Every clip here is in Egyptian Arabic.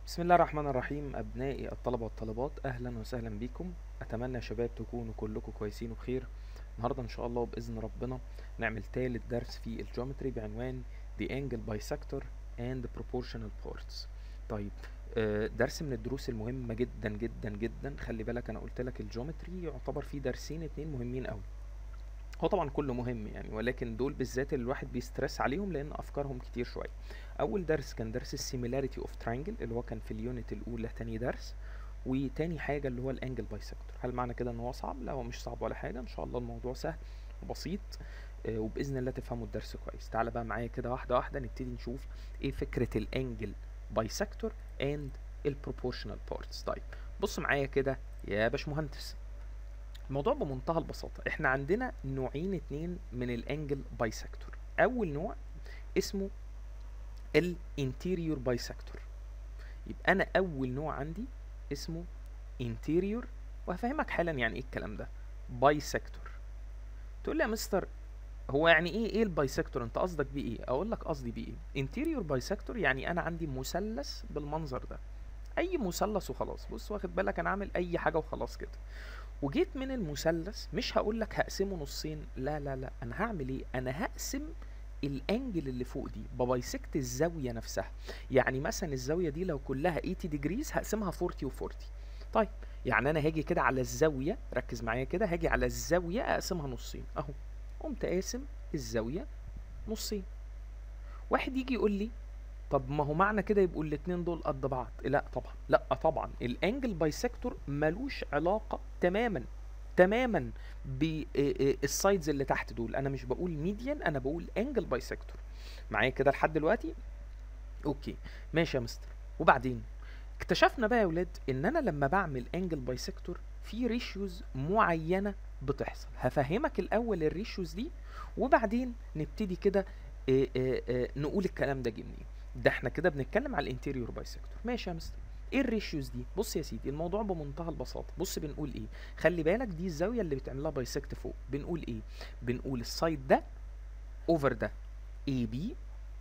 بسم الله الرحمن الرحيم أبنائي الطلبة والطالبات أهلا وسهلا بكم أتمنى يا شباب تكونوا كلكم كويسين وبخير النهاردة إن شاء الله وبإذن ربنا نعمل تالت درس في الجيومتري بعنوان The Angle Bisector and Proportional Parts طيب آه، درس من الدروس المهمة جدا جدا جدا خلي بالك أنا قلت لك الجيومتري يعتبر فيه درسين اتنين مهمين أوي هو طبعا كله مهم يعني ولكن دول بالذات اللي الواحد بيسترس عليهم لان افكارهم كتير شويه اول درس كان درس السيميلاريتي اوف ترينجل اللي هو كان في اليونت الاولى تاني درس وتاني حاجه اللي هو الانجل بايسكتور هل معنى كده ان هو صعب لا هو مش صعب ولا حاجه ان شاء الله الموضوع سهل وبسيط آه، وباذن الله تفهموا الدرس كويس تعالى بقى معايا كده واحده واحده نبتدي نشوف ايه فكره الانجل بايسكتور اند البروبورشنال بارتس طيب بص معايا كده يا باشمهندس الموضوع بمنتهى البساطة احنا عندنا نوعين اتنين من الانجل بايسكتور اول نوع اسمه الانتيريور بايسكتور يبقى انا اول نوع عندي اسمه انتيريور وهفهمك حالا يعني ايه الكلام ده بايسكتور تقول لي يا مستر هو يعني ايه ايه البايسكتور انت قصدك بيه ايه اقول لك قصدي بيه ايه انتيريور بايسكتور يعني انا عندي مثلث بالمنظر ده اي مثلث وخلاص بص واخد بالك انا عامل اي حاجه وخلاص كده وجيت من المثلث مش هقول لك هقسمه نصين لا لا لا انا هعمل ايه انا هقسم الانجل اللي فوق دي ببايسكت الزاويه نفسها يعني مثلا الزاويه دي لو كلها 80 ديجريز هقسمها 40 و40 طيب يعني انا هاجي كده على الزاويه ركز معايا كده هاجي على الزاويه اقسمها نصين اهو قمت قاسم الزاويه نصين واحد يجي يقول لي طب ما هو معنى كده يبقوا الاتنين دول قد بعض لا طبعا لا طبعا الانجل بايسكتور ملوش علاقه تماما تماما بالسايدز اللي تحت دول انا مش بقول ميديان انا بقول انجل بايسكتور معايا كده لحد دلوقتي اوكي ماشي يا مستر وبعدين اكتشفنا بقى يا ولاد ان انا لما بعمل انجل بايسكتور في ريشيوز معينه بتحصل هفهمك الاول الريشيوز دي وبعدين نبتدي كده آه، آه، آه، نقول الكلام ده جه منين ده احنا كده بنتكلم على الانتيريور بايسكتور ماشي يا مستر ايه الريشيوز دي بص يا سيدي الموضوع بمنتهى البساطه بص بنقول ايه خلي بالك دي الزاويه اللي بتعملها بايسكت فوق بنقول ايه بنقول السايد ده اوفر ده اي بي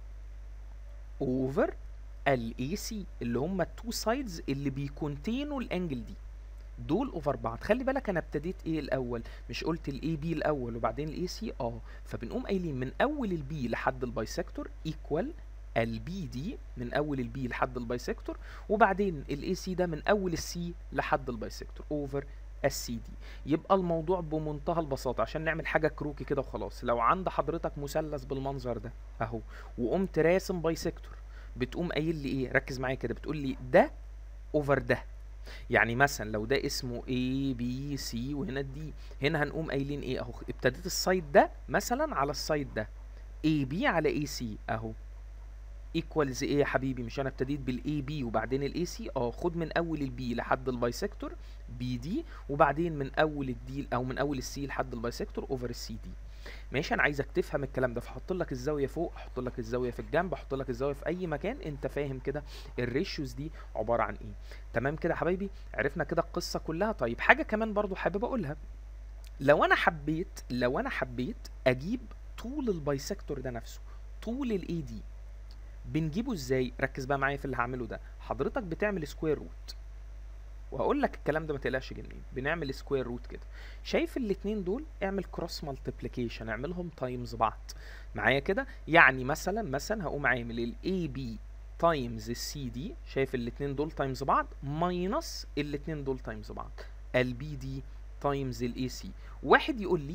اوفر الاي سي اللي هم التو سايدز اللي بيكونتينوا الانجل دي دول اوفر بعض خلي بالك انا ابتديت ايه الاول مش قلت الاي بي الاول وبعدين الاي سي اه فبنقوم قايلين من اول البي لحد البايسكتور ايكوال البي دي من اول البي لحد البايسكتور وبعدين الاي سي ده من اول السي لحد البايسكتور اوفر السي دي يبقى الموضوع بمنتهى البساطه عشان نعمل حاجه كروكي كده وخلاص لو عند حضرتك مثلث بالمنظر ده اهو وقمت راسم بايسكتور بتقوم قايل لي ايه ركز معايا كده بتقول لي ده اوفر ده يعني مثلا لو ده اسمه A B C وهنا دي هنا هنقوم قايلين ايه اهو ابتديت السايد ده مثلا على السايد ده A B على A C اهو ايكوالز ايه يا حبيبي مش انا ابتديت بالاي بي وبعدين الاي سي اه خد من اول البي لحد البايسكتور بي دي وبعدين من اول الدي او من اول السي لحد البايسكتور اوفر السي دي ماشي انا عايزك تفهم الكلام ده فاحط لك الزاويه فوق احط لك الزاويه في الجنب احط لك الزاويه في اي مكان انت فاهم كده الريشيوز دي عباره عن ايه تمام كده يا حبايبي عرفنا كده القصه كلها طيب حاجه كمان برضو حابب اقولها لو انا حبيت لو انا حبيت اجيب طول البايسكتور ده نفسه طول الاي دي بنجيبه ازاي ركز بقى معايا في اللي هعمله ده حضرتك بتعمل سكوير روت وهقول لك الكلام ده ما تقلقش جدا بنعمل سكوير روت كده شايف الاتنين دول اعمل كروس مالتيبليكيشن اعملهم تايمز بعض معايا كده يعني مثلا مثلا هقوم عامل الاي بي تايمز السي دي شايف الاتنين دول تايمز بعض ماينس الاتنين دول تايمز بعض البي دي تايمز الاي سي واحد يقول لي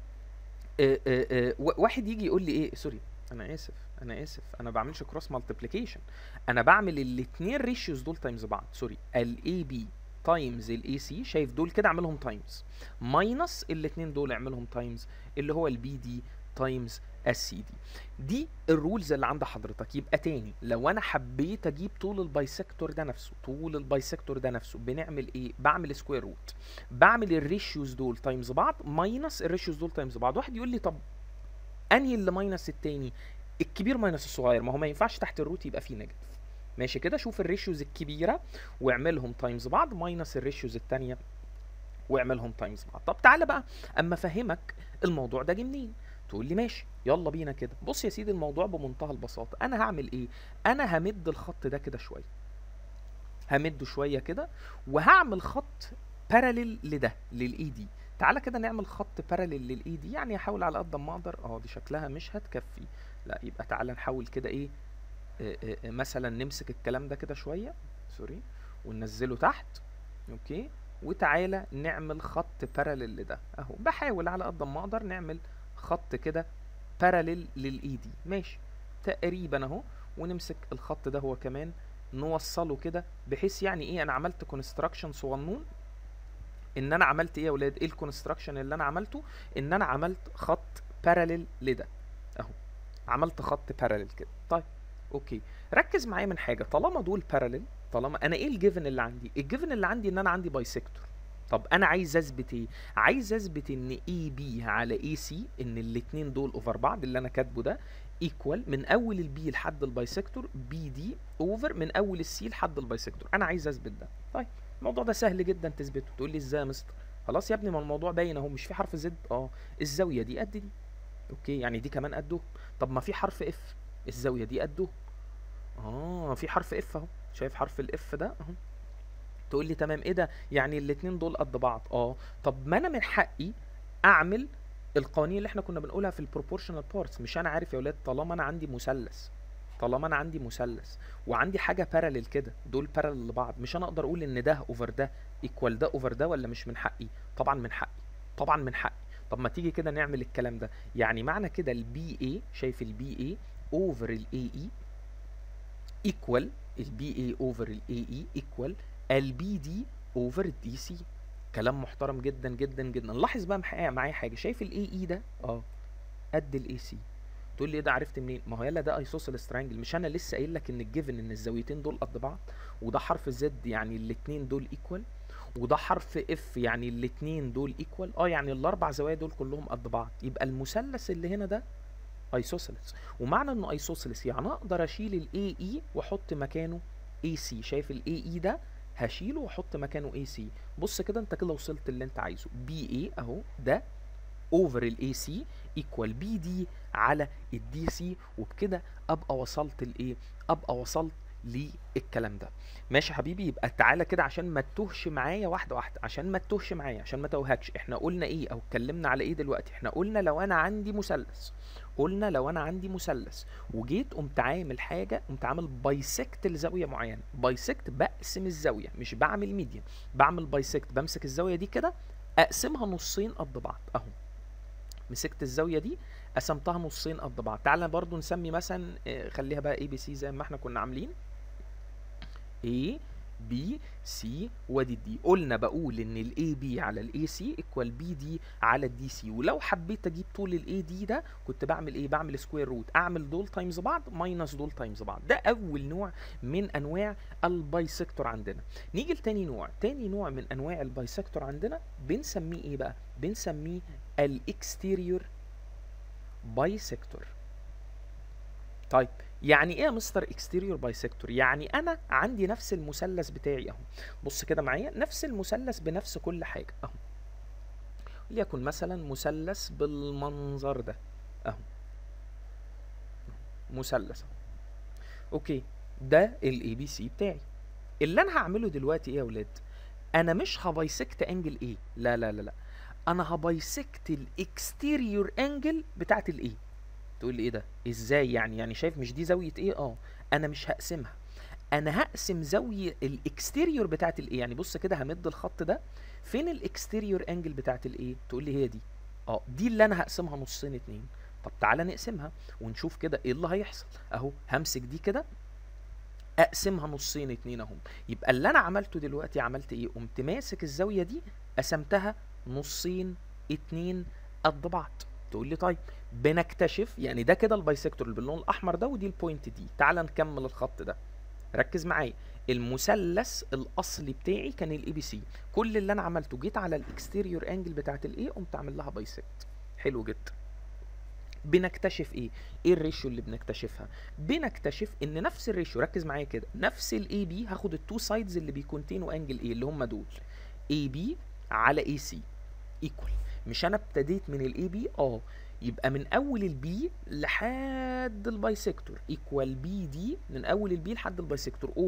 آه آه آه وا- واحد يجي يقول لي ايه سوري انا اسف انا اسف انا بعملش كروس مالتيبليكيشن انا بعمل الاتنين ريشيوز دول تايمز بعض سوري الاي بي تايمز الاي سي شايف دول كده اعملهم تايمز ماينس الاتنين دول اعملهم تايمز اللي هو البي دي تايمز السي دي دي الرولز اللي عند حضرتك يبقى تاني لو انا حبيت اجيب طول البايسكتور ده نفسه طول البايسكتور ده نفسه بنعمل ايه بعمل سكوير روت بعمل الريشيوز دول تايمز بعض ماينس الريشيوز دول تايمز بعض واحد يقول لي طب انهي اللي ماينس التاني الكبير ماينس الصغير ما هو ما ينفعش تحت الروت يبقى فيه نيجاتيف ماشي كده شوف الريشيوز الكبيره واعملهم تايمز بعض ماينس الريشيوز التانيه واعملهم تايمز بعض طب تعالى بقى اما افهمك الموضوع ده جه منين تقول لي ماشي يلا بينا كده بص يا سيدي الموضوع بمنتهى البساطه انا هعمل ايه انا همد الخط ده كده شويه همده شويه كده وهعمل خط باراليل لده للاي دي تعالى كده نعمل خط باراليل للاي دي يعني احاول على قد ما اقدر اه دي شكلها مش هتكفي لا يبقى تعالى نحاول كده ايه آه، آه، آه، مثلا نمسك الكلام ده كده شويه سوري وننزله تحت اوكي وتعالى نعمل خط باراليل لده اهو بحاول على قد ما اقدر نعمل خط كده باراليل للاي دي ماشي تقريبا اهو ونمسك الخط ده هو كمان نوصله كده بحيث يعني ايه انا عملت كونستراكشن صغنون ان انا عملت ايه يا ولاد ايه الكونستراكشن اللي انا عملته ان انا عملت خط باراليل لده اهو عملت خط باراليل كده طيب اوكي ركز معايا من حاجه طالما دول باراليل طالما انا ايه الجيفن اللي عندي الجيفن اللي عندي ان انا عندي بايسيكتور طب انا عايز اثبت ايه عايز اثبت ان اي بي على اي سي ان الاتنين دول اوفر بعض اللي انا كاتبه ده ايكوال من اول البي لحد البايسيكتور بي دي اوفر من اول السي لحد البايسيكتور انا عايز اثبت ده طيب الموضوع ده سهل جدا تثبته تقول لي ازاي يا مستر خلاص يا ابني ما الموضوع باين اهو مش في حرف زد اه الزاويه دي قد دي اوكي يعني دي كمان قده طب ما في حرف اف الزاويه دي قده اه في حرف اف اهو شايف حرف الاف ده اهو تقول لي تمام ايه ده يعني الاتنين دول قد بعض اه طب ما انا من حقي اعمل القوانين اللي احنا كنا بنقولها في البروبورشنال بارتس مش انا عارف يا ولاد طالما انا عندي مثلث طالما انا عندي مثلث وعندي حاجه باراليل كده دول باراليل لبعض مش انا اقدر اقول ان ده اوفر ده ايكوال ده اوفر ده ولا مش من حقي طبعا من حقي طبعا من حقي طب ما تيجي كده نعمل الكلام ده يعني معنى كده البي اي شايف البي اي اوفر الاي اي ايكوال البي اي اوفر الاي اي ايكوال البي دي اوفر الدي سي كلام محترم جدا جدا جدا لاحظ بقى معايا معايا حاجه شايف الاي اي ده اه قد الاي سي تقول لي ايه ده عرفت منين ما هو يلا ده ايسوسيلس ترانجل مش انا لسه قايل لك ان الجيفن ان الزاويتين دول قد بعض وده حرف زد يعني الاتنين دول ايكوال وده حرف اف يعني الاتنين دول ايكوال اه يعني الاربع زوايا دول كلهم قد بعض يبقى المثلث اللي هنا ده ايسوسيلس ومعنى انه ايسوسيلس يعني اقدر اشيل الاي اي واحط مكانه اي سي شايف الاي اي ده هشيله واحط مكانه اي سي بص كده انت كده وصلت اللي انت عايزه بي اي اهو ده اوفر الاي سي ايكوال بي دي على الدي سي وبكده ابقى وصلت لايه ابقى وصلت للكلام ده ماشي يا حبيبي يبقى تعالى كده عشان ما تتوهش معايا واحده واحده عشان ما تتوهش معايا عشان ما توهكش احنا قلنا ايه او اتكلمنا على ايه دلوقتي احنا قلنا لو انا عندي مثلث قلنا لو انا عندي مثلث وجيت قمت عامل حاجه قمت عامل بايسكت لزاويه معينه بايسكت بقسم الزاويه مش بعمل ميديان بعمل بايسكت بمسك الزاويه دي كده اقسمها نصين قد بعض اهو مسكت الزاويه دي قسمتها نصين قد بعض تعالى برضو نسمي مثلا آه، خليها بقى اي بي سي زي ما احنا كنا عاملين A B C وادي الدي قلنا بقول ان الاي بي على الاي سي ايكوال بي دي على الدي سي ولو حبيت اجيب طول الاي دي ده كنت بعمل ايه بعمل سكوير روت اعمل دول تايمز بعض ماينس دول تايمز بعض ده اول نوع من انواع البايسكتور عندنا نيجي لتاني نوع تاني نوع من انواع البايسكتور عندنا بنسميه ايه بقى بنسميه الاكستيريور بايسكتور طيب يعني ايه يا مستر اكستيريور بايسكتور يعني انا عندي نفس المثلث بتاعي اهو بص كده معايا نفس المثلث بنفس كل حاجه اهو ليكن مثلا مثلث بالمنظر ده اهو مثلث أهو. اوكي ده الاي بي سي بتاعي اللي انا هعمله دلوقتي ايه يا ولاد انا مش هبايسكت انجل ايه لا لا لا لا انا هبايسكت الاكستيريور انجل بتاعت الايه تقول لي ايه ده ازاي يعني يعني شايف مش دي زاويه ايه اه انا مش هقسمها انا هقسم زاويه الاكستيريور بتاعت الايه يعني بص كده همد الخط ده فين الاكستيريور انجل بتاعت الايه تقول لي هي دي اه دي اللي انا هقسمها نصين اتنين طب تعالى نقسمها ونشوف كده ايه اللي هيحصل اهو همسك دي كده اقسمها نصين اتنين اهم يبقى اللي انا عملته دلوقتي عملت ايه قمت ماسك الزاويه دي قسمتها نصين اتنين قد بعض تقول لي طيب بنكتشف يعني ده كده البايسكتور اللي باللون الاحمر ده ودي البوينت دي تعال نكمل الخط ده ركز معايا المثلث الاصلي بتاعي كان الاي بي سي كل اللي انا عملته جيت على الاكستيريور انجل بتاعت الاي قمت عامل لها بايسكت حلو جدا بنكتشف ايه ايه الريشيو اللي بنكتشفها بنكتشف ان نفس الريشيو ركز معايا كده نفس الاي بي هاخد التو سايدز اللي بيكونتينوا انجل ايه اللي هم دول اي بي على اي سي ايكوال مش انا ابتديت من الاي بي اه يبقى من اول البي لحد البايسكتور ايكوال بي دي من اول البي لحد البايسكتور اوفر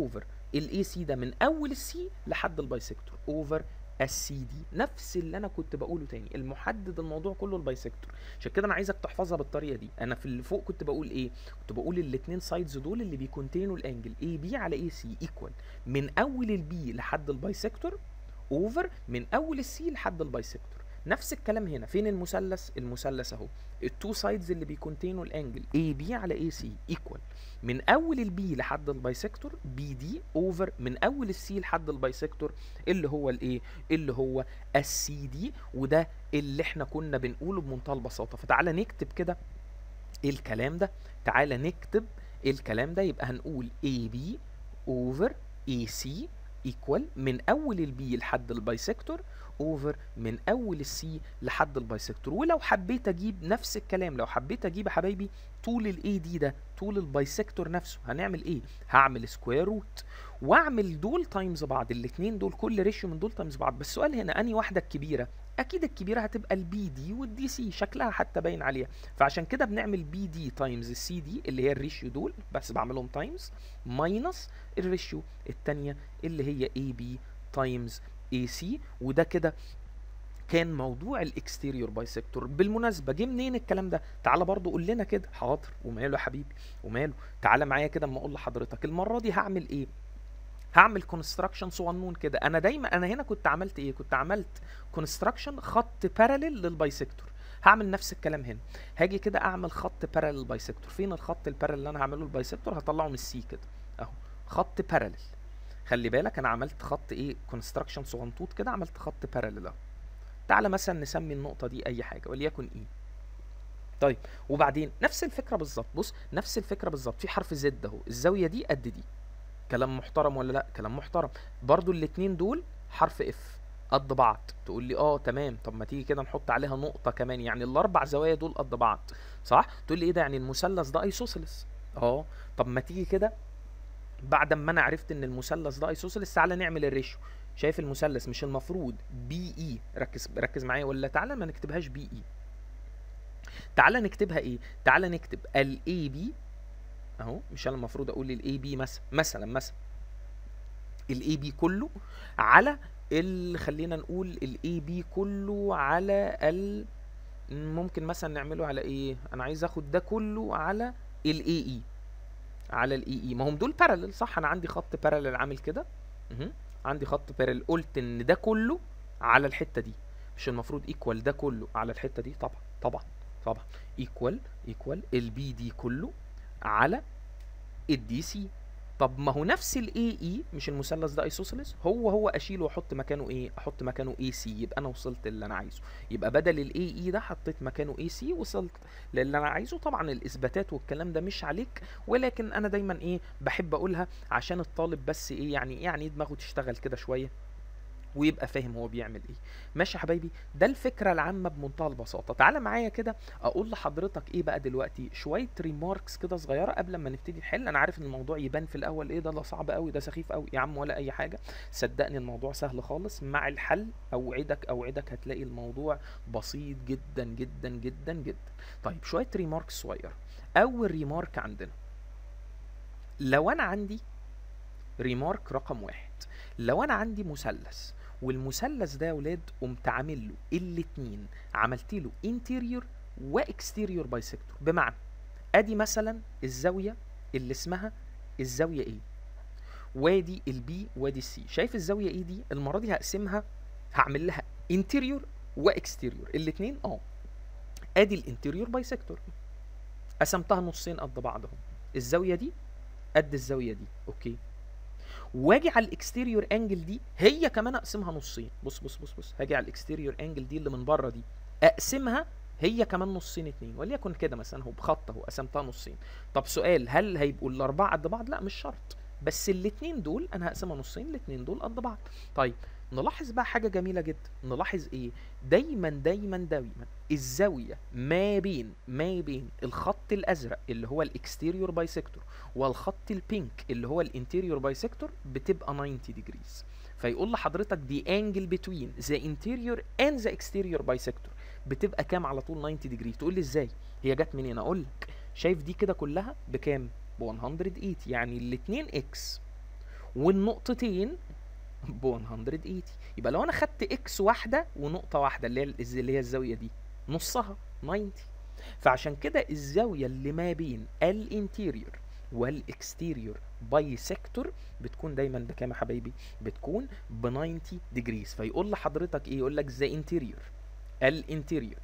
الاي سي ده من اول السي لحد البايسكتور اوفر السي دي نفس اللي انا كنت بقوله تاني المحدد الموضوع كله البايسكتور عشان كده انا عايزك تحفظها بالطريقه دي انا في اللي فوق كنت بقول ايه كنت بقول الاثنين سايدز دول اللي بيكونتينوا الانجل اي بي على اي سي ايكوال من اول البي لحد البايسكتور اوفر من اول السي لحد البايسكتور نفس الكلام هنا فين المثلث المثلث اهو التو سايدز اللي بيكونتينوا الانجل اي بي على اي سي ايكوال من اول البي لحد البايسكتور بي دي اوفر من اول السي لحد البايسكتور اللي هو الايه اللي هو السي دي وده اللي احنا كنا بنقوله بمنتهى البساطه فتعالى نكتب كده الكلام ده تعالى نكتب الكلام ده يبقى هنقول اي بي اوفر اي سي ايكوال من اول البي لحد البايسكتور اوفر من اول السي لحد البايسكتور ولو حبيت اجيب نفس الكلام لو حبيت اجيب يا حبايبي طول الاي دي ده طول البايسكتور نفسه هنعمل ايه هعمل سكوير روت واعمل دول تايمز بعض الاثنين دول كل ريشيو من دول تايمز بعض بس السؤال هنا اني واحده الكبيره اكيد الكبيره هتبقى البي دي والدي سي شكلها حتى باين عليها فعشان كده بنعمل بي دي تايمز السي دي اللي هي الريشيو دول بس بعملهم تايمز ماينس الريشيو الثانيه اللي هي اي بي تايمز اي سي وده كده كان موضوع الاكستيريور بايسكتور بالمناسبه جه منين الكلام ده تعالى برضو قول لنا كده حاضر وماله يا حبيبي وماله تعالى معايا كده اما اقول لحضرتك المره دي هعمل ايه هعمل كونستراكشن صغنون كده انا دايما انا هنا كنت عملت ايه كنت عملت كونستراكشن خط باراليل للبايسكتور هعمل نفس الكلام هنا هاجي كده اعمل خط باراليل للبايسكتور فين الخط الباراليل اللي انا هعمله للبايسكتور هطلعه من السي كده اهو خط باراليل خلي بالك انا عملت خط ايه كونستراكشن صغنطوط كده عملت خط باراليل اهو تعالى مثلا نسمي النقطه دي اي حاجه وليكن اي طيب وبعدين نفس الفكره بالظبط بص نفس الفكره بالظبط في حرف زد اهو الزاويه دي قد دي كلام محترم ولا لا كلام محترم برضو الاتنين دول حرف اف قد بعض تقول لي اه تمام طب ما تيجي كده نحط عليها نقطه كمان يعني الاربع زوايا دول قد بعض صح تقول لي ايه ده يعني المثلث ده ايسوسيلس اه طب ما تيجي كده بعد ما انا عرفت ان المثلث ده ايسوسيلس تعالى نعمل الريشيو شايف المثلث مش المفروض بي اي ركز ركز معايا ولا تعالى ما نكتبهاش بي اي تعالى نكتبها ايه تعالى نكتب الاي بي اهو مش انا المفروض اقول الاي بي مثلا مثلا مثلا الاي بي كله على ال خلينا نقول الاي بي كله على ال ممكن مثلا نعمله على ايه انا عايز اخد ده كله على الاي اي على الاي اي ما هم دول بارالل صح انا عندي خط بارالل عامل كده مه. عندي خط بارالل قلت ان ده كله على الحته دي مش المفروض ايكوال ده كله على الحته دي طبعا طبعا طبعا ايكوال ايكوال البي دي كله على الدي سي طب ما هو نفس الاي اي مش المثلث ده ايسوسيلس هو هو اشيله واحط مكانه ايه احط مكانه اي سي يبقى انا وصلت اللي انا عايزه يبقى بدل الاي اي ده حطيت مكانه اي سي وصلت للي انا عايزه طبعا الاثباتات والكلام ده مش عليك ولكن انا دايما ايه بحب اقولها عشان الطالب بس ايه يعني يعني دماغه تشتغل كده شويه ويبقى فاهم هو بيعمل ايه ماشي يا حبايبي ده الفكره العامه بمنتهى البساطه تعالى معايا كده اقول لحضرتك ايه بقى دلوقتي شويه ريماركس كده صغيره قبل ما نبتدي نحل انا عارف ان الموضوع يبان في الاول ايه ده ده صعب قوي ده سخيف قوي يا عم ولا اي حاجه صدقني الموضوع سهل خالص مع الحل اوعدك اوعدك هتلاقي الموضوع بسيط جدا جدا جدا جدا طيب شويه ريماركس صغيره اول ريمارك عندنا لو انا عندي ريمارك رقم واحد لو انا عندي مثلث والمثلث ده يا ولاد قمت عامل له الاتنين عملت له انتيريور واكستيريور بايسكتور بمعنى ادي مثلا الزاويه اللي اسمها الزاويه ايه وادي البي وادي السي شايف الزاويه ايه دي المره دي هقسمها هعمل لها انتيريور واكستيريور الاتنين اه ادي الانتيريور بايسكتور قسمتها نصين قد بعضهم الزاويه دي قد الزاويه دي اوكي واجي على الاكستيريور انجل دي هي كمان اقسمها نصين بص بص بص بص هاجي على الاكستيريور انجل دي اللي من بره دي اقسمها هي كمان نصين اتنين وليكن كده مثلا اهو بخط اهو قسمتها نصين طب سؤال هل هيبقوا الاربعه قد بعض لا مش شرط بس الاتنين دول انا هقسمها نصين الاتنين دول قد بعض طيب نلاحظ بقى حاجة جميلة جدا نلاحظ ايه دايما دايما دايما الزاوية ما بين ما بين الخط الازرق اللي هو الاكستيريور بايسكتور والخط البينك اللي هو الانتيريور بايسكتور بتبقى 90 ديجريز فيقول لحضرتك دي انجل بتوين ذا انتيريور اند ذا اكستيريور بايسكتور بتبقى كام على طول 90 ديجري تقول لي ازاي هي جت منين اقول لك شايف دي كده كلها بكام ب 180 يعني الاتنين اكس والنقطتين ب 180 يبقى لو انا خدت اكس واحده ونقطه واحده اللي هي اللي هي الزاويه دي نصها 90 فعشان كده الزاويه اللي ما بين الانتيريور والاكستيريور باي سيكتور بتكون دايما بكام يا حبايبي بتكون ب 90 ديجريز فيقول لحضرتك ايه يقول لك ذا انتيريور الانتيريور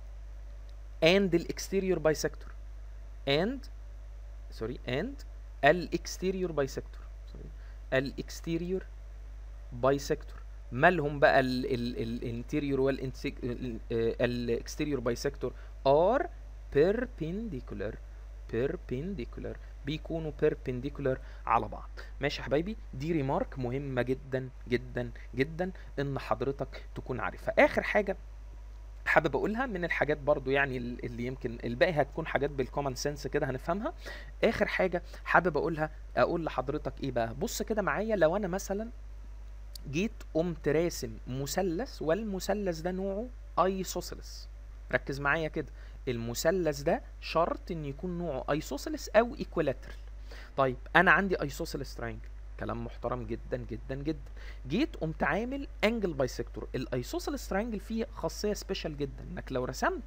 and الاكستيريور باي سيكتور and سوري and الاكستيريور باي سيكتور سوري الاكستيريور باي سيكتور مالهم بقى الانتيريور والاكستيريور باي سيكتور ار perpendicular perpendicular بيكونوا perpendicular على بعض ماشي يا حبايبي دي ريمارك مهمه جدا جدا جدا ان حضرتك تكون عارفها اخر حاجه حابب اقولها من الحاجات برضو يعني اللي يمكن الباقي هتكون حاجات بالكومن سنس كده هنفهمها اخر حاجه حابب اقولها اقول لحضرتك ايه بقى بص كده معايا لو انا مثلا جيت قمت راسم مثلث والمثلث ده نوعه ايسوسيلس ركز معايا كده المثلث ده شرط ان يكون نوعه ايسوسيلس او ايكويلاترال طيب انا عندي ايسوسيلس ترينجل كلام محترم جدا جدا جدا جيت قمت عامل انجل بايسكتور الايسوسيلس ترينجل فيه خاصيه سبيشال جدا انك لو رسمت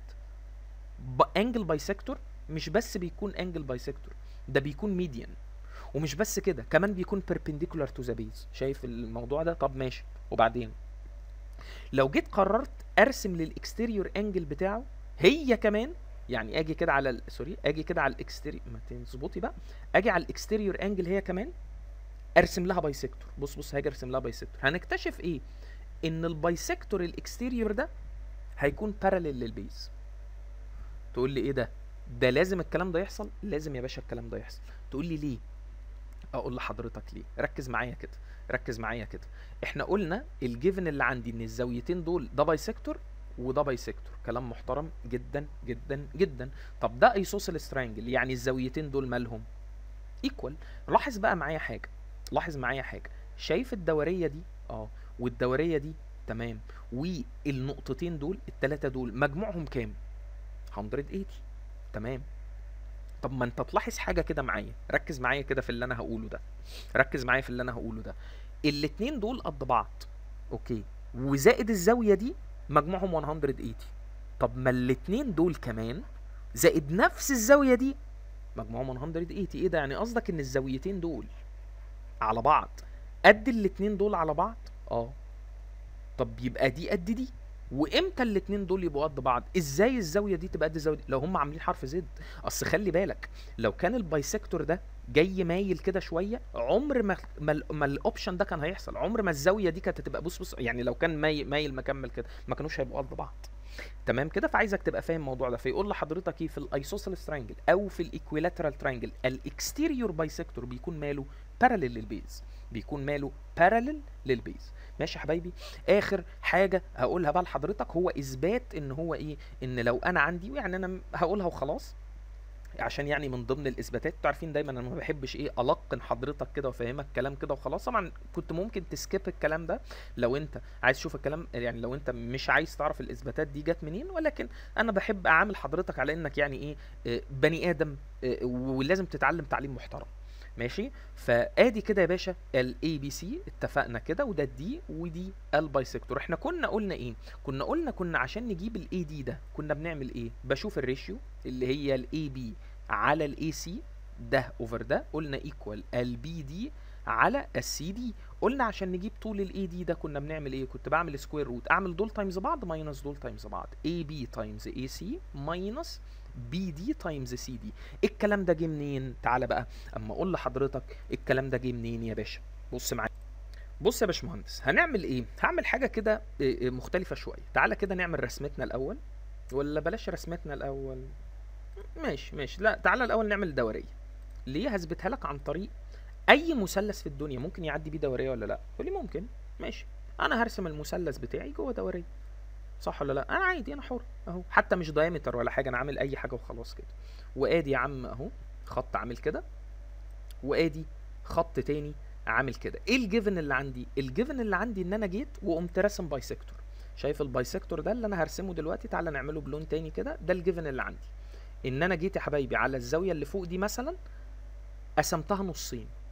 انجل بايسكتور مش بس بيكون انجل بايسكتور ده بيكون ميديان ومش بس كده كمان بيكون perpendicular to the base شايف الموضوع ده طب ماشي وبعدين لو جيت قررت ارسم للاكستيريور انجل بتاعه هي كمان يعني اجي كده على ال... سوري اجي كده على الاكستيريور ما تظبطي بقى اجي على الاكستيريور انجل هي كمان ارسم لها بايسكتور بص بص هاجي ارسم لها بايسكتور هنكتشف ايه ان البايسكتور الاكستيريور ده هيكون باراليل للبيز تقول لي ايه ده ده لازم الكلام ده يحصل لازم يا باشا الكلام ده يحصل تقول لي ليه اقول لحضرتك ليه ركز معايا كده ركز معايا كده احنا قلنا الجيفن اللي عندي ان الزاويتين دول ده بايسكتور وده بايسكتور كلام محترم جدا جدا جدا طب ده ايسوسيلس ترينجل يعني الزاويتين دول مالهم ايكوال لاحظ بقى معايا حاجه لاحظ معايا حاجه شايف الدوريه دي اه والدوريه دي تمام والنقطتين دول الثلاثه دول مجموعهم كام 180 تمام طب ما انت تلاحظ حاجه كده معايا ركز معايا كده في اللي انا هقوله ده ركز معايا في اللي انا هقوله ده الاتنين دول قد بعض اوكي وزائد الزاويه دي مجموعهم 180 طب ما الاتنين دول كمان زائد نفس الزاويه دي مجموعهم 180 ايه ده يعني قصدك ان الزاويتين دول على بعض قد الاتنين دول على بعض اه طب يبقى دي قد دي وامتى الاتنين دول يبقوا قد بعض ازاي الزاويه دي تبقى قد الزاويه دي لو هم عاملين حرف زد اصل خلي بالك لو كان البايسكتور ده جاي مايل كده شويه عمر ما ما, ما الاوبشن ده كان هيحصل عمر ما الزاويه دي كانت هتبقى بص بص يعني لو كان مايل مايل مكمل كده ما كانوش هيبقوا قد بعض تمام كده فعايزك تبقى فاهم الموضوع ده فيقول لحضرتك ايه في الايسوسيلس ترينجل او في الايكويلاترال ترينجل الاكستيريور بايسكتور بيكون ماله باراليل للبيز بيكون ماله باراليل للبيز ماشي يا حبايبي اخر حاجه هقولها بقى لحضرتك هو اثبات ان هو ايه ان لو انا عندي يعني انا هقولها وخلاص عشان يعني من ضمن الاثباتات انتوا عارفين دايما انا ما بحبش ايه القن حضرتك كده وافهمك كلام كده وخلاص طبعا كنت ممكن تسكيب الكلام ده لو انت عايز تشوف الكلام يعني لو انت مش عايز تعرف الاثباتات دي جت منين ولكن انا بحب اعامل حضرتك على انك يعني ايه آه، بني ادم آه، ولازم تتعلم تعليم محترم ماشي فادي كده يا باشا الاي بي سي اتفقنا كده وده الدي ودي البايسكتور احنا كنا قلنا ايه كنا قلنا كنا عشان نجيب الاي دي ده كنا بنعمل ايه بشوف الريشيو اللي هي الاي بي على الاي سي ده اوفر ده قلنا ايكوال البي دي على السي دي قلنا عشان نجيب طول الاي دي ده كنا بنعمل ايه كنت بعمل سكوير روت اعمل دول تايمز بعض ماينس دول تايمز بعض اي بي تايمز اي سي ماينس بي دي تايمز سي دي الكلام ده جه منين تعالى بقى اما اقول لحضرتك الكلام ده جه منين يا باشا بص معايا بص يا باشمهندس هنعمل ايه هعمل حاجه كده إيه، إيه، مختلفه شويه تعالى كده نعمل رسمتنا الاول ولا بلاش رسمتنا الاول ماشي ماشي لا تعالى الاول نعمل دوريه ليه هثبتها لك عن طريق اي مثلث في الدنيا ممكن يعدي بيه دوريه ولا لا تقول لي ممكن ماشي انا هرسم المثلث بتاعي جوه دوريه صح ولا لا انا عادي انا حر اهو حتى مش دايمتر ولا حاجه انا عامل اي حاجه وخلاص كده وادي يا عم اهو خط عامل كده وادي خط تاني عامل كده ايه الجيفن اللي عندي الجيفن اللي عندي ان انا جيت وقمت راسم بايسكتور شايف البايسكتور ده اللي انا هرسمه دلوقتي تعالى نعمله بلون تاني كده ده الجيفن اللي عندي ان انا جيت يا حبايبي على الزاويه اللي فوق دي مثلا قسمتها نصين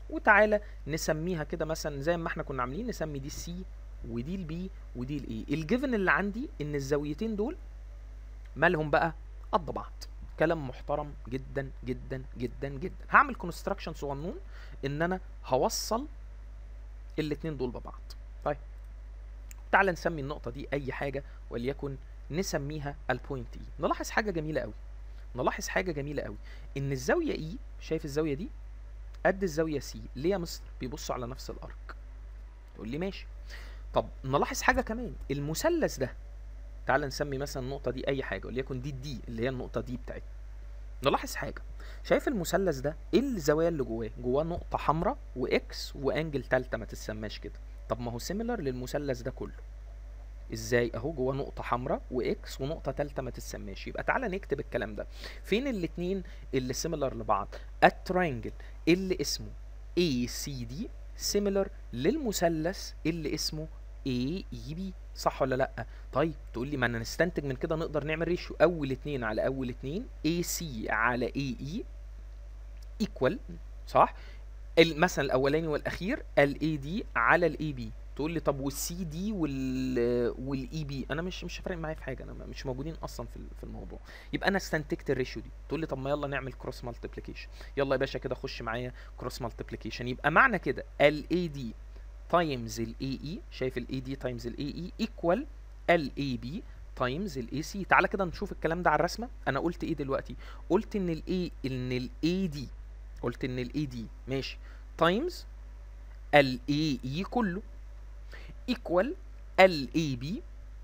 وتعالى نسميها كده مثلا زي ما احنا كنا عاملين نسمي دي السي ودي البي ودي الاي الجيفن اللي عندي ان الزاويتين دول مالهم بقى قد بعض كلام محترم جدا جدا جدا جدا هعمل كونستراكشن صغنون ان انا هوصل الاتنين دول ببعض طيب تعال نسمي النقطه دي اي حاجه وليكن نسميها البوينت اي نلاحظ حاجه جميله قوي نلاحظ حاجه جميله قوي ان الزاويه اي شايف الزاويه دي قد الزاويه سي ليه يا مستر بيبصوا على نفس الارك تقول لي ماشي طب نلاحظ حاجه كمان المثلث ده تعال نسمي مثلا النقطه دي اي حاجه وليكن دي الدي اللي هي النقطه دي بتاعتنا نلاحظ حاجه شايف المثلث ده ايه الزوايا اللي جواه جواه نقطه حمراء واكس وانجل تالته ما تسماش كده طب ما هو سيميلر للمثلث ده كله ازاي اهو جواه نقطه حمراء واكس ونقطه تالته ما تسماش يبقى تعالى نكتب الكلام ده فين الاتنين اللي سيميلر لبعض التراينجل اللي اسمه اي سي دي سيميلر للمثلث اللي اسمه اي اي بي صح ولا لا طيب تقول لي ما انا نستنتج من كده نقدر نعمل ريشيو اول اتنين على اول اتنين اي سي على اي اي ايكوال صح ال- مثلا الاولاني والاخير الاي دي على الاي بي تقول لي طب والسي دي وال والاي بي انا مش مش فارق معايا في حاجه انا مش موجودين اصلا في ال- في الموضوع يبقى انا استنتجت الريشيو دي تقول لي طب ما يلا نعمل كروس مالتيبليكيشن يلا يا باشا كده خش معايا كروس مالتيبليكيشن يبقى معنى كده الاي دي تايمز الاي اي شايف الاي دي تايمز الاي اي ايكوال الاي بي تايمز الاي سي تعالى كده نشوف الكلام ده على الرسمه انا قلت ايه دلوقتي قلت ان الاي ان الاي دي قلت ان الاي دي ماشي تايمز الاي اي كله ايكوال الاي بي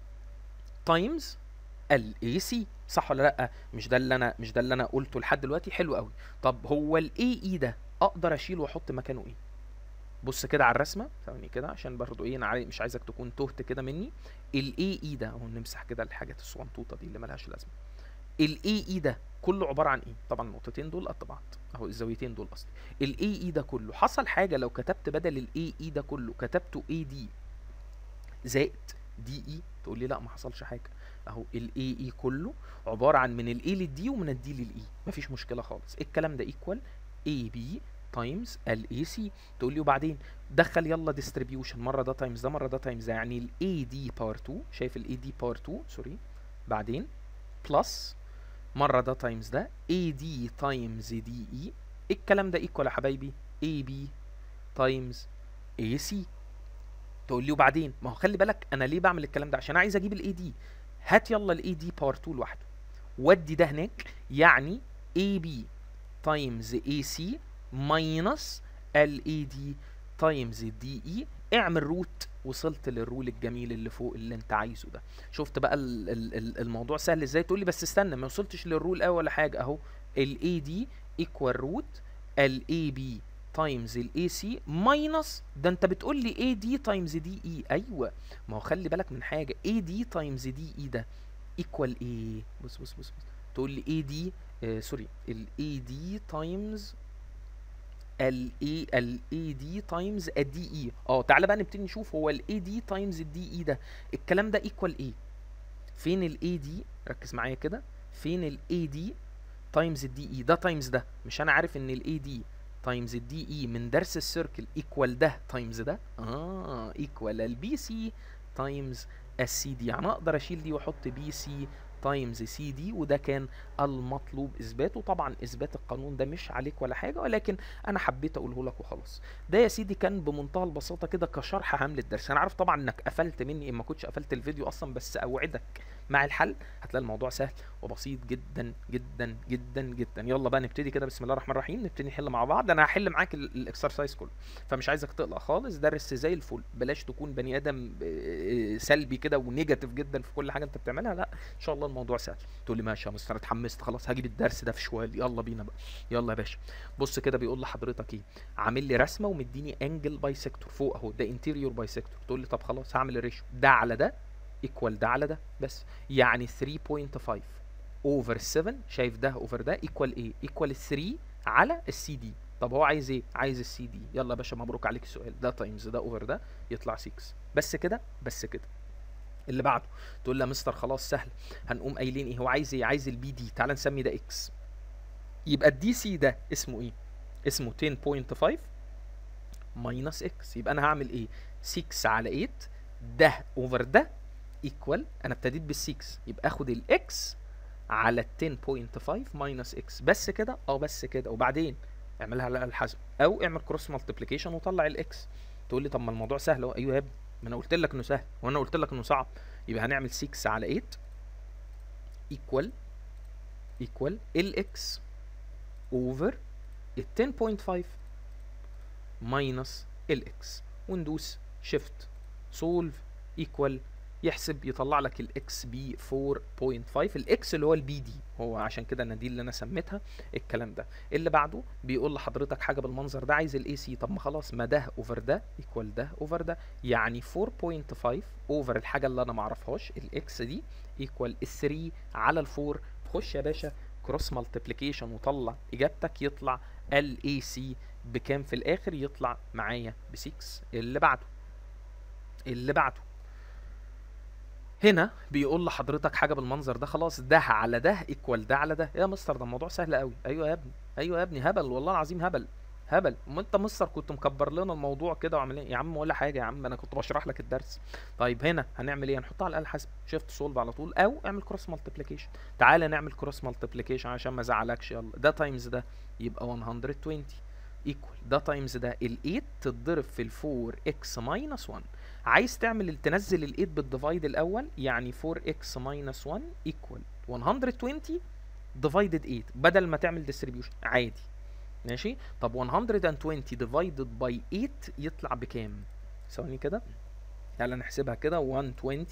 تايمز الاي سي صح ولا لا مش ده اللي انا مش ده اللي انا قلته لحد دلوقتي حلو قوي طب هو الاي اي ده اقدر اشيله واحط مكانه ايه بص كده على الرسمه ثواني كده عشان برضو ايه انا عاي- مش عايزك تكون تهت كده مني الاي اي ده اهو نمسح كده الحاجات الصغنطوطه دي اللي ملهاش لازمه الاي اي ده كله عباره عن ايه طبعا النقطتين دول قد بعض اهو الزاويتين دول اصلي الاي اي ده كله حصل حاجه لو كتبت بدل الاي اي ده كله كتبته اي دي زائد دي اي تقول لي لا ما حصلش حاجه اهو الاي اي كله عباره عن من الاي للدي ومن الدي للاي مفيش مشكله خالص الكلام ده ايكوال اي بي تايمز الاي سي تقول لي وبعدين دخل يلا ديستريبيوشن مره ده تايمز ده مره ده تايمز ده يعني الاي دي باور 2 شايف الاي دي باور 2 سوري بعدين بلس مره ده تايمز ده اي دي تايمز دي اي الكلام ده ايكوال يا حبايبي اي بي تايمز اي سي تقول لي وبعدين ما هو خلي بالك انا ليه بعمل الكلام ده عشان عايز اجيب الاي دي هات يلا الاي دي باور 2 لوحده ودي ده هناك يعني اي بي تايمز اي سي ماينس الاي دي تايمز الدي اي اعمل روت وصلت للرول الجميل اللي فوق اللي انت عايزه ده شفت بقى ال ال ال الموضوع سهل ازاي تقول لي بس استنى ما وصلتش للرول قوي ولا حاجه اهو الاي دي ايكوال روت الاي بي تايمز الاي سي ماينس ده انت بتقول لي اي دي تايمز دي اي ايوه ما هو خلي بالك من حاجه اي دي تايمز دي اي ده ايكوال ايه بص بص بص, بص. تقول لي اي دي آه سوري الاي دي تايمز الاي الاي دي تايمز الدي اي اه تعالى بقى نبتدي نشوف هو الاي دي تايمز الدي اي ده الكلام ده ايكوال ايه فين الاي دي ركز معايا كده فين الاي دي تايمز الدي اي ده تايمز ده مش انا عارف ان الاي دي تايمز الدي اي من درس السيركل ايكوال ده تايمز ده اه ايكوال البي سي تايمز السي دي يعني اقدر اشيل دي واحط بي سي تايمز سي دي وده كان المطلوب اثباته طبعا اثبات القانون ده مش عليك ولا حاجه ولكن انا حبيت اقوله لك وخلاص ده يا سيدي كان بمنتهى البساطه كده كشرح هام للدرس انا عارف طبعا انك قفلت مني ان ما كنتش قفلت الفيديو اصلا بس اوعدك مع الحل هتلاقي الموضوع سهل وبسيط جدا جدا جدا جدا يلا بقى نبتدي كده بسم الله الرحمن الرحيم نبتدي نحل مع بعض انا هحل معاك ال- الاكسرسايز كله فمش عايزك تقلق خالص درس زي الفل بلاش تكون بني ادم آه، سلبي كده ونيجاتيف جدا في كل حاجه انت بتعملها لا ان شاء الله الموضوع سهل تقول لي ماشي يا مستر اتحمست خلاص هجيب الدرس ده في شوال يلا بينا بقى يلا يا باشا بص كده بيقول لحضرتك ايه عامل لي رسمه ومديني انجل بايسكتور فوق اهو ده انتيريور بايسكتور تقول لي طب خلاص هعمل الريشيو ده على ده ايكوال ده على ده بس يعني 3.5 اوفر 7 شايف ده اوفر ده ايكوال ايه ايكوال 3 على السي دي طب هو عايز ايه عايز السي دي يلا يا باشا مبروك عليك السؤال ده تايمز ده اوفر ده يطلع 6 بس كده بس كده اللي بعده تقول له يا مستر خلاص سهل هنقوم قايلين ايه هو عايز ايه عايز البي دي تعال نسمي ده اكس يبقى الدي سي ده اسمه ايه اسمه 10.5 ماينس اكس يبقى انا هعمل ايه 6 على 8 ده اوفر ده ايكوال انا ابتديت بال 6 يبقى اخد الاكس على 10.5 ماينس اكس بس كده اه بس كده وبعدين اعملها على الحسب او اعمل كروس مالتيبليكيشن وطلع الاكس تقول لي طب ما الموضوع سهل اهو ايوه يا ابني ما انا قلت لك انه سهل وانا قلت لك انه صعب يبقى هنعمل 6 على 8 ايكوال ايكوال الاكس اوفر ال 10.5 ماينس الاكس وندوس شيفت سولف ايكوال يحسب يطلع لك الاكس ب 4.5 الاكس اللي هو البي دي هو عشان كده انا دي اللي انا سميتها الكلام ده اللي بعده بيقول لحضرتك حاجه بالمنظر ده عايز الاي سي طب ما خلاص ما ده اوفر ده ايكوال ده اوفر ده يعني 4.5 اوفر الحاجه اللي انا ما اعرفهاش الاكس دي ايكوال ال 3 على ال 4 خش يا باشا كروس مالتيبليكيشن وطلع اجابتك يطلع الاي سي بكام في الاخر يطلع معايا ب 6 اللي بعده اللي بعده هنا بيقول لحضرتك حاجه بالمنظر ده خلاص ده على ده ايكوال ده على ده يا مستر ده الموضوع سهل قوي ايوه يا ابني ايوه يا ابني هبل والله العظيم هبل هبل ما انت مستر كنت مكبر لنا الموضوع كده وعامل ايه يا عم ولا حاجه يا عم انا كنت بشرح لك الدرس طيب هنا هنعمل ايه هنحطها على الاله الحاسبه شيفت سولف على طول او اعمل كروس مالتيبليكيشن تعالى نعمل كروس مالتيبليكيشن عشان ما ازعلكش يلا ده تايمز ده يبقى 120 ايكوال ده تايمز ده ال 8 تتضرب في ال 4 اكس ماينس 1 عايز تعمل تنزل ال 8 بالديفايد الاول يعني 4x minus 1 equal 120 divided 8 بدل ما تعمل distribution عادي ماشي طب 120 divided by 8 يطلع بكام ثواني كده تعالى نحسبها كده 120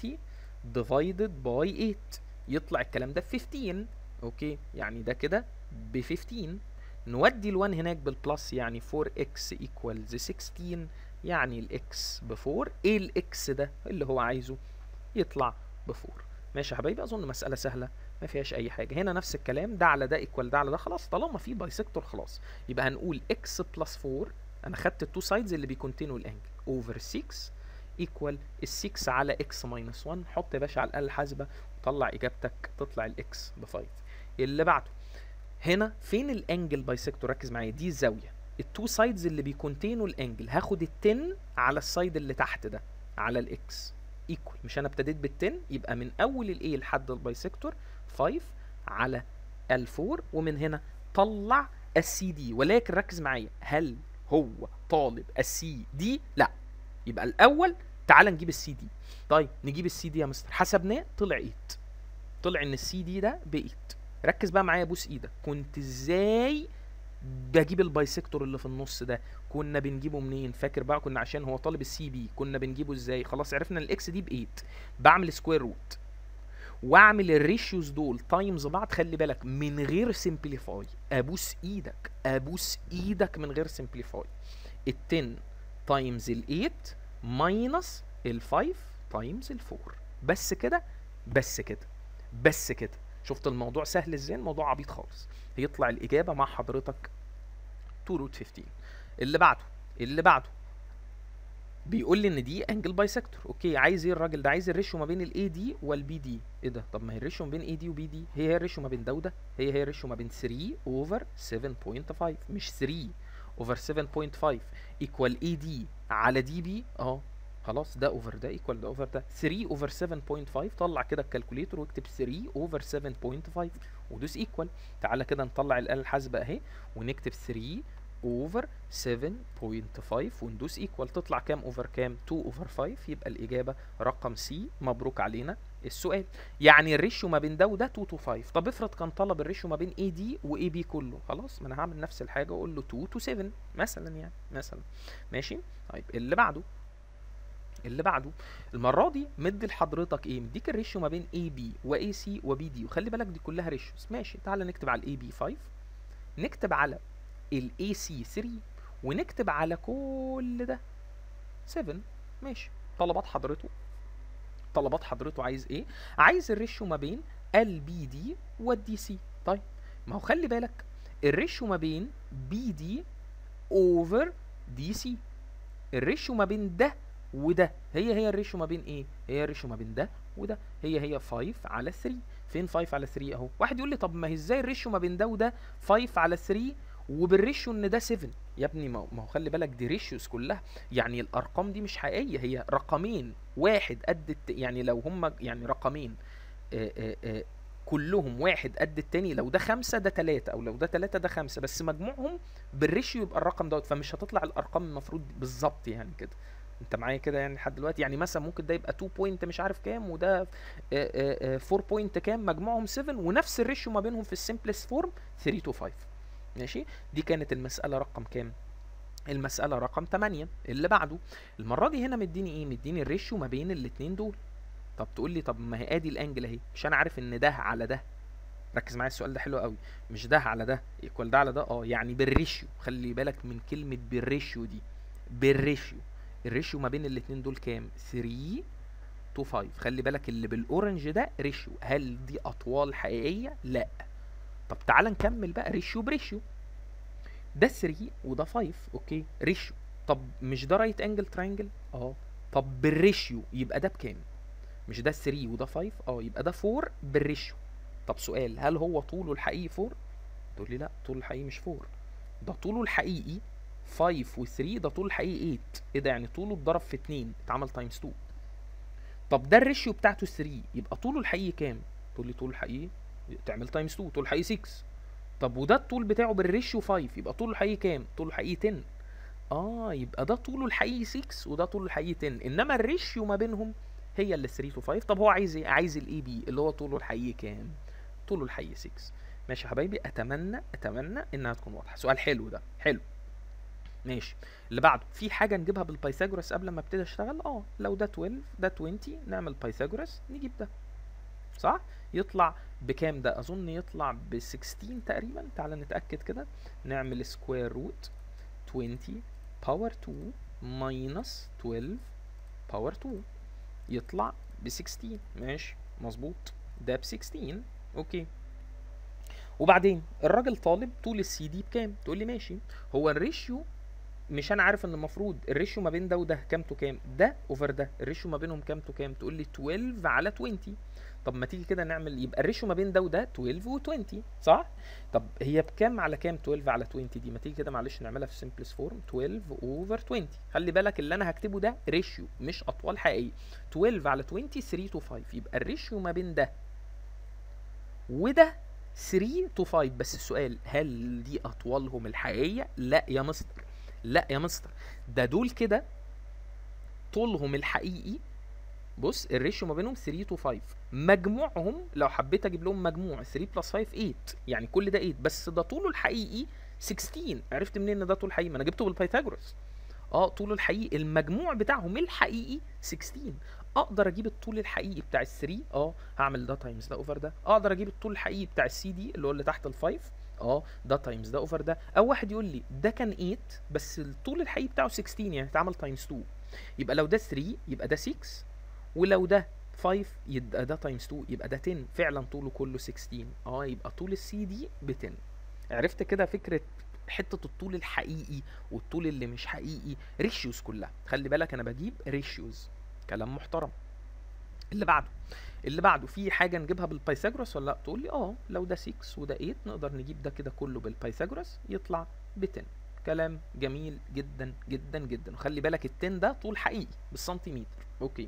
divided by 8 يطلع الكلام ده ب 15 اوكي يعني ده كده ب 15 نودي ال1 هناك بالبلس يعني 4x equals 16 يعني الاكس ب 4 ايه الاكس ده اللي هو عايزه يطلع ب 4 ماشي يا حبايبي اظن مساله سهله ما فيهاش اي حاجه هنا نفس الكلام ده على ده ايكوال ده على ده خلاص طالما في بايسكتور خلاص يبقى هنقول اكس بلس 4 انا خدت التو سايدز اللي بيكونتينوا الانجل اوفر 6 ايكوال ال 6 على اكس ماينس 1 حط يا باشا على الاله الحاسبه وطلع اجابتك تطلع الاكس ب 5 اللي بعده هنا فين الانجل بايسكتور ركز معايا دي الزاويه التو سايدز اللي بيكونتينوا الانجل هاخد ال10 على السايد اللي تحت ده على الاكس ايكوال مش انا ابتديت بال10 يبقى من اول الايه لحد البايسكتور 5 على ال4 ومن هنا طلع السي دي ولكن ركز معايا هل هو طالب السي دي لا يبقى الاول تعال نجيب السي دي طيب نجيب السي دي يا مستر حسبناه طلع 8 طلع ان السي دي ده ب 8 ركز بقى معايا بوس ايدك كنت ازاي بجيب البايسكتور اللي في النص ده كنا بنجيبه منين فاكر بقى كنا عشان هو طالب السي بي كنا بنجيبه ازاي خلاص عرفنا ان الاكس دي ب 8 بعمل سكوير روت واعمل الريشيوز دول تايمز بعض خلي بالك من غير سمبليفاي ابوس ايدك ابوس ايدك من غير سمبليفاي ال 10 تايمز ال 8 ماينس ال 5 تايمز ال 4 بس كده بس كده بس كده شفت الموضوع سهل ازاي الموضوع عبيط خالص هيطلع الاجابه مع حضرتك 2 روت 15 اللي بعده اللي بعده بيقول لي ان دي انجل بايسكتور اوكي عايز ايه الراجل ده عايز الريشيو ما بين الاي دي والبي دي ايه ده طب ما هي الريشيو ما بين اي دي وبي دي هي هي الريشيو ما بين ده وده هي هي الريشيو ما بين 3 اوفر 7.5 مش 3 اوفر 7.5 ايكوال اي دي على دي بي اه خلاص ده اوفر ده ايكوال ده اوفر ده 3 اوفر 7.5 طلع كده الكالكوليتر واكتب 3 اوفر 7.5 ودوس ايكوال تعالى كده نطلع الاله الحاسبه اهي ونكتب 3 اوفر 7.5 وندوس ايكوال تطلع كام اوفر كام 2 اوفر 5 يبقى الاجابه رقم سي مبروك علينا السؤال يعني الريشيو ما بين ده وده 2 تو 5 طب افرض كان طلب الريشيو ما بين اي دي واي بي كله خلاص ما انا هعمل نفس الحاجه واقول له 2 تو 7 مثلا يعني مثلا ماشي طيب اللي بعده اللي بعده المره دي مدي لحضرتك ايه مديك الريشيو ما بين اي بي واي سي وبي دي وخلي بالك دي كلها ريشيوز ماشي تعالى نكتب على الاي بي 5 نكتب على الاي سي 3 ونكتب على كل ده 7 ماشي طلبات حضرته طلبات حضرته عايز ايه عايز الريشيو ما بين البي دي والدي سي طيب ما هو خلي بالك الريشيو ما بين بي دي اوفر دي سي الريشيو ما بين ده وده هي هي الريشيو ما بين ايه هي الريشيو ما بين ده وده هي هي 5 على 3 فين 5 على 3 اهو واحد يقول لي طب ما هي ازاي الريشيو ما بين ده وده 5 على 3 وبالريشيو ان ده 7 يا ابني ما ما هو خلي بالك دي ريشيوز كلها يعني الارقام دي مش حقيقيه هي رقمين واحد قد الت... يعني لو هم يعني رقمين آه، آه، آه، كلهم واحد قد التاني لو ده خمسة ده تلاتة او لو ده تلاتة ده خمسة بس مجموعهم بالريشيو يبقى الرقم دوت فمش هتطلع الارقام المفروض بالظبط يعني كده انت معايا كده يعني لحد دلوقتي يعني مثلا ممكن ده يبقى 2 بوينت مش عارف كام وده 4 بوينت كام مجموعهم 7 ونفس الريشيو ما بينهم في السمبلست فورم 3 تو 5 ماشي دي كانت المسألة رقم كام المسألة رقم 8 اللي بعده المرة دي هنا مديني ايه مديني الريشيو ما بين الاتنين دول طب تقول لي طب ما هي ادي الانجل اهي مش انا عارف ان ده على ده ركز معايا السؤال ده حلو قوي مش ده على ده يكوال ده على ده اه يعني بالريشيو خلي بالك من كلمة بالريشيو دي بالريشيو الريشيو ما بين الاتنين دول كام 3 تو 5 خلي بالك اللي بالاورنج ده ريشيو هل دي اطوال حقيقية لا طب تعال نكمل بقى ريشيو بريشيو ده 3 وده 5 اوكي ريشيو طب مش ده رايت انجل تراينجل اه طب بالريشيو يبقى ده بكام مش ده 3 وده 5 اه يبقى ده 4 بالريشيو طب سؤال هل هو طوله الحقيقي 4 تقول لي لا طوله الحقيقي مش 4 ده طوله الحقيقي 5 و3 ده طوله الحقيقي 8 ايه ده يعني طوله اتضرب في 2 اتعمل تايمز 2 طب ده الريشيو بتاعته 3 يبقى طوله الحقيقي كام تقول لي طوله الحقيقي تعمل تايمز 2 طوله الحقيقي 6 طب وده الطول بتاعه بالريشيو 5 يبقى طوله الحقيقي كام طوله الحقيقي 10 اه يبقى ده طوله الحقيقي 6 وده طوله الحقيقي 10 انما الريشيو ما بينهم هي اللي 3 تو 5 طب هو عايز ايه عايز الاي بي اللي هو طوله الحقيقي كام طوله الحقيقي 6 ماشي يا حبايبي اتمنى اتمنى انها تكون واضحه سؤال حلو ده حلو ماشي اللي بعده في حاجه نجيبها بالبايثاغورس قبل ما ابتدي اشتغل اه لو ده 12 ده 20 نعمل بايثاغورس نجيب ده صح يطلع بكام ده اظن يطلع ب 16 تقريبا تعال نتاكد كده نعمل سكوير روت 20 باور 2 ماينس 12 باور 2 يطلع ب 16 ماشي مظبوط ده ب 16 اوكي وبعدين الراجل طالب طول السي دي بكام تقول لي ماشي هو الريشيو مش انا عارف ان المفروض الريشيو ما بين ده وده كام تو كام ده اوفر ده الريشيو ما بينهم كام تو كام تقول لي 12 على 20 طب ما تيجي كده نعمل يبقى الريشيو ما بين ده وده 12 و20 صح طب هي بكام على كام 12 على 20 دي ما تيجي كده معلش نعملها في سمبلس فورم 12 اوفر 20 خلي بالك اللي انا هكتبه ده ريشيو مش اطوال حقيقيه 12 على 20 3 تو 5 يبقى الريشيو ما بين ده وده 3 تو 5 بس السؤال هل دي اطوالهم الحقيقيه لا يا مستر لا يا مستر ده دول كده طولهم الحقيقي بص الريشيو ما بينهم 3 تو 5 مجموعهم لو حبيت اجيب لهم مجموع 3 بلس 5 8 يعني كل ده 8 بس ده طوله الحقيقي 16 عرفت منين ان ده طول حقيقي ما انا جبته بالبايثاغورس اه طوله الحقيقي المجموع بتاعهم الحقيقي 16 اقدر اجيب الطول الحقيقي بتاع ال 3 اه هعمل ده تايمز ده اوفر ده اقدر اجيب الطول الحقيقي بتاع السي دي اللي هو اللي تحت ال5 اه ده تايمز ده اوفر ده او واحد يقول لي ده كان 8 بس الطول الحقيقي بتاعه 16 يعني اتعمل تايمز 2 يبقى لو ده 3 يبقى ده 6 ولو ده 5 يبقى ده تايمز 2 يبقى ده 10 فعلا طوله كله 16 اه يبقى طول السي دي ب 10 عرفت كده فكره حته الطول الحقيقي والطول اللي مش حقيقي ريشيوز كلها خلي بالك انا بجيب ريشيوز كلام محترم اللي بعده اللي بعده في حاجه نجيبها بالبايثاغورس ولا لا تقول لي اه لو ده 6 وده 8 نقدر نجيب ده كده كله بالبايثاغورس يطلع ب 10 كلام جميل جدا جدا جدا وخلي بالك ال 10 ده طول حقيقي بالسنتيمتر اوكي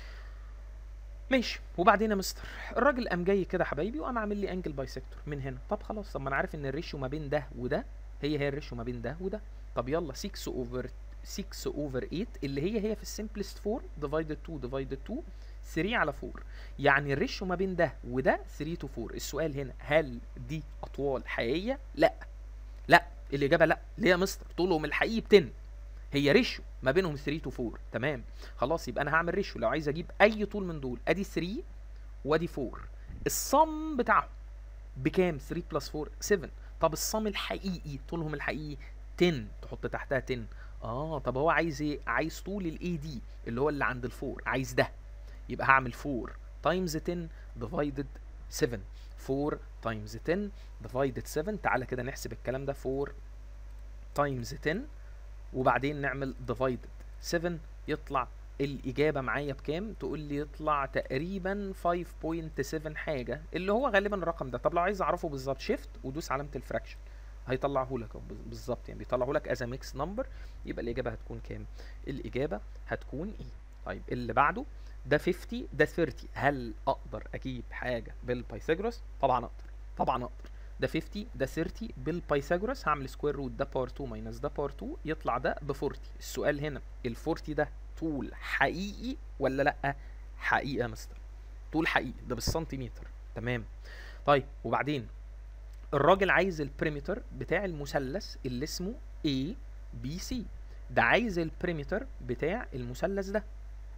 ماشي وبعدين يا مستر الراجل قام جاي كده حبايبي وقام عامل لي انجل بايسكتور من هنا طب خلاص طب ما انا عارف ان الريشيو ما بين ده وده هي هي الريشيو ما بين ده وده طب يلا 6 اوفر 6 اوفر 8 اللي هي هي في السمبلست فورم ديفايدد 2 ديفايدد 2 3 على 4 يعني الريشيو ما بين ده وده 3 تو 4 السؤال هنا هل دي اطوال حقيقيه لا لا الاجابه لا ليه يا مستر طولهم الحقيقي ب 10 هي ريشيو ما بينهم 3 تو 4 تمام خلاص يبقى انا هعمل ريشيو لو عايز اجيب اي طول من دول ادي 3 وادي 4 الصم بتاعهم بكام 3 بلس 4 7 طب الصم الحقيقي طولهم الحقيقي 10 تحط تحتها 10 اه طب هو عايز ايه عايز طول الاي دي اللي هو اللي عند الفور عايز ده يبقى هعمل 4 تايمز 10 ديفايدد 7 4 تايمز 10 ديفايدد 7 تعالى كده نحسب الكلام ده 4 تايمز 10 وبعدين نعمل ديفايدد 7 يطلع الإجابة معايا بكام؟ تقول لي يطلع تقريبا 5.7 حاجة اللي هو غالبا الرقم ده طب لو عايز أعرفه بالظبط شيفت ودوس علامة الفراكشن هيطلعه لك أهو بز- بالظبط يعني بيطلعه لك از ميكس نمبر يبقى الاجابه هتكون كام الاجابه هتكون ايه طيب اللي بعده ده 50 ده 30 هل اقدر اجيب حاجه بالبايثاغورس طبعا اقدر طبعا اقدر ده 50 ده 30 بالبايثاغورس هعمل سكوير روت ده باور 2 ماينس ده باور 2 يطلع ده ب 40 السؤال هنا ال 40 ده طول حقيقي ولا لا حقيقي يا مستر طول حقيقي ده بالسنتيمتر تمام طيب وبعدين الراجل عايز البريمتر بتاع المثلث اللي اسمه A B C ده عايز البريمتر بتاع المثلث ده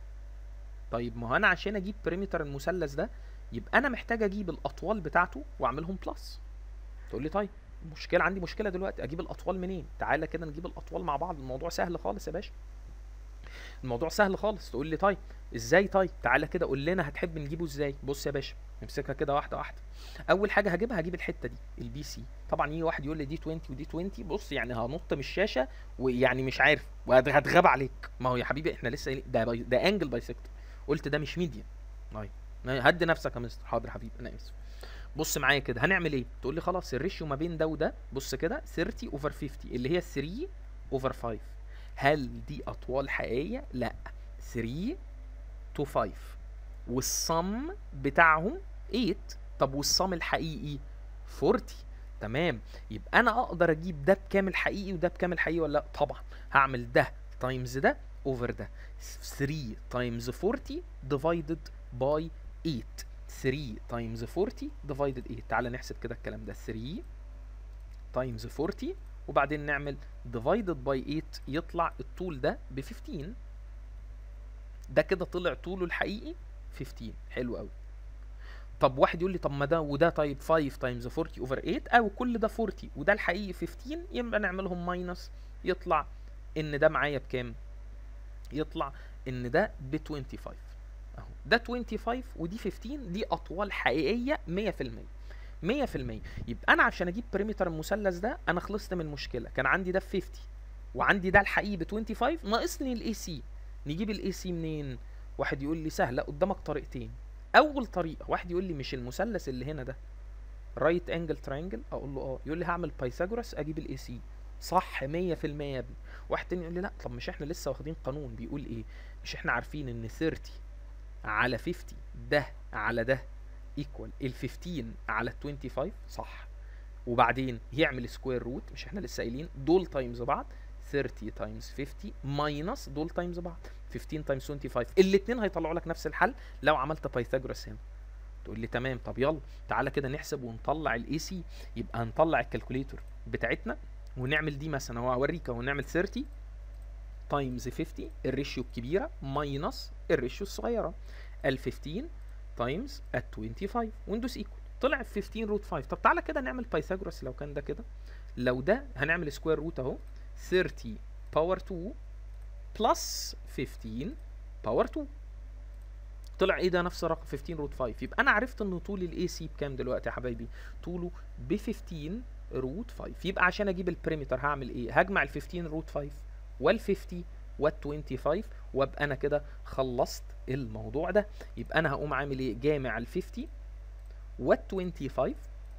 طيب ما هو انا عشان اجيب بريمتر المثلث ده يبقى انا محتاج اجيب الاطوال بتاعته واعملهم بلس تقول لي طيب مشكله عندي مشكله دلوقتي اجيب الاطوال منين تعالى كده نجيب الاطوال مع بعض الموضوع سهل خالص يا باشا الموضوع سهل خالص تقول لي طيب ازاي طيب تعالى كده قول لنا هتحب نجيبه ازاي بص يا باشا نمسكها كده واحده واحده اول حاجه هجيبها هجيب الحته دي البي سي طبعا يجي واحد يقول لي دي 20 ودي 20 بص يعني هنط من الشاشه ويعني مش عارف وهتغاب عليك ما هو يا حبيبي احنا لسه قايلين- ده باي- ده انجل بايسكتور قلت ده مش ميديان طيب هدي نفسك يا مستر حاضر يا حبيبي انا اسف بص معايا كده هنعمل ايه تقول لي خلاص الريشيو ما بين ده وده بص كده 30 اوفر 50 اللي هي 3 اوفر 5 هل دي اطوال حقيقيه لا 3 تو 5 والصم بتاعهم 8 طب والصم الحقيقي 40 تمام يبقى انا اقدر اجيب ده بكامل حقيقي وده بكامل حقيقي ولا لا طبعا هعمل ده تايمز ده اوفر ده 3 تايمز 40 ديفايدد باي 8 3 تايمز 40 ديفايدد 8 تعال نحسب كده الكلام ده 3 تايمز 40 وبعدين نعمل ديفايدد باي 8 يطلع الطول ده ب 15 ده كده طلع طوله الحقيقي 15 حلو قوي طب واحد يقول لي طب ما ده وده طيب 5 تايمز 40 اوفر 8 او كل ده 40 وده الحقيقي 15 يبقى نعملهم ماينس يطلع ان ده معايا بكام يطلع ان ده ب 25 اهو ده 25 ودي 15 دي اطوال حقيقيه 100% 100% يبقى انا عشان اجيب بريمتر المثلث ده انا خلصت من المشكله كان عندي ده ب 50 وعندي ده الحقيقي ب 25 ناقصني الاي سي نجيب الاي سي منين واحد يقول لي سهله قدامك طريقتين اول طريقه واحد يقول لي مش المثلث اللي هنا ده رايت انجل ترينجل اقول له اه يقول لي هعمل بايثاغورس اجيب الاي سي صح 100% يا ابني واحد تاني يقول لي لا طب مش احنا لسه واخدين قانون بيقول ايه مش احنا عارفين ان 30 على 50 ده على ده ايكوال ال 15 على ال 25 صح وبعدين يعمل سكوير روت مش احنا لسه قايلين دول تايمز بعض 30 تايمز 50 ماينس دول تايمز بعض 15 تايمز 25 الاثنين هيطلعوا لك نفس الحل لو عملت بايثاغورس هنا تقول لي تمام طب يلا تعالى كده نحسب ونطلع الاي سي يبقى هنطلع الكالكوليتور بتاعتنا ونعمل دي مثلا هو اوريك اهو نعمل 30 تايمز 50 الريشيو الكبيره ماينس الريشيو الصغيره ال 15 تايمز ال 25 وندوس ايكوال طلع 15 روت 5 طب تعالى كده نعمل بايثاغورس لو كان ده كده لو ده هنعمل سكوير روت اهو 30 باور 2 بلس 15 باور 2 طلع ايه ده نفس الرقم 15 روت 5 يبقى انا عرفت ان طول الاي سي بكام دلوقتي يا حبايبي طوله ب 15 روت 5 يبقى عشان اجيب البريمتر هعمل ايه هجمع ال 15 روت 5 وال 50 وال 25 وابقى انا كده خلصت الموضوع ده يبقى انا هقوم عامل ايه جامع ال 50 وال 25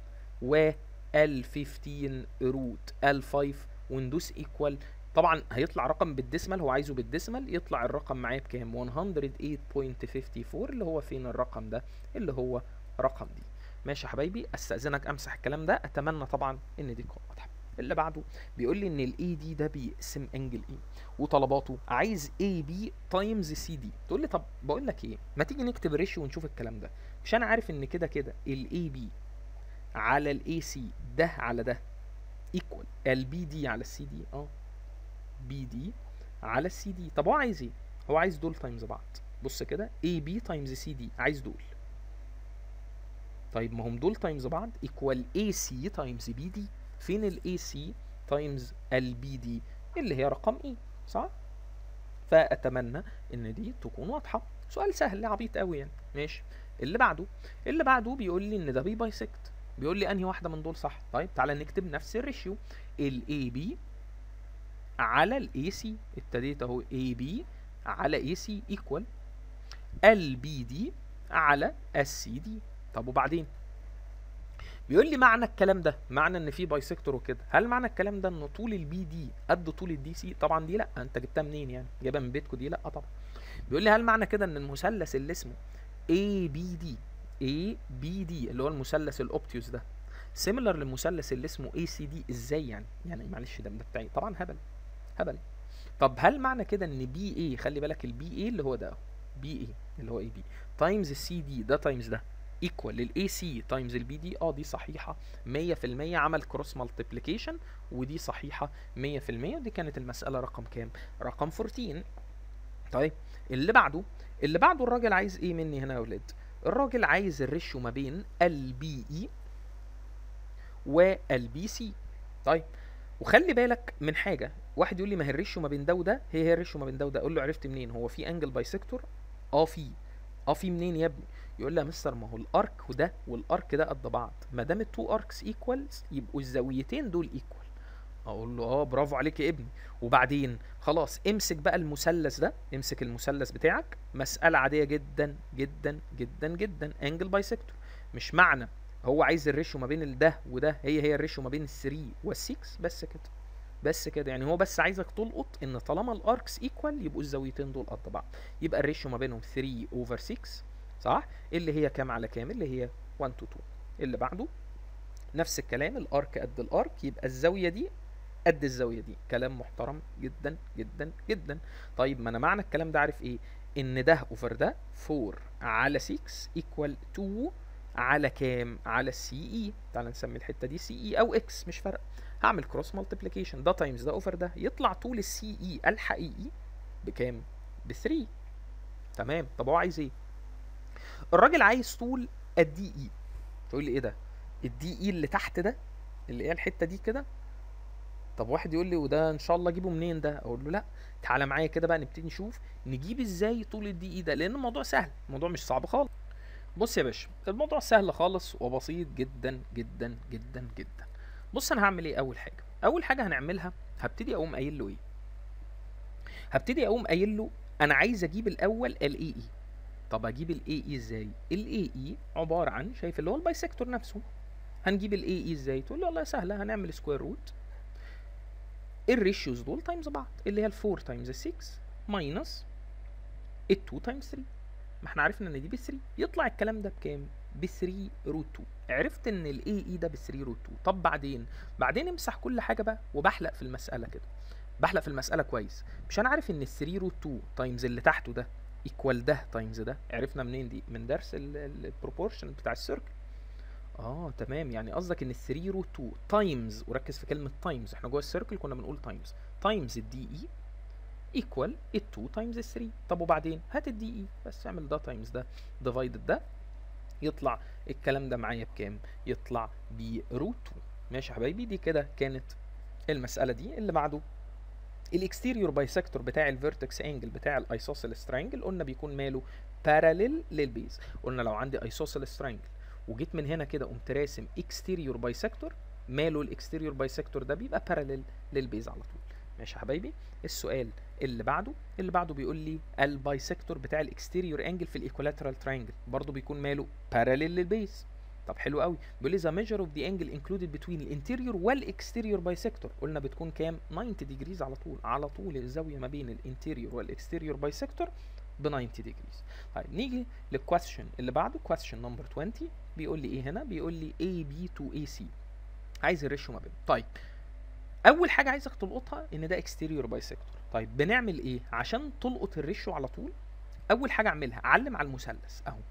وال 15 روت ال 5 وندوس ايكوال طبعا هيطلع رقم بالديسمال هو عايزه بالديسمال يطلع الرقم معايا بكام 108.54 اللي هو فين الرقم ده اللي هو رقم دي ماشي يا حبايبي استاذنك امسح الكلام ده اتمنى طبعا ان دي تكون واضحه اللي بعده بيقول لي ان الاي دي ده بيقسم انجل اي وطلباته عايز اي بي تايمز سي دي تقول لي طب بقول لك ايه ما تيجي نكتب ريشيو ونشوف الكلام ده مش انا عارف ان كده كده الاي بي على الاي سي ده على ده ايكوال البي دي على السي دي اه بي دي على السي دي طب هو عايز ايه هو عايز دول تايمز بعض بص كده اي بي تايمز سي دي عايز دول طيب ما هم دول تايمز بعض ايكوال اي سي تايمز بي دي فين الاي سي تايمز البي دي اللي هي رقم اي صح فاتمنى ان دي تكون واضحه سؤال سهل عبيط قوي يعني ماشي اللي بعده اللي بعده بيقول لي ان ده بي بايسكت بيقول لي انهي واحده من دول صح طيب تعالى نكتب نفس الريشيو الاي بي على الاي سي ابتديت اهو اي بي على اي سي ايكوال البي دي على السي دي طب وبعدين بيقول لي معنى الكلام ده معنى ان في بايسكتور وكده هل معنى الكلام ده ان طول البي دي قد طول الدي سي طبعا دي لا انت جبتها منين يعني جايبها من بيتكو دي لا طبعا بيقول لي هل معنى كده ان المثلث اللي اسمه اي بي دي اي بي دي اللي هو المثلث الاوبتيوس ده سيميلر للمثلث اللي اسمه اي سي دي ازاي يعني يعني معلش ده ده بتاعي طبعا هبل هبل طب هل معنى كده ان بي اي خلي بالك البي اي اللي هو ده بي اي اللي هو اي بي تايمز السي دي ده تايمز ده ايكوال للاي سي تايمز البي دي اه دي صحيحه 100% عمل كروس مالتيبليكيشن ودي صحيحه 100% ودي كانت المساله رقم كام رقم 14 طيب اللي بعده اللي بعده الراجل عايز ايه مني هنا يا ولاد الراجل عايز الريشيو ما بين البي اي والبي سي طيب وخلي بالك من حاجه واحد يقول لي ما هي الريشيو ما بين ده وده هي هي الريشيو ما بين ده وده اقول له عرفت منين هو في انجل بايسكتور اه في اه في منين يا ابني يقول لي يا مستر ما هو الارك وده والارك ده قد بعض ما دام التو اركس ايكوالز يبقوا الزاويتين دول ايكوال اقول له اه برافو عليك يا ابني وبعدين خلاص امسك بقى المثلث ده امسك المثلث بتاعك مسألة عادية جدا جدا جدا جدا انجل بايسكتور مش معنى هو عايز الريشيو ما بين ده وده هي هي الريشيو ما بين ال 3 وال 6 بس كده بس كده يعني هو بس عايزك تلقط ان طالما الاركس ايكوال يبقوا الزاويتين دول قد بعض يبقى الريشيو ما بينهم 3 اوفر 6 صح اللي هي كام على كام اللي هي 1 تو 2 اللي بعده نفس الكلام الارك قد الارك يبقى الزاويه دي قد الزاويه دي كلام محترم جدا جدا جدا طيب ما انا معنى الكلام ده عارف ايه ان ده اوفر ده 4 على 6 ايكوال 2 على كام على السي اي تعال نسمي الحته دي سي اي او اكس مش فارقه هعمل كروس مالتيبليكيشن ده تايمز ده اوفر ده يطلع طول السي اي الحقيقي بكام ب 3 تمام طب هو عايز ايه الراجل عايز طول الدي اي تقول لي ايه ده الدي اي اللي تحت ده اللي هي الحته دي كده طب واحد يقول لي وده ان شاء الله اجيبه منين ده اقول له لا تعالى معايا كده بقى نبتدي نشوف نجيب ازاي طول الدي اي ده لان الموضوع سهل الموضوع مش صعب خالص بص يا باشا الموضوع سهل خالص وبسيط جدا جدا جدا جدا بص انا هعمل ايه اول حاجه اول حاجه هنعملها هبتدي اقوم قايل له ايه هبتدي اقوم قايل له انا عايز اجيب الاول الاي اي طب اجيب الاي اي ازاي الاي اي عباره عن شايف اللي هو البايسكتور نفسه هنجيب الاي اي ازاي تقول لي والله سهله هنعمل سكوير روت الريشيوز دول تايمز بعض اللي هي ال 4 تايمز 6 ماينس ال 2 تايمز 3 ما احنا عرفنا ان دي ب 3 يطلع الكلام ده بكام ب 3 روت 2 عرفت ان الاي اي ده ب 3 روت 2 طب بعدين بعدين امسح كل حاجه بقى وبحلق في المساله كده بحلق في المساله كويس مش انا عارف ان ال 3 روت 2 تايمز اللي تحته ده ايكوال ده تايمز ده عرفنا منين دي من درس البروبورشن بتاع السيركل اه تمام يعني قصدك ان ال 3 روت 2 تايمز وركز في كلمه تايمز احنا جوه السيركل كنا بنقول تايمز تايمز الدي اي ايكوال ال 2 تايمز ال 3 طب وبعدين هات الدي اي بس اعمل ده تايمز ده ديفايدد ده يطلع الكلام ده معايا بكام يطلع بروت 2 ماشي يا حبايبي دي كده كانت المساله دي اللي بعده الاكستيريور بايسكتور بتاع الفيرتكس انجل بتاع الايسوسيلس ترينجل قلنا بيكون ماله باراليل للبيز قلنا لو عندي ايسوسيلس ترينجل وجيت من هنا كده قمت راسم اكستيريور بايسكتور ماله الاكستيريور بايسكتور ده بيبقى باراليل للبيز على طول ماشي يا حبايبي السؤال اللي بعده اللي بعده بيقول لي البايسكتور بتاع الاكستيريور انجل في الايكولاترال ترينجل برضه بيكون ماله باراليل للبيز طب حلو قوي بيقول لي ذا ميجر اوف ذا انجل انكلودد بتوين الانتيريور والاكستيريور بايسكتور قلنا بتكون كام 90 ديجريز على طول على طول الزاويه ما بين الانتيريور والاكستيريور بايسكتور ب 90 ديجريز طيب نيجي للكويستشن اللي بعده كويستشن نمبر 20 بيقول لي ايه هنا بيقول لي اي بي تو اي سي عايز الريشيو ما بينهم طيب اول حاجه عايزك تلقطها ان ده اكستيريور بايسكتور طيب بنعمل ايه عشان تلقط الريشيو على طول اول حاجه اعملها علم على المثلث اهو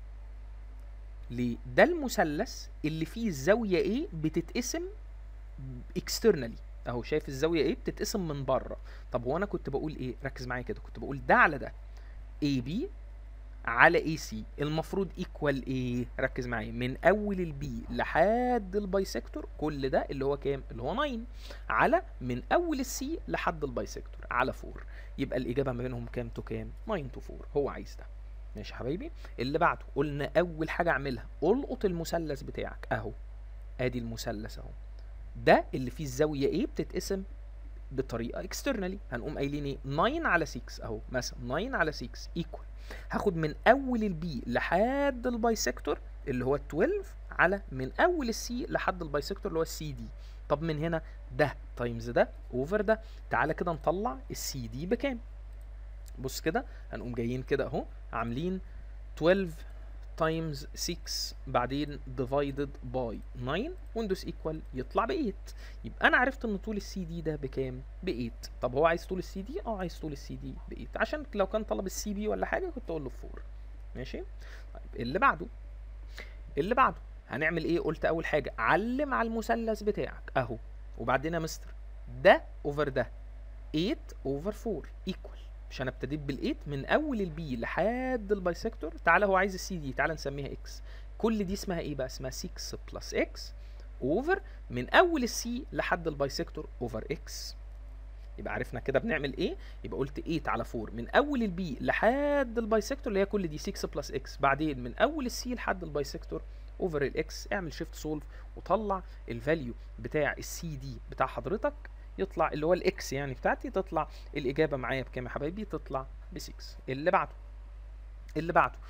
ليه ده المثلث اللي فيه الزاويه ايه بتتقسم اكسترنالي اهو شايف الزاويه ايه بتتقسم من بره طب هو انا كنت بقول ايه ركز معايا كده كنت بقول ده على ده اي بي على اي سي المفروض ايكوال ايه ركز معايا من اول البي لحد البايسكتور كل ده اللي هو كام اللي هو 9 على من اول السي لحد البايسكتور على 4 يبقى الاجابه ما بينهم كام تو كام 9 تو 4 هو عايز ده ماشي يا حبايبي اللي بعده قلنا اول حاجه اعملها القط المثلث بتاعك اهو ادي المثلث اهو ده اللي فيه الزاويه ايه بتتقسم بطريقه اكسترنالي هنقوم قايلين ايه 9 على 6 اهو مثلا 9 على 6 ايكوال هاخد من اول البي لحد البايسكتور اللي هو 12 على من اول السي لحد البايسكتور اللي هو السي دي طب من هنا ده تايمز ده اوفر ده تعالى كده نطلع السي دي بكام بص كده هنقوم جايين كده اهو عاملين 12 تايمز 6 بعدين ديفايدد باي 9 ويندوز ايكوال يطلع ب 8 يبقى انا عرفت ان طول السي دي ده بكام ب 8 طب هو عايز طول السي دي اه عايز طول السي دي ب 8 عشان لو كان طلب السي بي ولا حاجه كنت اقول له 4 ماشي طيب اللي بعده اللي بعده هنعمل ايه قلت اول حاجه علم على المثلث بتاعك اهو وبعدين يا مستر ده اوفر ده 8 اوفر 4 ايكوال مش انا ابتديت بال8 من اول البي لحد البايسكتور تعالى هو عايز السي دي تعالى نسميها اكس كل دي اسمها ايه بقى اسمها 6 بلس اكس اوفر من اول السي لحد البايسكتور اوفر اكس يبقى عرفنا كده بنعمل ايه يبقى قلت 8 على 4 من اول البي لحد البايسكتور اللي هي كل دي 6 بلس اكس بعدين من اول السي لحد البايسكتور اوفر الاكس اعمل شيفت سولف وطلع الفاليو بتاع السي دي بتاع حضرتك يطلع اللي هو الاكس يعني بتاعتي تطلع الاجابه معايا بكام يا حبايبي تطلع ب 6 اللي بعده اللي بعده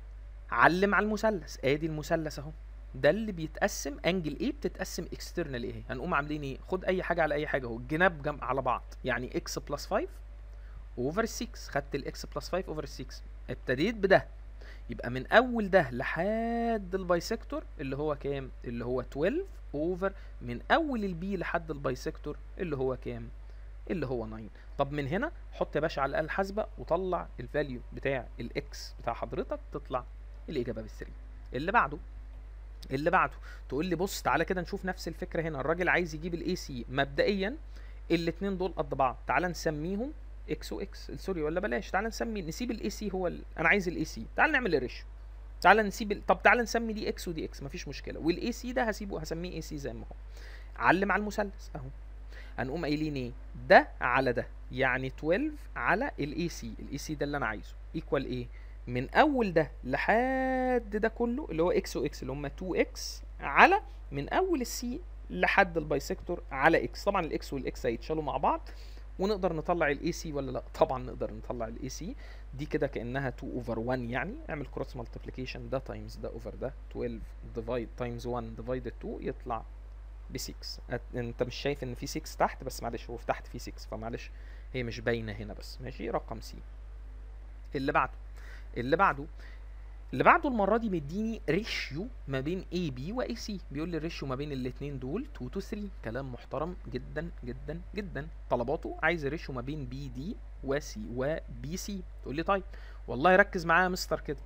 علم على المثلث ادي المثلث اهو ده اللي بيتقسم انجل ايه بتتقسم اكسترنال ايه هنقوم عاملين ايه خد اي حاجه على اي حاجه اهو الجناب جنب على بعض يعني اكس بلس 5 اوفر 6 خدت الاكس بلس 5 اوفر 6 ابتديت بده يبقى من اول ده لحد البايسكتور اللي هو كام اللي هو 12 اوفر من اول البي لحد البايسكتور اللي هو كام اللي هو 9 طب من هنا حط يا باشا على الاله الحاسبه وطلع الفاليو بتاع الاكس بتاع حضرتك تطلع الاجابه بال 3 اللي بعده اللي بعده تقول لي بص تعالى كده نشوف نفس الفكره هنا الراجل عايز يجيب الاي سي مبدئيا الاثنين دول قد بعض تعالى نسميهم اكس واكس سوري ولا بلاش تعالى نسمي نسيب الاي سي هو ال... انا عايز الاي سي تعالى نعمل الريشيو تعالى نسيب ال... طب تعالى نسمي دي اكس ودي اكس مفيش مشكله والاي سي ده هسيبه هسميه اي سي زي ما هو علم على المثلث اهو هنقوم قايلين ايه ده على ده يعني 12 على الاي سي الاي سي ده اللي انا عايزه ايكوال ايه من اول ده لحد ده كله اللي هو اكس واكس اللي هم 2 اكس على من اول السي لحد البايسكتور على اكس طبعا الاكس والاكس هيتشالوا مع بعض ونقدر نطلع الاي سي ولا لا طبعا نقدر نطلع الاي سي دي كده كانها 2 اوفر 1 يعني اعمل كروس مالتيبليكيشن ده تايمز ده اوفر ده 12 ديفايد تايمز 1 ديفايد 2 يطلع ب 6 انت مش شايف ان في 6 تحت بس معلش هو في تحت في 6 فمعلش هي مش باينه هنا بس ماشي رقم سي اللي بعده اللي بعده اللي بعده المره دي مديني ريشيو ما بين اي بي واي سي بيقول لي الريشيو ما بين الاثنين دول 2 تو 3 كلام محترم جدا جدا جدا طلباته عايز الريشيو ما بين بي دي وسي وبي سي تقول لي طيب والله ركز معايا يا مستر كده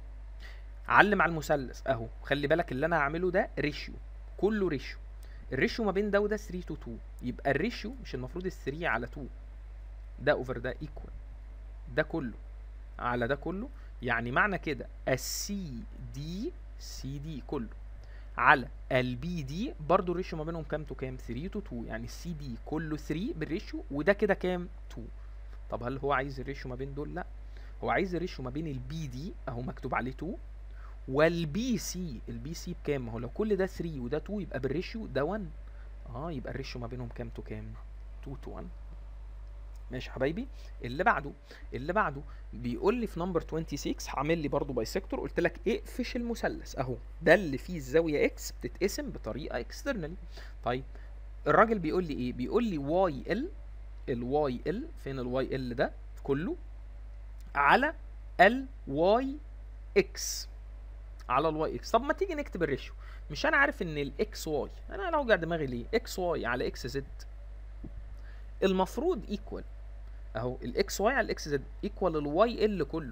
علم على المثلث اهو خلي بالك اللي انا هعمله ده ريشيو كله ريشيو الريشيو ما بين ده وده 3 تو 2 يبقى الريشيو مش المفروض ال 3 على 2 ده اوفر ده ايكوال ده كله على ده كله يعني معنى كده السي دي سي دي كله على البي دي برضو الريشيو ما بينهم كام تو كام 3 تو 2 يعني السي دي كله 3 بالريشيو وده كده كام 2 طب هل هو عايز الريشيو ما بين دول لا هو عايز الريشيو ما بين البي دي اهو مكتوب عليه 2 والبي سي البي سي بكام ما هو لو كل ده 3 وده 2 يبقى بالريشيو ده 1 اه يبقى الريشيو ما بينهم كام تو كام 2 تو 1 ماشي يا حبايبي اللي بعده اللي بعده بيقول لي في نمبر 26 عامل لي برضو بايسكتور قلت لك اقفش المثلث اهو ده اللي فيه الزاويه اكس بتتقسم بطريقه اكسترنالي طيب الراجل بيقول لي ايه بيقول لي واي ال الواي ال فين الواي ال ده كله على الواي اكس على الواي اكس طب ما تيجي نكتب الريشيو مش انا عارف ان الاكس واي انا لو جا دماغي ليه اكس واي على اكس زد المفروض ايكوال اهو الاكس واي على الاكس زد ايكوال الواي ال كله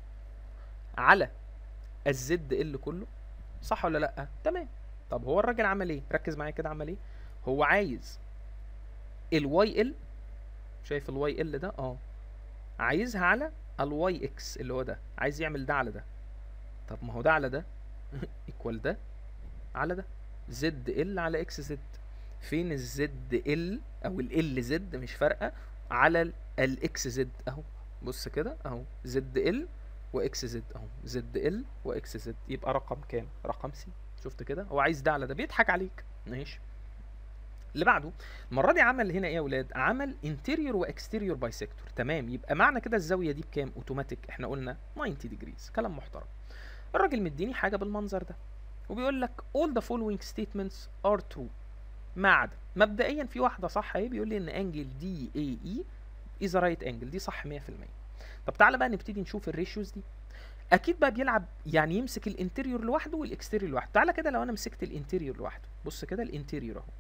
على الزد ال كله صح ولا لا تمام طب هو الراجل عمل ايه ركز معايا كده عمل ايه هو عايز الواي ال شايف الواي ال ده اه عايزها على الواي اكس اللي هو ده عايز يعمل ده على ده طب ما هو ده على ده ايكوال ده على ده زد ال على اكس زد فين الزد ال او ال زد مش فارقه على الاكس زد اهو بص كده اهو زد ال واكس زد اهو زد ال واكس زد يبقى رقم كام رقم سي شفت كده هو عايز ده على ده بيضحك عليك ماشي اللي بعده المره دي عمل هنا ايه يا اولاد عمل انتيريور واكستيريور بايسكتور تمام يبقى معنى كده الزاويه دي بكام اوتوماتيك احنا قلنا 90 ديجريز كلام محترم الراجل مديني حاجه بالمنظر ده وبيقول لك all the following statements are true ما عدا مبدئيا في واحده صح اهي بيقول لي ان انجل دي اي اي از رايت انجل دي صح 100% طب تعالى بقى نبتدي نشوف الريشيوز دي اكيد بقى بيلعب يعني يمسك الانتيريور لوحده والاكستيريور لوحده تعالى كده لو انا مسكت الانتيريور لوحده بص كده الانتيريور اهو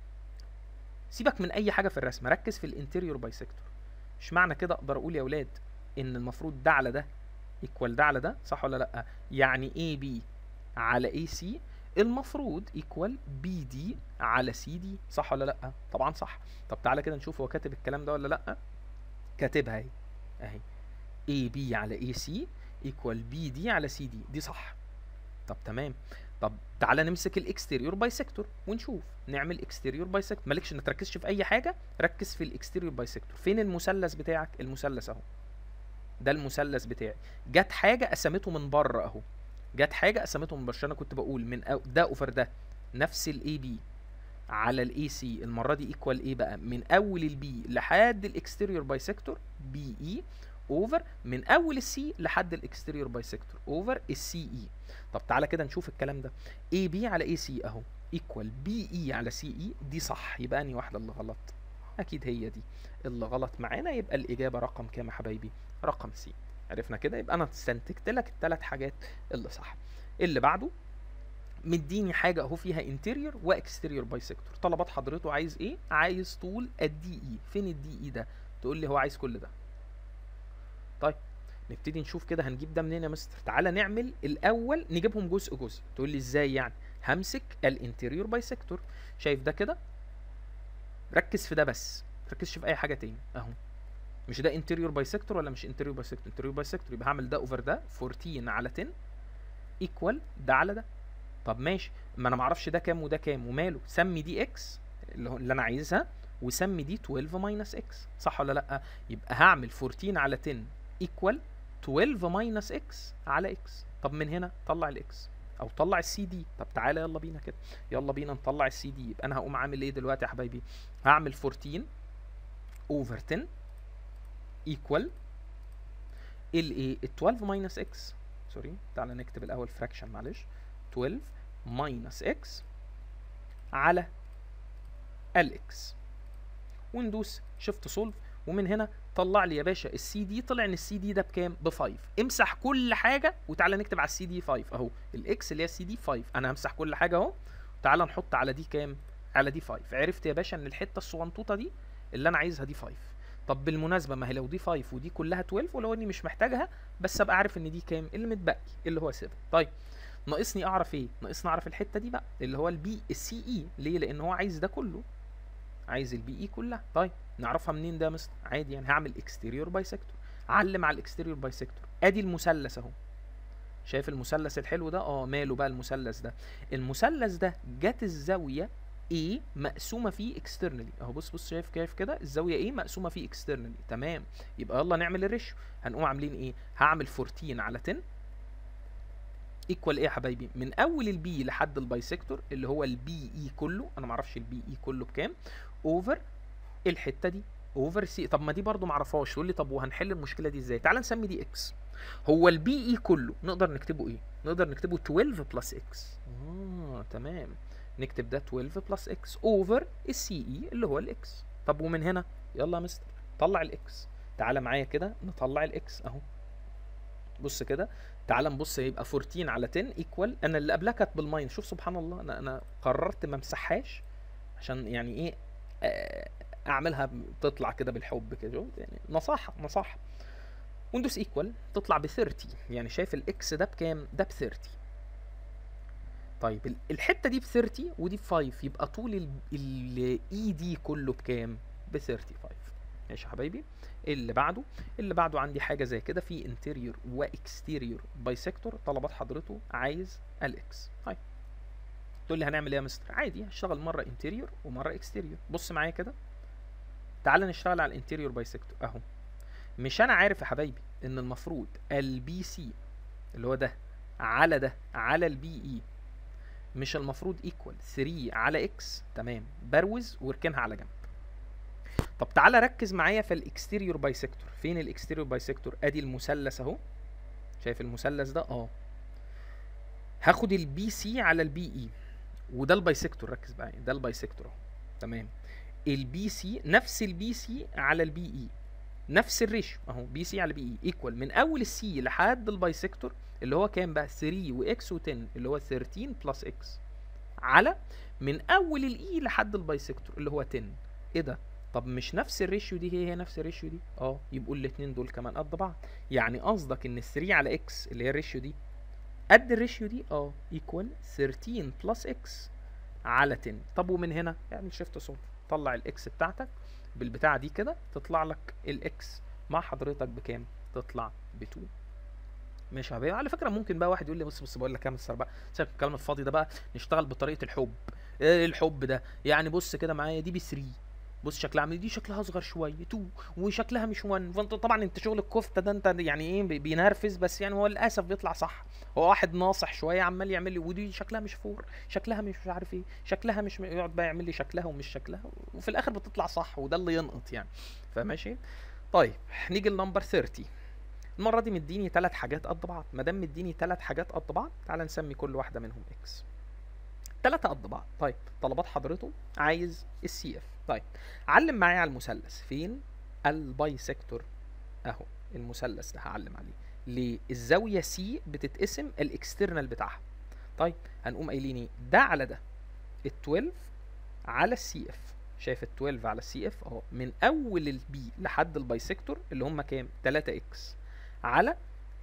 سيبك من اي حاجه في الرسم ركز في الانتيريور بايسكتور مش معنى كده اقدر اقول يا اولاد ان المفروض ده على ده ايكوال ده على ده صح ولا لا يعني اي بي على اي سي المفروض ايكوال بي دي على سي دي صح ولا لا طبعا صح طب تعالى كده نشوف هو كاتب الكلام ده ولا لا كاتبها اهي اهي اي بي على اي سي ايكوال بي دي على سي دي دي صح طب تمام طب تعالى نمسك الاكستيريور بايسكتور ونشوف نعمل اكستيريور بايسكتور مالكش ما تركزش في اي حاجه ركز في الاكستيريور بايسكتور فين المثلث بتاعك المثلث اهو ده المثلث بتاعي جت حاجه قسمته من بره اهو جت حاجه قسمته من بره عشان انا كنت بقول من أو ده اوفر ده نفس الاي بي على الاي سي المره دي ايكوال ايه بقى من اول البي لحد الاكستيريور بايسكتور بي اي اوفر من اول السي لحد الاكستيريور بايسكتور اوفر السي اي طب تعالى كده نشوف الكلام ده اي بي على اي سي اهو ايكوال بي اي على سي اي دي صح يبقى انهي واحده اللي غلط اكيد هي دي اللي غلط معانا يبقى الاجابه رقم كام يا حبايبي رقم سي عرفنا كده يبقى انا استنتجت لك الثلاث حاجات اللي صح اللي بعده مديني حاجه اهو فيها انتيريور واكستيريور بايسكتور طلبات حضرته عايز ايه عايز طول الدي اي فين الدي اي ده تقول لي هو عايز كل ده طيب نبتدي نشوف كده هنجيب ده منين يا مستر تعالى نعمل الاول نجيبهم جزء جزء تقول لي ازاي يعني همسك الانتيريور بايسكتور شايف ده كده ركز في ده بس ركزش في اي حاجه تاني اهو مش ده انتيريور بايسكتور ولا مش انتيريور بايسكتور انتيريور بايسكتور يبقى هعمل ده اوفر ده 14 على 10 ايكوال ده على ده طب ماشي ما انا معرفش ده كام وده كام وماله سمي دي اكس اللي, هو اللي انا عايزها وسمي دي 12 ماينس اكس صح ولا لا يبقى هعمل 14 على 10 ايكوال 12 ماينس اكس على اكس طب من هنا طلع الاكس او طلع السي دي طب تعالى يلا بينا كده يلا بينا نطلع السي دي يبقى انا هقوم عامل ايه دلوقتي يا حبايبي هعمل 14 اوفر 10 ايكوال الايه ال 12 ماينس اكس سوري تعالى نكتب الاول فراكشن معلش 12 ماينس اكس على الاكس وندوس شيفت سولف ومن هنا طلع لي يا باشا السي دي طلع ان السي دي ده بكام ب 5 امسح كل حاجه وتعالى نكتب على السي دي 5 اهو الاكس اللي هي السي دي 5 انا همسح كل حاجه اهو تعالى نحط على دي كام على دي 5 عرفت يا باشا ان الحته الصغنطوطه دي اللي انا عايزها دي 5 طب بالمناسبه ما هي لو دي 5 ودي كلها 12 ولو اني مش محتاجها بس ابقى عارف ان دي كام اللي متبقي اللي هو 7 طيب ناقصني اعرف ايه ناقصني اعرف الحته دي بقى اللي هو البي السي اي ليه لان هو عايز ده كله عايز البي اي كلها طيب نعرفها منين ده مثلا عادي يعني هعمل اكستيريور بايسكتور علم على الاكستيريور بايسكتور ادي المثلث اهو شايف المثلث الحلو ده اه ماله بقى المثلث ده المثلث ده جت الزاويه A مقسومه فيه اكسترنالي اهو بص بص شايف كيف كده الزاويه A مقسومه فيه اكسترنالي تمام يبقى يلا نعمل الريشيو هنقوم عاملين ايه هعمل 14 على 10 ايكوال ايه يا حبايبي من اول البي لحد البايسكتور اللي هو البي اي كله انا ما اعرفش البي اي كله بكام اوفر الحته دي اوفر سي طب ما دي برضو ما اعرفهاش تقول لي طب وهنحل المشكله دي ازاي تعال نسمي دي اكس هو البي اي كله نقدر نكتبه ايه نقدر نكتبه 12 بلس اكس اه تمام نكتب ده 12 بلس اكس اوفر السي اي اللي هو الاكس طب ومن هنا يلا يا مستر طلع الاكس تعالى معايا كده نطلع الاكس اهو بص كده تعال نبص يبقى 14 على 10 ايكوال انا اللي قبلها كانت بالماين شوف سبحان الله انا انا قررت ما امسحهاش عشان يعني ايه اعملها تطلع كده بالحب كده يعني نصاحه نصاحه وندوس ايكوال تطلع ب 30 يعني شايف الاكس ده بكام ده ب 30 طيب الحته دي ب 30 ودي ب 5 يبقى طول الاي دي كله بكام ب 35 ماشي يا حبايبي اللي بعده اللي بعده عندي حاجه زي كده في انتيريور واكستيريور بايسكتور طلبات حضرته عايز الاكس طيب تقول لي هنعمل ايه يا مستر عادي هشتغل مره انتيريور ومره اكستيريور بص معايا كده تعال نشتغل على الانتيريور بايسكتور اهو مش انا عارف يا حبايبي ان المفروض البي سي اللي هو ده على ده على البي اي مش المفروض ايكوال 3 على اكس تمام بروز واركنها على جنب طب تعالى ركز معايا في الاكستيريور بايسكتور فين الاكستيريور بايسكتور ادي المثلث اهو شايف المثلث ده اه هاخد البي سي على البي اي وده البايسكتور ركز معايا ده البايسكتور اهو تمام البي سي نفس البي سي على البي اي نفس الريشيو اهو بي سي على بي اي ايكوال من اول السي لحد البايسكتور اللي هو كام بقى 3 واكس و10 اللي هو 13 بلس اكس على من اول الاي لحد البايسكتور اللي هو 10 ايه ده طب مش نفس الريشيو دي هي هي نفس الريشيو دي اه يبقوا الاثنين دول كمان قد بعض يعني قصدك ان ال 3 على اكس اللي هي الريشيو دي قد الريشيو دي اه ايكوال 13 بلس اكس على 10 طب ومن هنا اعمل شيفت صوت طلع الاكس بتاعتك بالبتاعه دي كده تطلع لك الاكس مع حضرتك بكام تطلع ب 2 ماشي يا حبيبي على فكره ممكن بقى واحد يقول لي بص بص بقول لك يا مستر بقى سيبك من الكلام الفاضي ده بقى نشتغل بطريقه الحب ايه الحب ده يعني بص كده معايا دي ب 3 بص شكلها عامل دي شكلها اصغر شويه 2 وشكلها مش 1 فانت طبعا انت شغل الكفته ده انت يعني ايه بي- بينرفز بس يعني هو للاسف بيطلع صح هو واحد ناصح شويه عمال يعمل لي ودي شكلها مش فور شكلها مش مش عارف ايه شكلها مش يقعد بقى يعمل لي شكلها ومش شكلها وفي الاخر بتطلع صح وده اللي ينقط يعني فماشي طيب نيجي لنمبر 30 المره دي مديني ثلاث حاجات قد بعض ما دام مديني ثلاث حاجات قد بعض تعال نسمي كل واحده منهم اكس ثلاثة قد بعض طيب طلبات حضرته عايز السي اف طيب علم معايا على المثلث فين البايسكتور اهو المثلث ده هعلم عليه ليه الزاويه سي بتتقسم الاكسترنال بتاعها طيب هنقوم قايلين ايه ده على ده ال 12 على السي اف شايف ال 12 على السي اف اهو من اول البي لحد البايسكتور اللي هم كام 3 اكس على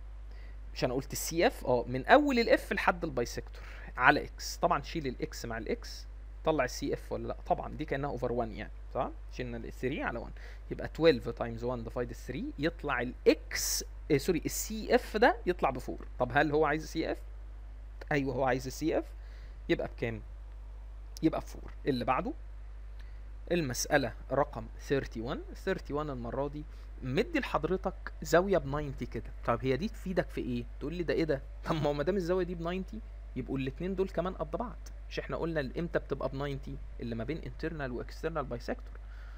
مش انا قلت السي اف اه من اول الاف لحد البايسكتور على اكس طبعا شيل الاكس مع الاكس طلع السي اف ولا لا طبعا دي كانها اوفر 1 يعني صح شلنا ال 3 على 1 يبقى 12 تايمز 1 ديفايد 3 يطلع الاكس إيه سوري السي اف ده يطلع ب 4 طب هل هو عايز السي اف ايوه هو عايز السي اف يبقى بكام يبقى ب 4 اللي بعده المسألة رقم 31 31 المرة دي مدي لحضرتك زاوية ب 90 كده طب هي دي تفيدك في ايه تقول لي ده ايه ده طب ما هو ما دام الزاوية دي ب 90 يبقوا الاتنين دول كمان قد بعض مش احنا قلنا ال- امتى بتبقى ب 90 اللي ما بين internal واكسترنال بايسكتور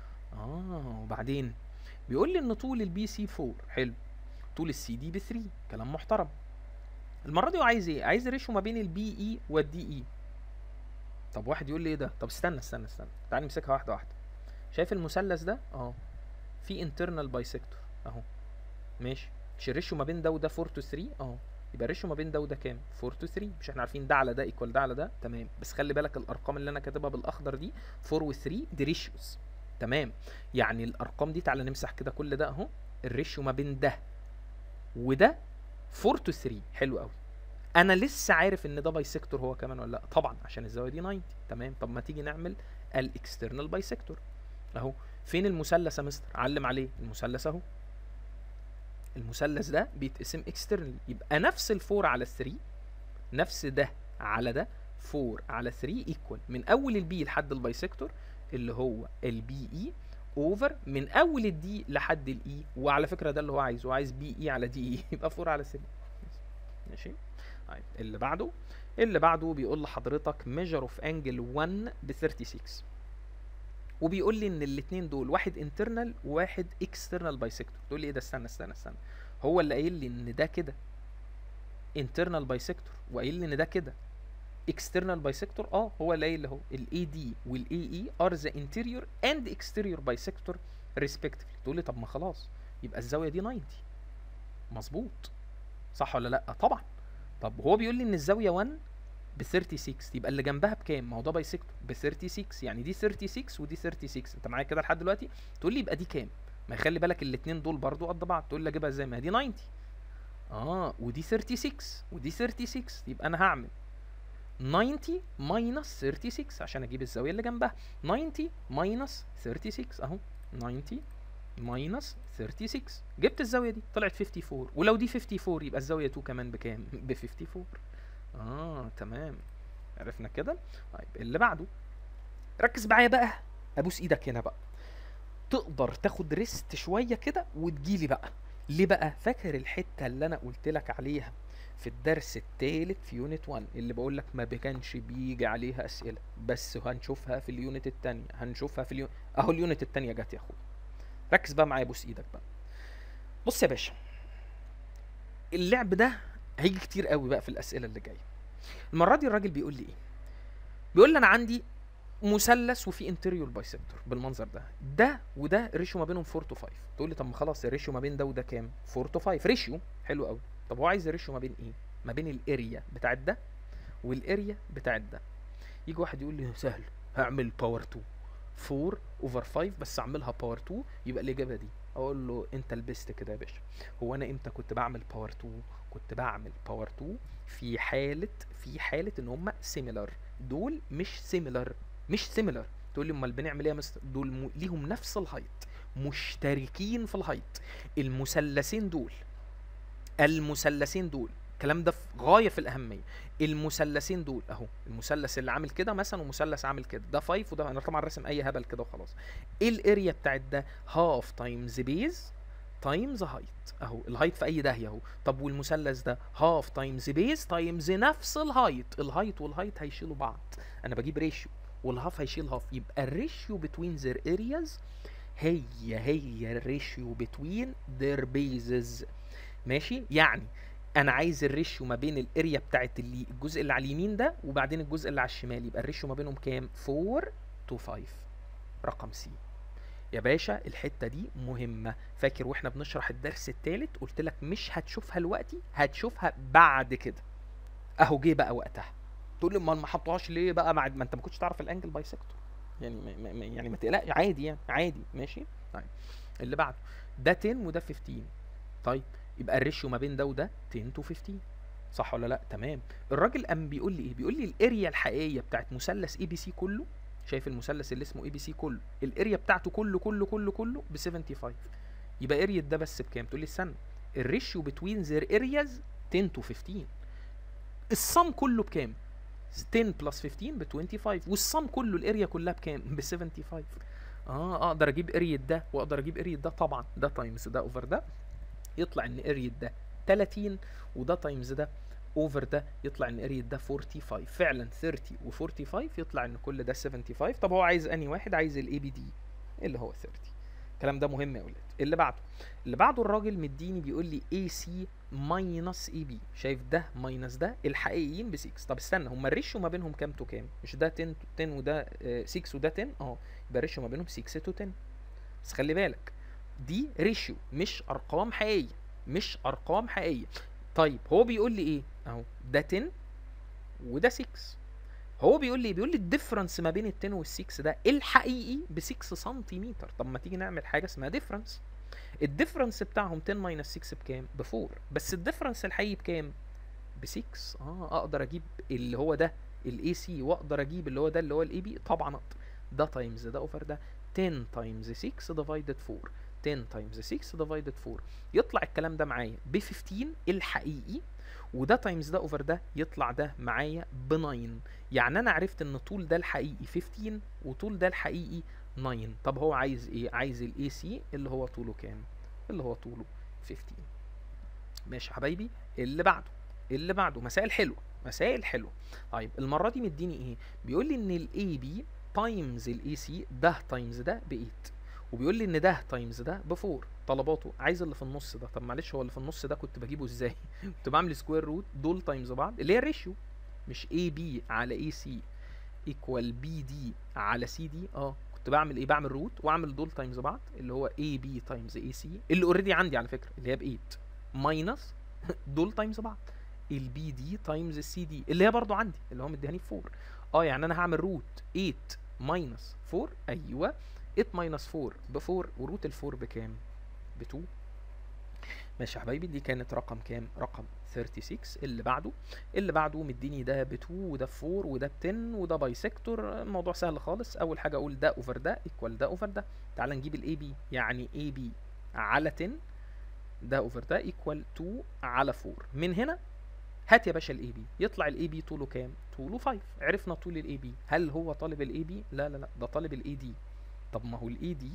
اه وبعدين بيقول لي ان طول البي سي 4 حلو طول السي دي ب 3 كلام محترم المره دي هو عايز ايه عايز ريشيو ما بين البي اي والدي اي طب واحد يقول لي ايه ده طب استنى استنى استنى تعال نمسكها واحده واحده شايف المثلث ده اه في انترنال بايسكتور اهو ماشي مش الريشيو ما بين ده وده 4 تو 3 اه يبقى الريشيو ما بين ده وده كام 4 تو 3 مش احنا عارفين ده على ده ايكوال ده على ده تمام بس خلي بالك الارقام اللي انا كاتبها بالاخضر دي 4 و 3 دي ريشيوز تمام يعني الارقام دي تعالى نمسح كده كل ده اهو الريشيو ما بين ده وده 4 تو 3 حلو قوي انا لسه عارف ان ده بايسكتور هو كمان ولا لا طبعا عشان الزاويه دي 90 تمام طب ما تيجي نعمل الاكسترنال بايسكتور اهو فين المثلث يا مستر علم عليه المثلث اهو المثلث ده بيتقسم اكسترنال يبقى نفس الفور على 3 نفس ده على ده 4 على 3 ايكوال من اول البي لحد البايسكتور اللي هو البي اي اوفر من اول الدي لحد الاي وعلى فكره ده اللي هو عايزه هو عايز بي اي على دي اي يبقى 4 على 3 ماشي طيب اللي بعده اللي بعده بيقول لحضرتك measure of angle 1 ب 36 وبيقول لي ان الاثنين دول واحد انترنال وواحد اكسترنال بايسكتور تقول لي ايه ده استنى استنى استنى هو اللي قايل لي ان ده كده انترنال بايسكتور وقايل لي ان ده كده اكسترنال بايسكتور اه هو اللي قايل اهو الاي دي والاي اي ار ذا انتيريور اند اكستيريور بايسكتور ريسبكتفلي تقول لي طب ما خلاص يبقى الزاويه دي 90 مظبوط صح ولا لا طبعا طب هو بيقول لي ان الزاويه 1 ب 36 يبقى اللي جنبها بكام ما هو ده بايسكتور ب 36 يعني دي 36 ودي 36 انت معايا كده لحد دلوقتي تقول لي يبقى دي كام ما يخلي بالك الاثنين دول برضو قد بعض تقول لي اجيبها ازاي ما هي دي 90 اه ودي 36 ودي 36 يبقى انا هعمل 90 ماينس 36 عشان اجيب الزاويه اللي جنبها 90 ماينس 36 اهو 90 ماينس 36 جبت الزاويه دي طلعت 54 ولو دي 54 يبقى الزاويه 2 كمان بكام ب 54 اه تمام عرفنا كده طيب اللي بعده ركز معايا بقى ابوس ايدك هنا بقى تقدر تاخد ريست شويه كده وتجيلي بقى ليه بقى فاكر الحته اللي انا قلت لك عليها في الدرس الثالث في يونت 1 اللي بقول لك ما كانش بيجي عليها اسئله بس هنشوفها في اليونت الثانيه هنشوفها في اليونت اهو اليونت الثانيه جت يا اخويا ركز بقى معايا بوس ايدك بقى بص يا باشا اللعب ده هيجي كتير قوي بقى في الاسئله اللي جايه المره دي الراجل بيقول لي ايه بيقول لي انا عندي مثلث وفي انتريور بايسكتور بالمنظر ده ده وده الريشيو ما بينهم 4 تو 5 تقول لي طب ما خلاص الريشيو ما بين ده وده كام 4 تو 5 ريشيو حلو قوي طب هو عايز الريشيو ما بين ايه ما بين الاريا بتاعت ده والاريا بتاعت ده يجي واحد يقول لي سهل هعمل باور 2 4 اوفر 5 بس اعملها باور 2 يبقى الاجابه دي اقول له انت لبست كده يا باشا هو انا امتى كنت بعمل باور 2 كنت بعمل باور 2 في حاله في حاله ان هم سيميلر دول مش سيميلر مش سيميلر تقول لي امال بنعمل ايه يا مستر دول م... ليهم نفس الهايت مشتركين في الهايت المثلثين دول المثلثين دول الكلام ده في غايه في الاهميه المثلثين دول اهو المثلث اللي عامل كده مثلا ومثلث عامل كده ده 5 وده انا طبعا راسم اي هبل كده وخلاص ايه الاريا بتاعت ده هاف تايمز بيز تايمز هايت اهو الهايت في اي داهيه اهو طب والمثلث ده هاف تايمز بيز تايمز نفس الهايت الهايت والهايت هيشيلوا بعض انا بجيب ريشيو والهاف هيشيل هاف يبقى الريشيو بتوين their areas هي هي الريشيو بتوين their bases ماشي يعني انا عايز الريشيو ما بين الاريا بتاعت اللي الجزء اللي على اليمين ده وبعدين الجزء اللي على الشمال يبقى الريشيو ما بينهم كام 4 تو 5 رقم سي يا باشا الحته دي مهمه فاكر واحنا بنشرح الدرس الثالث قلت لك مش هتشوفها دلوقتي هتشوفها بعد كده اهو جه بقى وقتها تقول لي امال ما حطوهاش ليه بقى بعد ما انت ما كنتش تعرف الانجل بايسكتور يعني ما ما يعني ما تقلقش عادي يعني عادي ماشي طيب اللي بعده ده 10 وده 15 طيب يبقى الريشيو ما بين ده وده 10 تو 15 صح ولا لا تمام الراجل قام بيقول لي ايه بيقول لي الاريا الحقيقيه بتاعت مثلث اي بي سي كله شايف المثلث اللي اسمه اي بي سي كله الاريا بتاعته كله كله كله كله ب 75 يبقى اريا ده بس بكام تقول لي استنى الريشيو بتوين زير ارياز 10 تو 15 الصم كله بكام 10 بلس 15 ب 25 والصم كله الاريا كلها بكام ب 75 اه اقدر اجيب اريا ده واقدر اجيب اريا ده طبعا ده تايمز ده اوفر ده يطلع ان اريا ده 30 وده تايمز ده اوفر ده يطلع ان اريا ده 45 فعلا 30 و45 يطلع ان كل ده 75 طب هو عايز انهي واحد عايز الاي بي دي اللي هو 30 الكلام ده مهم يا ولاد اللي بعده اللي بعده الراجل مديني بيقول لي اي سي ماينس اي بي شايف ده ماينس ده الحقيقيين ب 6 طب استنى هما الريشيو ما بينهم كام تو كام مش ده 10 10 وده آه، 6 وده 10 اه يبقى الريشيو ما بينهم 6 تو 10 بس خلي بالك دي ريشيو مش ارقام حقيقيه مش ارقام حقيقيه طيب هو بيقول لي ايه اهو ده 10 وده 6 هو بيقول لي بيقول لي الديفرنس ما بين ال 10 وال 6 ده الحقيقي ب 6 سنتيمتر طب ما تيجي نعمل حاجه اسمها ديفرنس الديفرنس بتاعهم 10 ماينس 6 بكام ب 4 بس الديفرنس الحقيقي بكام ب 6 اه اقدر اجيب اللي هو ده الاي سي واقدر اجيب اللي هو ده اللي هو الاي بي طبعا اقدر ده تايمز ده اوفر ده 10 تايمز 6 ديفايدد 4 10 تايمز 6 ديفايدد 4 يطلع الكلام ده معايا ب 15 الحقيقي وده تايمز ده اوفر ده يطلع ده معايا ب 9 يعني انا عرفت ان طول ده الحقيقي 15 وطول ده الحقيقي 9 طب هو عايز ايه عايز الاي سي اللي هو طوله كام اللي هو طوله 15 ماشي يا حبايبي اللي بعده اللي بعده مسائل حلوه مسائل حلوه طيب المره دي مديني ايه بيقول لي ان الاي بي تايمز الاي سي ده تايمز ده ب 8 وبيقول لي ان ده تايمز ده ب 4 طلباته عايز اللي في النص ده طب معلش هو اللي في النص ده كنت بجيبه ازاي كنت بعمل سكوير روت دول تايمز بعض اللي هي الريشيو مش اي بي على اي سي ايكوال بي دي على سي دي اه كنت بعمل ايه بعمل روت واعمل دول تايمز بعض اللي هو اي بي تايمز اي سي اللي اوريدي عندي على فكره اللي هي ب 8 ماينس دول تايمز بعض البي دي تايمز السي دي اللي هي برضو عندي اللي هو مديهاني ب 4 اه يعني انا هعمل روت 8 ماينس 4 ايوه 8 ماينس 4 ب 4 وروت ال 4 بكام؟ ب 2 ماشي يا حبايبي دي كانت رقم كام؟ رقم 36 اللي بعده اللي بعده مديني ده ب 2 وده ب 4 وده ب 10 وده باي سيكتور الموضوع سهل خالص اول حاجه اقول ده اوفر ده ايكوال ده اوفر ده تعال نجيب الاي بي يعني اي بي على 10 ده اوفر ده ايكوال 2 على 4 من هنا هات يا باشا الاي بي يطلع الاي بي طوله كام طوله 5 عرفنا طول الاي بي هل هو طالب الاي بي لا لا لا ده طالب الاي دي طب ما هو الاي دي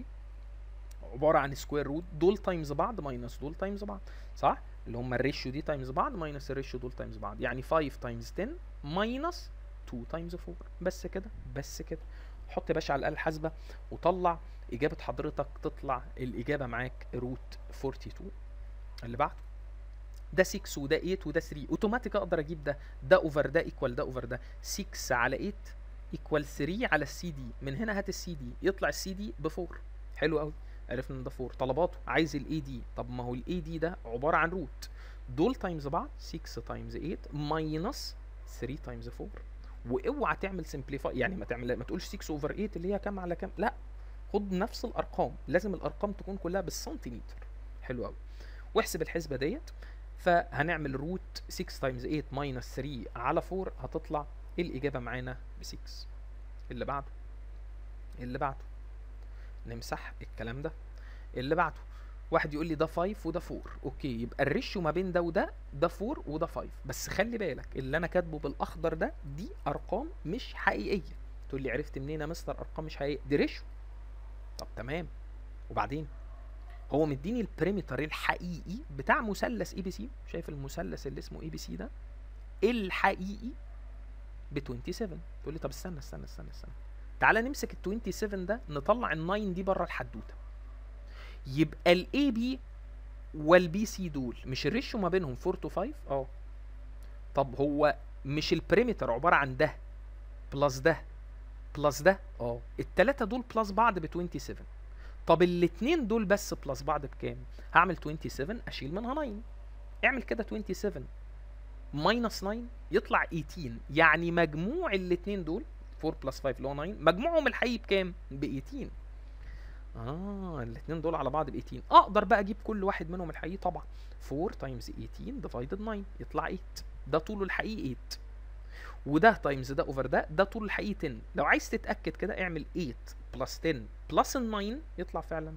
عباره عن سكوير روت دول تايمز بعض ماينس دول تايمز بعض صح اللي هم الريشيو دي تايمز بعض ماينس الريشيو دول تايمز بعض يعني 5 تايمز 10 ماينس 2 تايمز 4 بس كده بس كده حط يا باشا على الاله الحاسبه وطلع اجابه حضرتك تطلع الاجابه معاك روت 42 اللي بعده ده 6 وده 8 وده 3 اوتوماتيك اقدر اجيب ده ده اوفر ده ايكوال ده اوفر ده 6 على 8 ايكوال 3 على السي دي من هنا هات السي دي يطلع السي دي ب 4 حلو قوي عرفنا ان ده 4 طلباته عايز الاي دي طب ما هو الاي دي ده عباره عن روت دول تايمز بعض 6 تايمز 8 ماينس 3 تايمز 4 واوعى تعمل سمبليفاي يعني ما تعمل ما تقولش 6 اوفر 8 اللي هي كام على كام لا خد نفس الارقام لازم الارقام تكون كلها بالسنتيمتر حلو قوي واحسب الحسبه ديت فهنعمل روت 6 تايمز 8 ماينس 3 على 4 هتطلع الاجابه معانا ب 6 اللي بعده اللي بعده نمسح الكلام ده اللي بعده واحد يقول لي ده 5 وده 4 اوكي يبقى الريشيو ما بين ده وده ده 4 وده 5 بس خلي بالك اللي انا كاتبه بالاخضر ده دي ارقام مش حقيقيه تقول لي عرفت منين يا مستر ارقام مش حقيقيه دي ريشيو طب تمام وبعدين هو مديني البريمتر الحقيقي بتاع مثلث اي بي سي شايف المثلث اللي اسمه اي بي سي ده الحقيقي ب 27 تقول لي طب استنى استنى استنى استنى تعالى نمسك ال 27 ده نطلع ال 9 دي بره الحدوته يبقى الاي بي والبي سي دول مش الريشيو ما بينهم 4 تو 5 اه طب هو مش البريمتر عباره عن ده بلس ده بلس ده اه التلاتة دول بلس بعض ب 27 طب الاتنين دول بس بلس بعض بكام هعمل 27 اشيل منها 9 اعمل كده 27 ماينس 9 يطلع 18 يعني مجموع الاتنين دول 4 بلس 5 اللي هو 9 مجموعهم الحقيقي بكام ب 18 اه الاثنين دول على بعض ب 18 اقدر بقى اجيب كل واحد منهم الحقيقي طبعا 4 تايمز 18 ديفايدد 9 يطلع 8 ده طوله الحقيقي 8 وده تايمز ده اوفر ده ده طول الحقيقي 10 لو عايز تتاكد كده اعمل 8 بلس 10 بلس ال 9 يطلع فعلا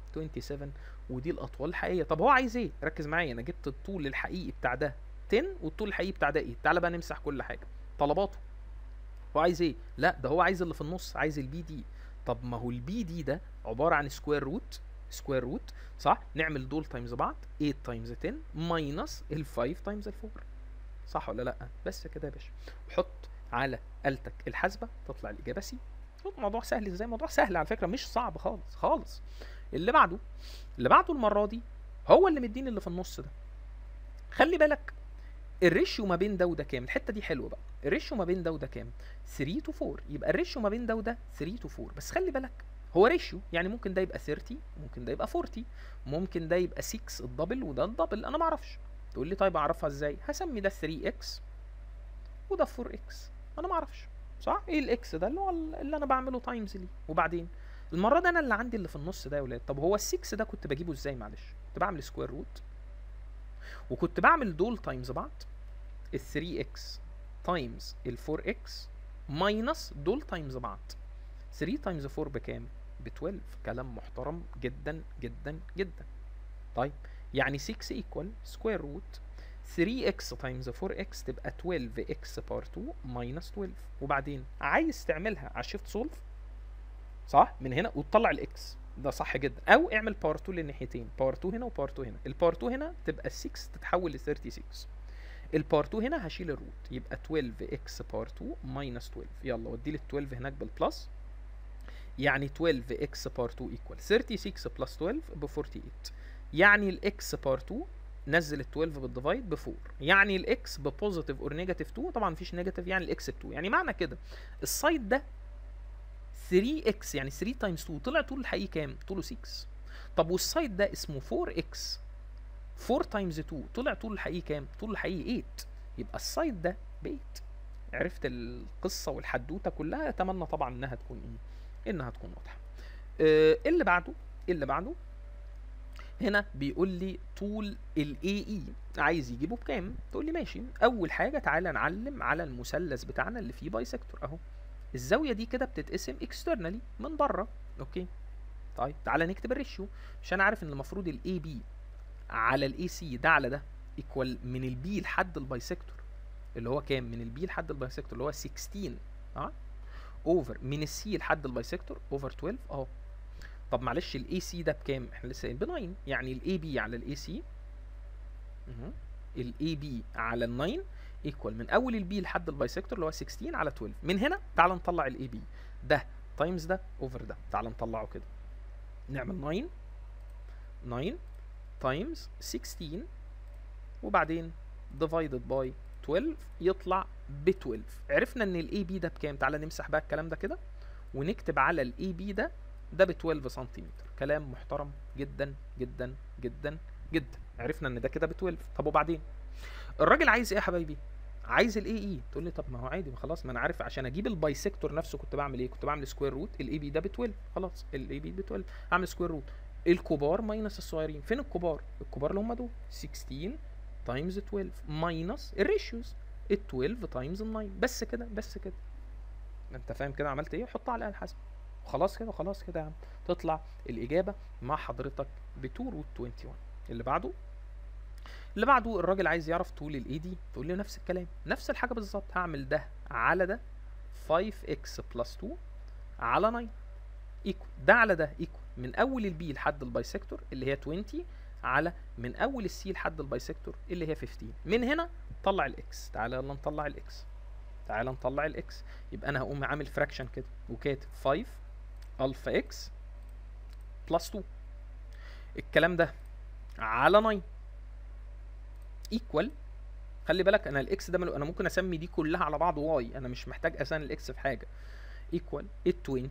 27 ودي الاطوال الحقيقيه طب هو عايز ايه ركز معايا انا جبت الطول الحقيقي بتاع ده 10 والطول الحقيقي بتاع ده 8 تعالى بقى نمسح كل حاجه طلباته هو عايز ايه لا ده هو عايز اللي في النص عايز البي دي طب ما هو البي دي ده عباره عن سكوير روت سكوير روت صح نعمل دول تايمز بعض 8 تايمز 10 ماينس ال 5 تايمز ال 4 صح ولا لا بس كده يا باشا وحط على آلتك الحاسبه تطلع الاجابه سي شوف الموضوع سهل ازاي موضوع سهل على فكره مش صعب خالص خالص اللي بعده اللي بعده المره دي هو اللي مديني اللي في النص ده خلي بالك الريشيو ما بين ده وده كام الحته دي حلوه بقى الريشيو ما بين ده وده كام 3 تو 4 يبقى الريشيو ما بين ده وده 3 تو 4 بس خلي بالك هو ريشيو يعني ممكن ده يبقى 30 ممكن ده يبقى 40 ممكن ده يبقى 6 الدبل وده الدبل انا ما اعرفش تقول لي طيب اعرفها ازاي هسمي ده 3 اكس وده 4 اكس انا ما اعرفش صح ايه الاكس ده اللي هو اللي انا بعمله تايمز ليه وبعدين المره ده انا اللي عندي اللي في النص ده يا ولاد طب هو ال6 ده كنت بجيبه ازاي معلش كنت بعمل سكوير روت وكنت بعمل دول تايمز بعض ال 3 اكس تايمز ال 4 اكس ماينس دول تايمز بعض 3 تايمز 4 بكام ب 12 كلام محترم جدا جدا جدا طيب يعني 6 ايكوال سكوير روت 3x تايمز 4x تبقى 12x بار 2 ماينس 12 وبعدين عايز تعملها على شيفت سولف صح من هنا وتطلع الاكس ده صح جدا او اعمل باور 2 للناحيتين باور 2 هنا وباور 2 هنا الباور 2 هنا تبقى 6 تتحول ل 36 الباور 2 هنا هشيل الروت يبقى 12x باور 2 ماينس 12 يلا ودي لي ال 12 هناك بالبلس يعني 12x باور 2 ايكوال 36 بلس 12 ب 48 يعني الاكس باور 2 نزل ال 12 بالديفايد ب 4 يعني الاكس ببوزيتيف اور نيجاتيف 2 طبعا مفيش نيجاتيف يعني الاكس ب 2 يعني معنى كده السايد ده 3 اكس يعني 3 تايمز 2 طلع طول الحقيقي كام؟ طوله 6 طب والسايد ده اسمه 4 اكس 4 تايمز 2 طلع طول الحقيقي كام؟ طول الحقيقي 8 يبقى السايد ده ب 8 عرفت القصه والحدوته كلها اتمنى طبعا انها تكون ايه؟ انها تكون واضحه. آه اللي بعده اللي بعده هنا بيقول لي طول الاي اي عايز يجيبه بكام تقول لي ماشي اول حاجه تعالى نعلم على المثلث بتاعنا اللي فيه باي سيكتور اهو الزاويه دي كده بتتقسم اكسترنالي من بره اوكي طيب تعالى نكتب الريشيو مش انا عارف ان المفروض الاي بي على الاي سي ده على ده ايكوال من البي لحد الباي سيكتور اللي هو كام من البي لحد الباي سيكتور اللي هو 16 اه اوفر من السي لحد الباي سيكتور اوفر 12 اهو طب معلش الاي سي ده بكام احنا لسه قايلين ب 9 يعني الاي بي على الاي سي الاي بي على ال 9 ايكوال من اول البي لحد البايسكتور اللي هو 16 على 12 من هنا تعال نطلع الاي بي ده تايمز ده اوفر ده تعال نطلعه كده نعمل 9 9 تايمز 16 وبعدين divided by 12 يطلع ب 12 عرفنا ان الاي بي ده بكام تعالى نمسح بقى الكلام ده كده ونكتب على الاي بي ده ده ب 12 سنتيمتر كلام محترم جدا جدا جدا جدا عرفنا ان ده كده ب 12 طب وبعدين الراجل عايز ايه يا حبايبي عايز الاي اي تقول لي طب ما هو عادي ما خلاص ما انا عارف عشان اجيب البايسكتور نفسه كنت بعمل ايه كنت بعمل سكوير روت الاي بي ده ب 12 خلاص الاي بي ب 12 اعمل سكوير روت الكبار ماينس الصغيرين فين الكبار الكبار اللي هم دول 16 تايمز 12 ماينس الريشيوز ال 12 تايمز ال 9 بس كده بس كده انت فاهم كده عملت ايه حطها على الاله الحاسبه خلاص كده خلاص كده يا عم تطلع الاجابه مع حضرتك ب 2 روت 21 اللي بعده اللي بعده الراجل عايز يعرف طول الاي دي تقول له نفس الكلام نفس الحاجه بالظبط هعمل ده على ده 5x بلس 2 على 9 ايكوال ده على ده ايكوال من اول البي لحد البايسكتور اللي هي 20 على من اول السي لحد البايسكتور اللي هي 15 من هنا طلع الاكس تعالى يلا نطلع الاكس تعالى نطلع الاكس يبقى انا هقوم عامل فراكشن كده وكاتب 5 الفا اكس بلس 2 الكلام ده على 9 ايكوال خلي بالك انا الاكس ده ملو انا ممكن اسمي دي كلها على بعض واي انا مش محتاج اسان الاكس في حاجه ايكوال ال 20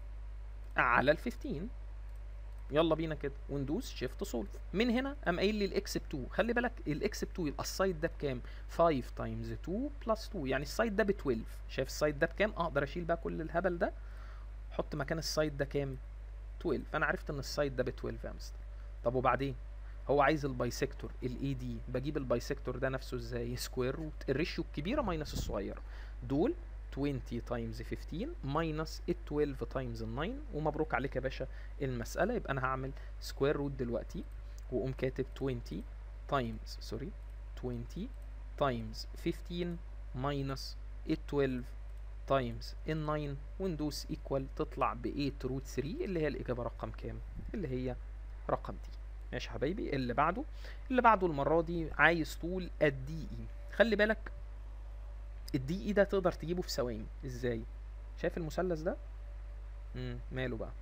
على ال 15 يلا بينا كده وندوس شيفت سولف من هنا قام قايل لي الاكس ب 2 خلي بالك الاكس ب 2 يبقى السايد ده بكام 5 تايمز 2 بلس 2 يعني السايد ده ب 12 شايف السايد ده بكام اقدر اشيل بقى كل الهبل ده احط مكان السايد ده كام 12 فانا عرفت ان السايد ده ب 12 يا مستر طب وبعدين هو عايز البايسكتور الاي دي بجيب البايسكتور ده نفسه ازاي سكوير روت الريشيو الكبيره ماينس الصغيره دول 20 تايمز 15 ماينس ال 12 تايمز 9 ومبروك عليك يا باشا المساله يبقى انا هعمل سكوير روت دلوقتي واقوم كاتب 20 تايمز سوري 20 تايمز 15 ماينس ال 12 تايمز ال 9 وندوس ايكوال تطلع ب 8 روت 3 اللي هي الاجابه رقم كام اللي هي رقم دي ماشي يا حبايبي اللي بعده اللي بعده المره دي عايز طول الدي اي خلي بالك الدي اي ده تقدر تجيبه في ثواني ازاي شايف المثلث ده امم ماله بقى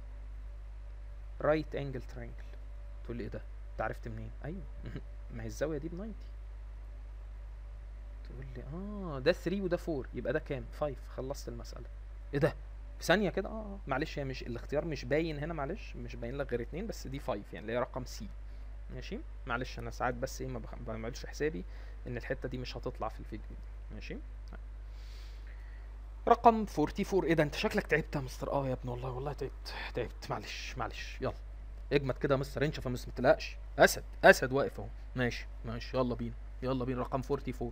رايت انجل ترينجل تقول لي ايه ده انت عرفت منين ايوه ما هي الزاويه دي ب 90 تقول لي اه ده 3 وده 4 يبقى ده كام 5 خلصت المساله ايه ده في ثانيه كده اه معلش هي مش الاختيار مش باين هنا معلش مش باين لك غير اتنين بس دي 5 يعني اللي هي رقم سي ماشي معلش انا ساعات بس ايه ما بعملش حسابي ان الحته دي مش هتطلع في الفيديو دي ماشي رقم 44 ايه ده انت شكلك تعبت يا مستر اه يا ابني والله والله تعبت تعبت معلش معلش يلا اجمد كده يا مستر انشف يا مستر ما تقلقش اسد اسد واقف اهو ماشي ماشي يلا بينا يلا بينا رقم 44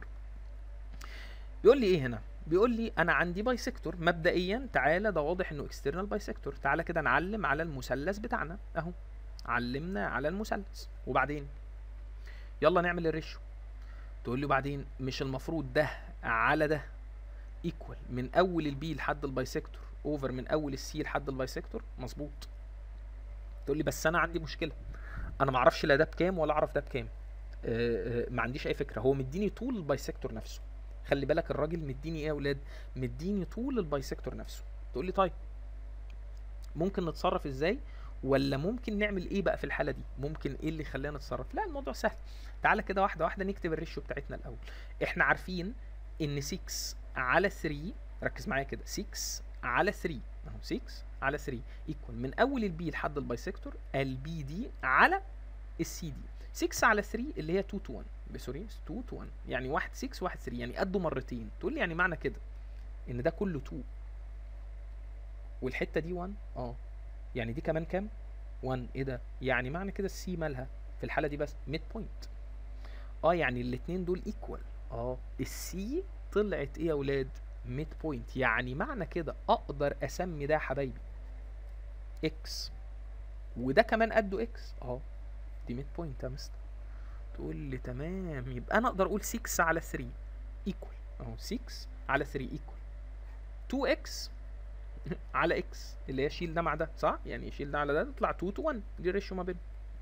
بيقول لي ايه هنا بيقول لي انا عندي بايسكتور مبدئيا تعالى ده واضح انه اكسترنال بايسكتور تعالى كده نعلم على المثلث بتاعنا اهو علمنا على المثلث وبعدين يلا نعمل الريشيو تقول لي بعدين مش المفروض ده على ده ايكوال من اول البي لحد البايسكتور اوفر من اول السي لحد البايسكتور مظبوط تقول لي بس انا عندي مشكله انا ما اعرفش لا ده بكام ولا اعرف ده بكام آه، آه، ما عنديش اي فكره هو مديني طول البايسكتور نفسه خلي بالك الراجل مديني ايه يا اولاد مديني طول البايسكتور نفسه تقول لي طيب ممكن نتصرف ازاي ولا ممكن نعمل ايه بقى في الحاله دي ممكن ايه اللي يخلينا نتصرف لا الموضوع سهل تعالى كده واحده واحده نكتب الريشيو بتاعتنا الاول احنا عارفين ان 6 على 3 ركز معايا كده 6 على 3 اهو 6 على 3 ايكوال من اول البي لحد البايسكتور البي دي على السي دي 6 على 3 اللي هي 2 تو 1 سوري 2 تو 1 يعني 1 6 1 3 يعني قده مرتين تقول لي يعني معنى كده ان ده كله 2 والحته دي 1 اه يعني دي كمان كام 1 ايه ده يعني معنى كده السي مالها في الحاله دي بس ميد بوينت اه يعني الاثنين دول ايكوال اه السي طلعت ايه يا اولاد ميد بوينت يعني معنى كده اقدر اسمي ده يا حبايبي اكس وده كمان قده اكس اه دي ميد بوينت يا مستر تقول لي تمام يبقى انا اقدر اقول 6 على 3 ايكوال اهو 6 على 3 ايكوال 2 اكس على اكس اللي هي شيل ده مع ده صح يعني شيل ده على ده تطلع 2 تو 1 دي الريشيو ما بينهم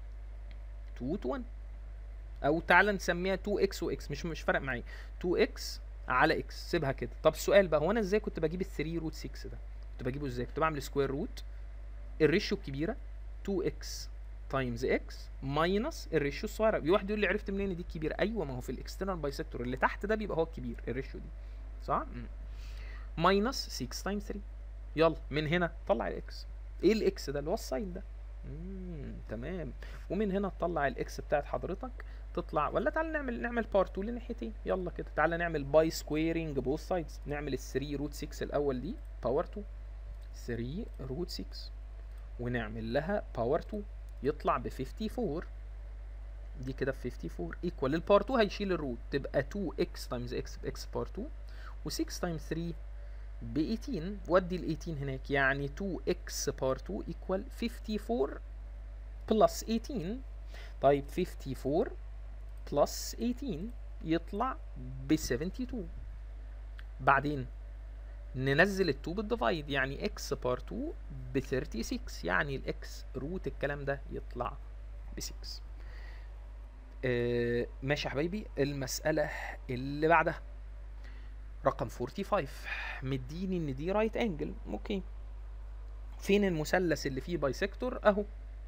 2 تو 1 او تعالى نسميها 2 اكس واكس مش مش فارق معايا 2 اكس على اكس سيبها كده طب السؤال بقى هو انا ازاي كنت بجيب ال 3 روت 6 ده كنت بجيبه ازاي كنت بعمل سكوير روت الريشيو الكبيره 2 اكس تايمز اكس ماينس الريشيو الصغيره في واحد يقول لي عرفت منين دي الكبيره ايوه ما هو في الاكسترنال بايسكتور اللي تحت ده بيبقى هو الكبير الريشيو دي صح ماينس 6 تايمز 3 يلا من هنا طلع الاكس ايه الاكس ده اللي هو الساين ده مم. تمام ومن هنا تطلع الاكس بتاعت حضرتك تطلع ولا تعالى نعمل نعمل بارت 2 لناحيتين يلا كده تعالى نعمل باي سكويرنج بوث سايدز نعمل ال 3 روت 6 الاول دي باور 2 3 روت 6 ونعمل لها باور 2 يطلع ب 54 دي كده ب 54 ايكوال الباور 2 هيشيل الروت تبقى 2 اكس تايمز اكس باكس باور 2 و6 تايمز 3 ب 18 ودي ال 18 هناك يعني 2 اكس باور 2 ايكوال 54 بلس 18 طيب 54 بلس 18 يطلع ب 72 بعدين ننزل ال 2 بالديفايد يعني اكس بار 2 ب 36 يعني الاكس روت الكلام ده يطلع ب 6 آه ماشي يا حبايبي المسألة اللي بعدها رقم 45 مديني ان دي رايت انجل اوكي فين المثلث اللي فيه بايسكتور اهو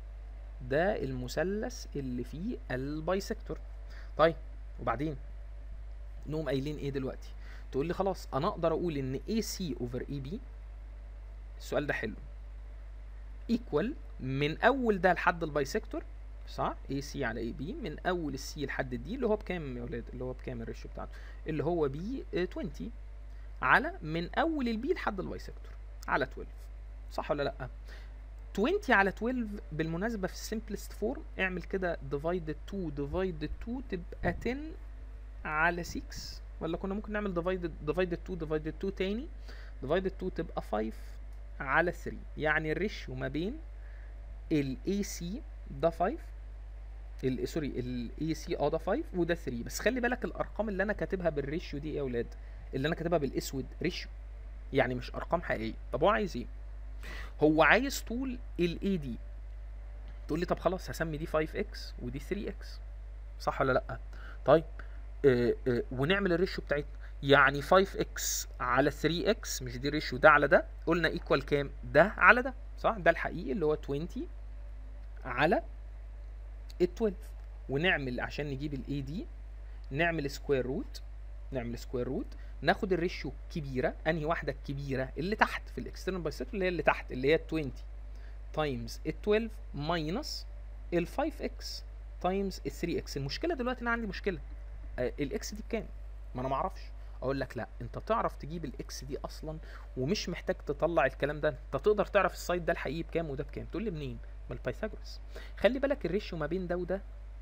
ده المثلث اللي فيه البايسكتور طيب وبعدين نقوم قايلين ايه دلوقتي تقول لي خلاص انا اقدر اقول ان AC over AB السؤال ده حلو ايكوال من اول ده لحد البايسكتور صح AC على AB من اول السي لحد الدي اللي هو بكام يا ولاد اللي هو بكام الريشيو بتاعته اللي هو بي 20 على من اول البي لحد البايسكتور على 12 صح ولا لا 20 على 12 بالمناسبه في السمبلست فورم اعمل كده ديفايدد 2 ديفايدد 2 تبقى 10 على 6 ولا كنا ممكن نعمل ديفايدد ديفايدد 2 ديفايدد 2 تاني ديفايدد 2 تبقى 5 على 3 يعني الريشيو ما بين الاي سي ده 5 ال سوري الاي سي اه ده 5 وده 3 بس خلي بالك الارقام اللي انا كاتبها بالريشيو دي ايه يا اولاد اللي انا كاتبها بالاسود ريشيو يعني مش ارقام حقيقيه طب هو عايز ايه هو عايز طول الاي دي تقول لي طب خلاص هسمي دي 5 اكس ودي 3 اكس صح ولا لا طيب آه آه ونعمل الريشيو بتاعتنا يعني 5 اكس على 3 اكس مش دي ريشيو ده على ده قلنا ايكوال كام ده على ده صح ده الحقيقي اللي هو 20 على ال 12 ونعمل عشان نجيب الاي دي نعمل سكوير روت نعمل سكوير روت ناخد الريشيو الكبيره انهي واحده الكبيره اللي تحت في الاكسترنال بايسكتور اللي هي اللي تحت اللي هي 20 تايمز ال 12 ماينس ال 5 اكس تايمز ال 3 اكس المشكله دلوقتي انا عندي مشكله آه الاكس دي بكام ما انا ما اعرفش اقول لك لا انت تعرف تجيب الاكس دي اصلا ومش محتاج تطلع الكلام ده انت تقدر تعرف السايد ده الحقيقي بكام وده بكام تقول لي منين من البايثاغورس خلي بالك الريشيو ما بين ده وده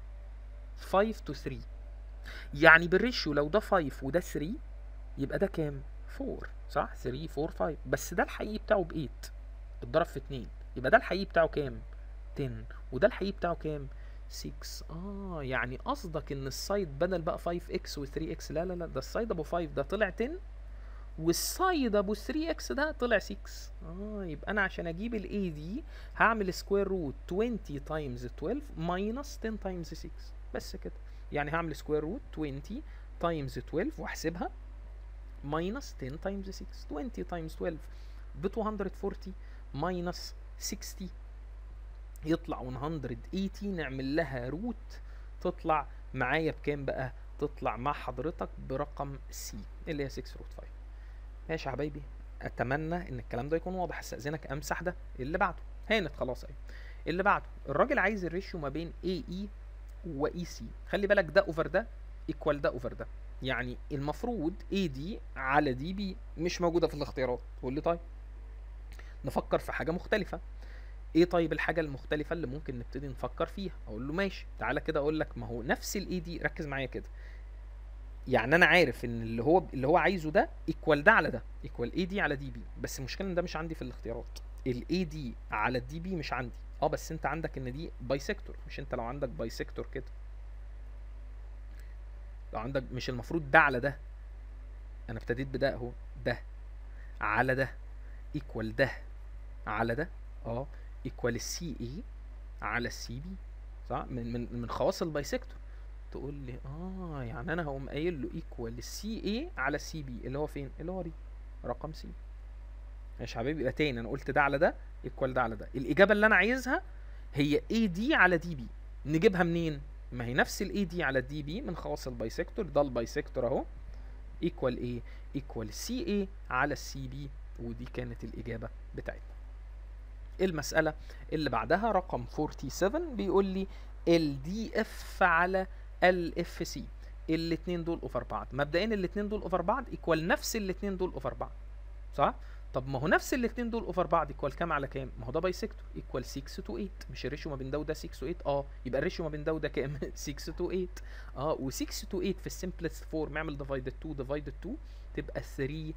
5 تو 3 يعني بالريشيو لو ده 5 وده 3 يبقى ده كام 4 صح 3 4 5 بس ده الحقيقي بتاعه ب 8 اتضرب في 2 يبقى ده الحقيقي بتاعه كام 10 وده الحقيقي بتاعه كام 6 اه يعني قصدك ان السايد بدل بقى 5 اكس و 3 اكس لا لا لا ده السايد ابو 5 ده طلع 10 والسايد ابو 3 اكس ده طلع 6 اه يبقى انا عشان اجيب الاي دي هعمل سكوير روت 20 تايمز 12 ماينس 10 تايمز 6 بس كده يعني هعمل سكوير روت 20 تايمز 12 واحسبها ماينس 10 تايمز 6 20 تايمز 12 ب 240 ماينس 60 يطلع 180 نعمل لها روت تطلع معايا بكام بقى تطلع مع حضرتك برقم سي اللي هي 6 روت 5 ماشي يا حبايبي اتمنى ان الكلام ده يكون واضح استاذنك امسح ده اللي بعده هانت خلاص اهي اللي بعده الراجل عايز الريشيو ما بين اي اي واي سي خلي بالك ده اوفر ده ايكوال ده اوفر ده يعني المفروض اي دي على دي بي مش موجوده في الاختيارات تقول لي طيب نفكر في حاجه مختلفه ايه طيب الحاجه المختلفه اللي ممكن نبتدي نفكر فيها اقول له ماشي تعالى كده اقول لك ما هو نفس الاي دي ركز معايا كده يعني انا عارف ان اللي هو اللي هو عايزه ده ايكوال ده على ده ايكوال اي دي على دي بي بس المشكله ان ده مش عندي في الاختيارات الاي دي على الدي بي مش عندي اه بس انت عندك ان دي باي سيكتور مش انت لو عندك باي سيكتور كده لو عندك مش المفروض ده على ده انا ابتديت بده اهو ده على ده ايكوال ده على ده اه ايكوال السي اي على السي بي صح من من من خواص البايسكتور تقول لي اه يعني انا هقوم قايل له ايكوال السي اي على السي بي اللي هو فين اللي هو دي رقم سي ماشي يا حبيبي يبقى تاني انا قلت ده على ده ايكوال ده على ده الاجابه اللي انا عايزها هي اي دي على دي بي نجيبها منين ما هي نفس الاي دي على الدي بي من خواص البايسكتور ده البايسكتور اهو ايكوال ايه ايكوال سي اي على السي بي ودي كانت الاجابه بتاعتنا المساله اللي بعدها رقم 47 بيقول لي الدي اف على الاف سي الاثنين دول اوفر بعض مبدئيا الاثنين دول اوفر بعض ايكوال نفس الاثنين دول اوفر بعض صح طب ما هو نفس الاثنين دول اوفر بعض ايكوال كام على كام ما هو ده بايسكتور ايكوال 6 تو 8 مش الريشيو ما بين ده وده 6 تو 8 اه يبقى الريشيو ما بين ده وده كام 6 تو 8 اه و6 تو 8 في السمبلست فورم اعمل ديفايدد 2 ديفايدد 2 تبقى 3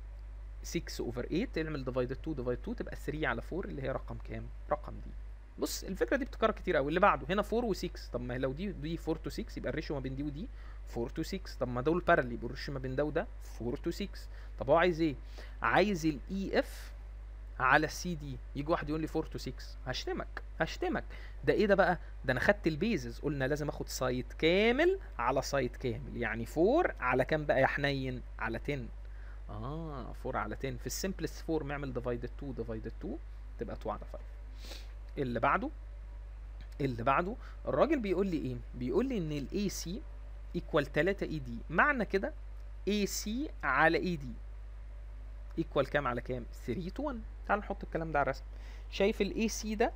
6 اوفر 8 تعمل ديفايدد 2 ديفايد 2 تبقى 3 على 4 اللي هي رقم كام رقم دي بص الفكره دي بتتكرر كتير قوي اللي بعده هنا 4 و6 طب ما هي لو دي دي 4 تو 6 يبقى الريشيو ما بين دي ودي 4 تو 6 طب ما دول بارل يبقى الريشيو ما بين ده وده 4 تو 6 طب هو عايز ايه عايز الاي اف على السي دي يجي واحد يقول لي 4 تو 6 هشتمك هشتمك ده ايه ده بقى ده انا خدت البيزز قلنا لازم اخد سايت كامل على سايت كامل يعني 4 على كام بقى يا حنين على 10 اه 4 على 10 في السمبلست فورم اعمل ديفايدد 2 ديفايدد 2 تبقى 2 على 5 اللي بعده اللي بعده الراجل بيقول لي ايه بيقول لي ان الاي سي ايكوال 3 اي دي معنى كده اي سي على اي دي ايكوال كام على كام 3 تو 1 تعال نحط الكلام ده على الرسم شايف الاي سي ده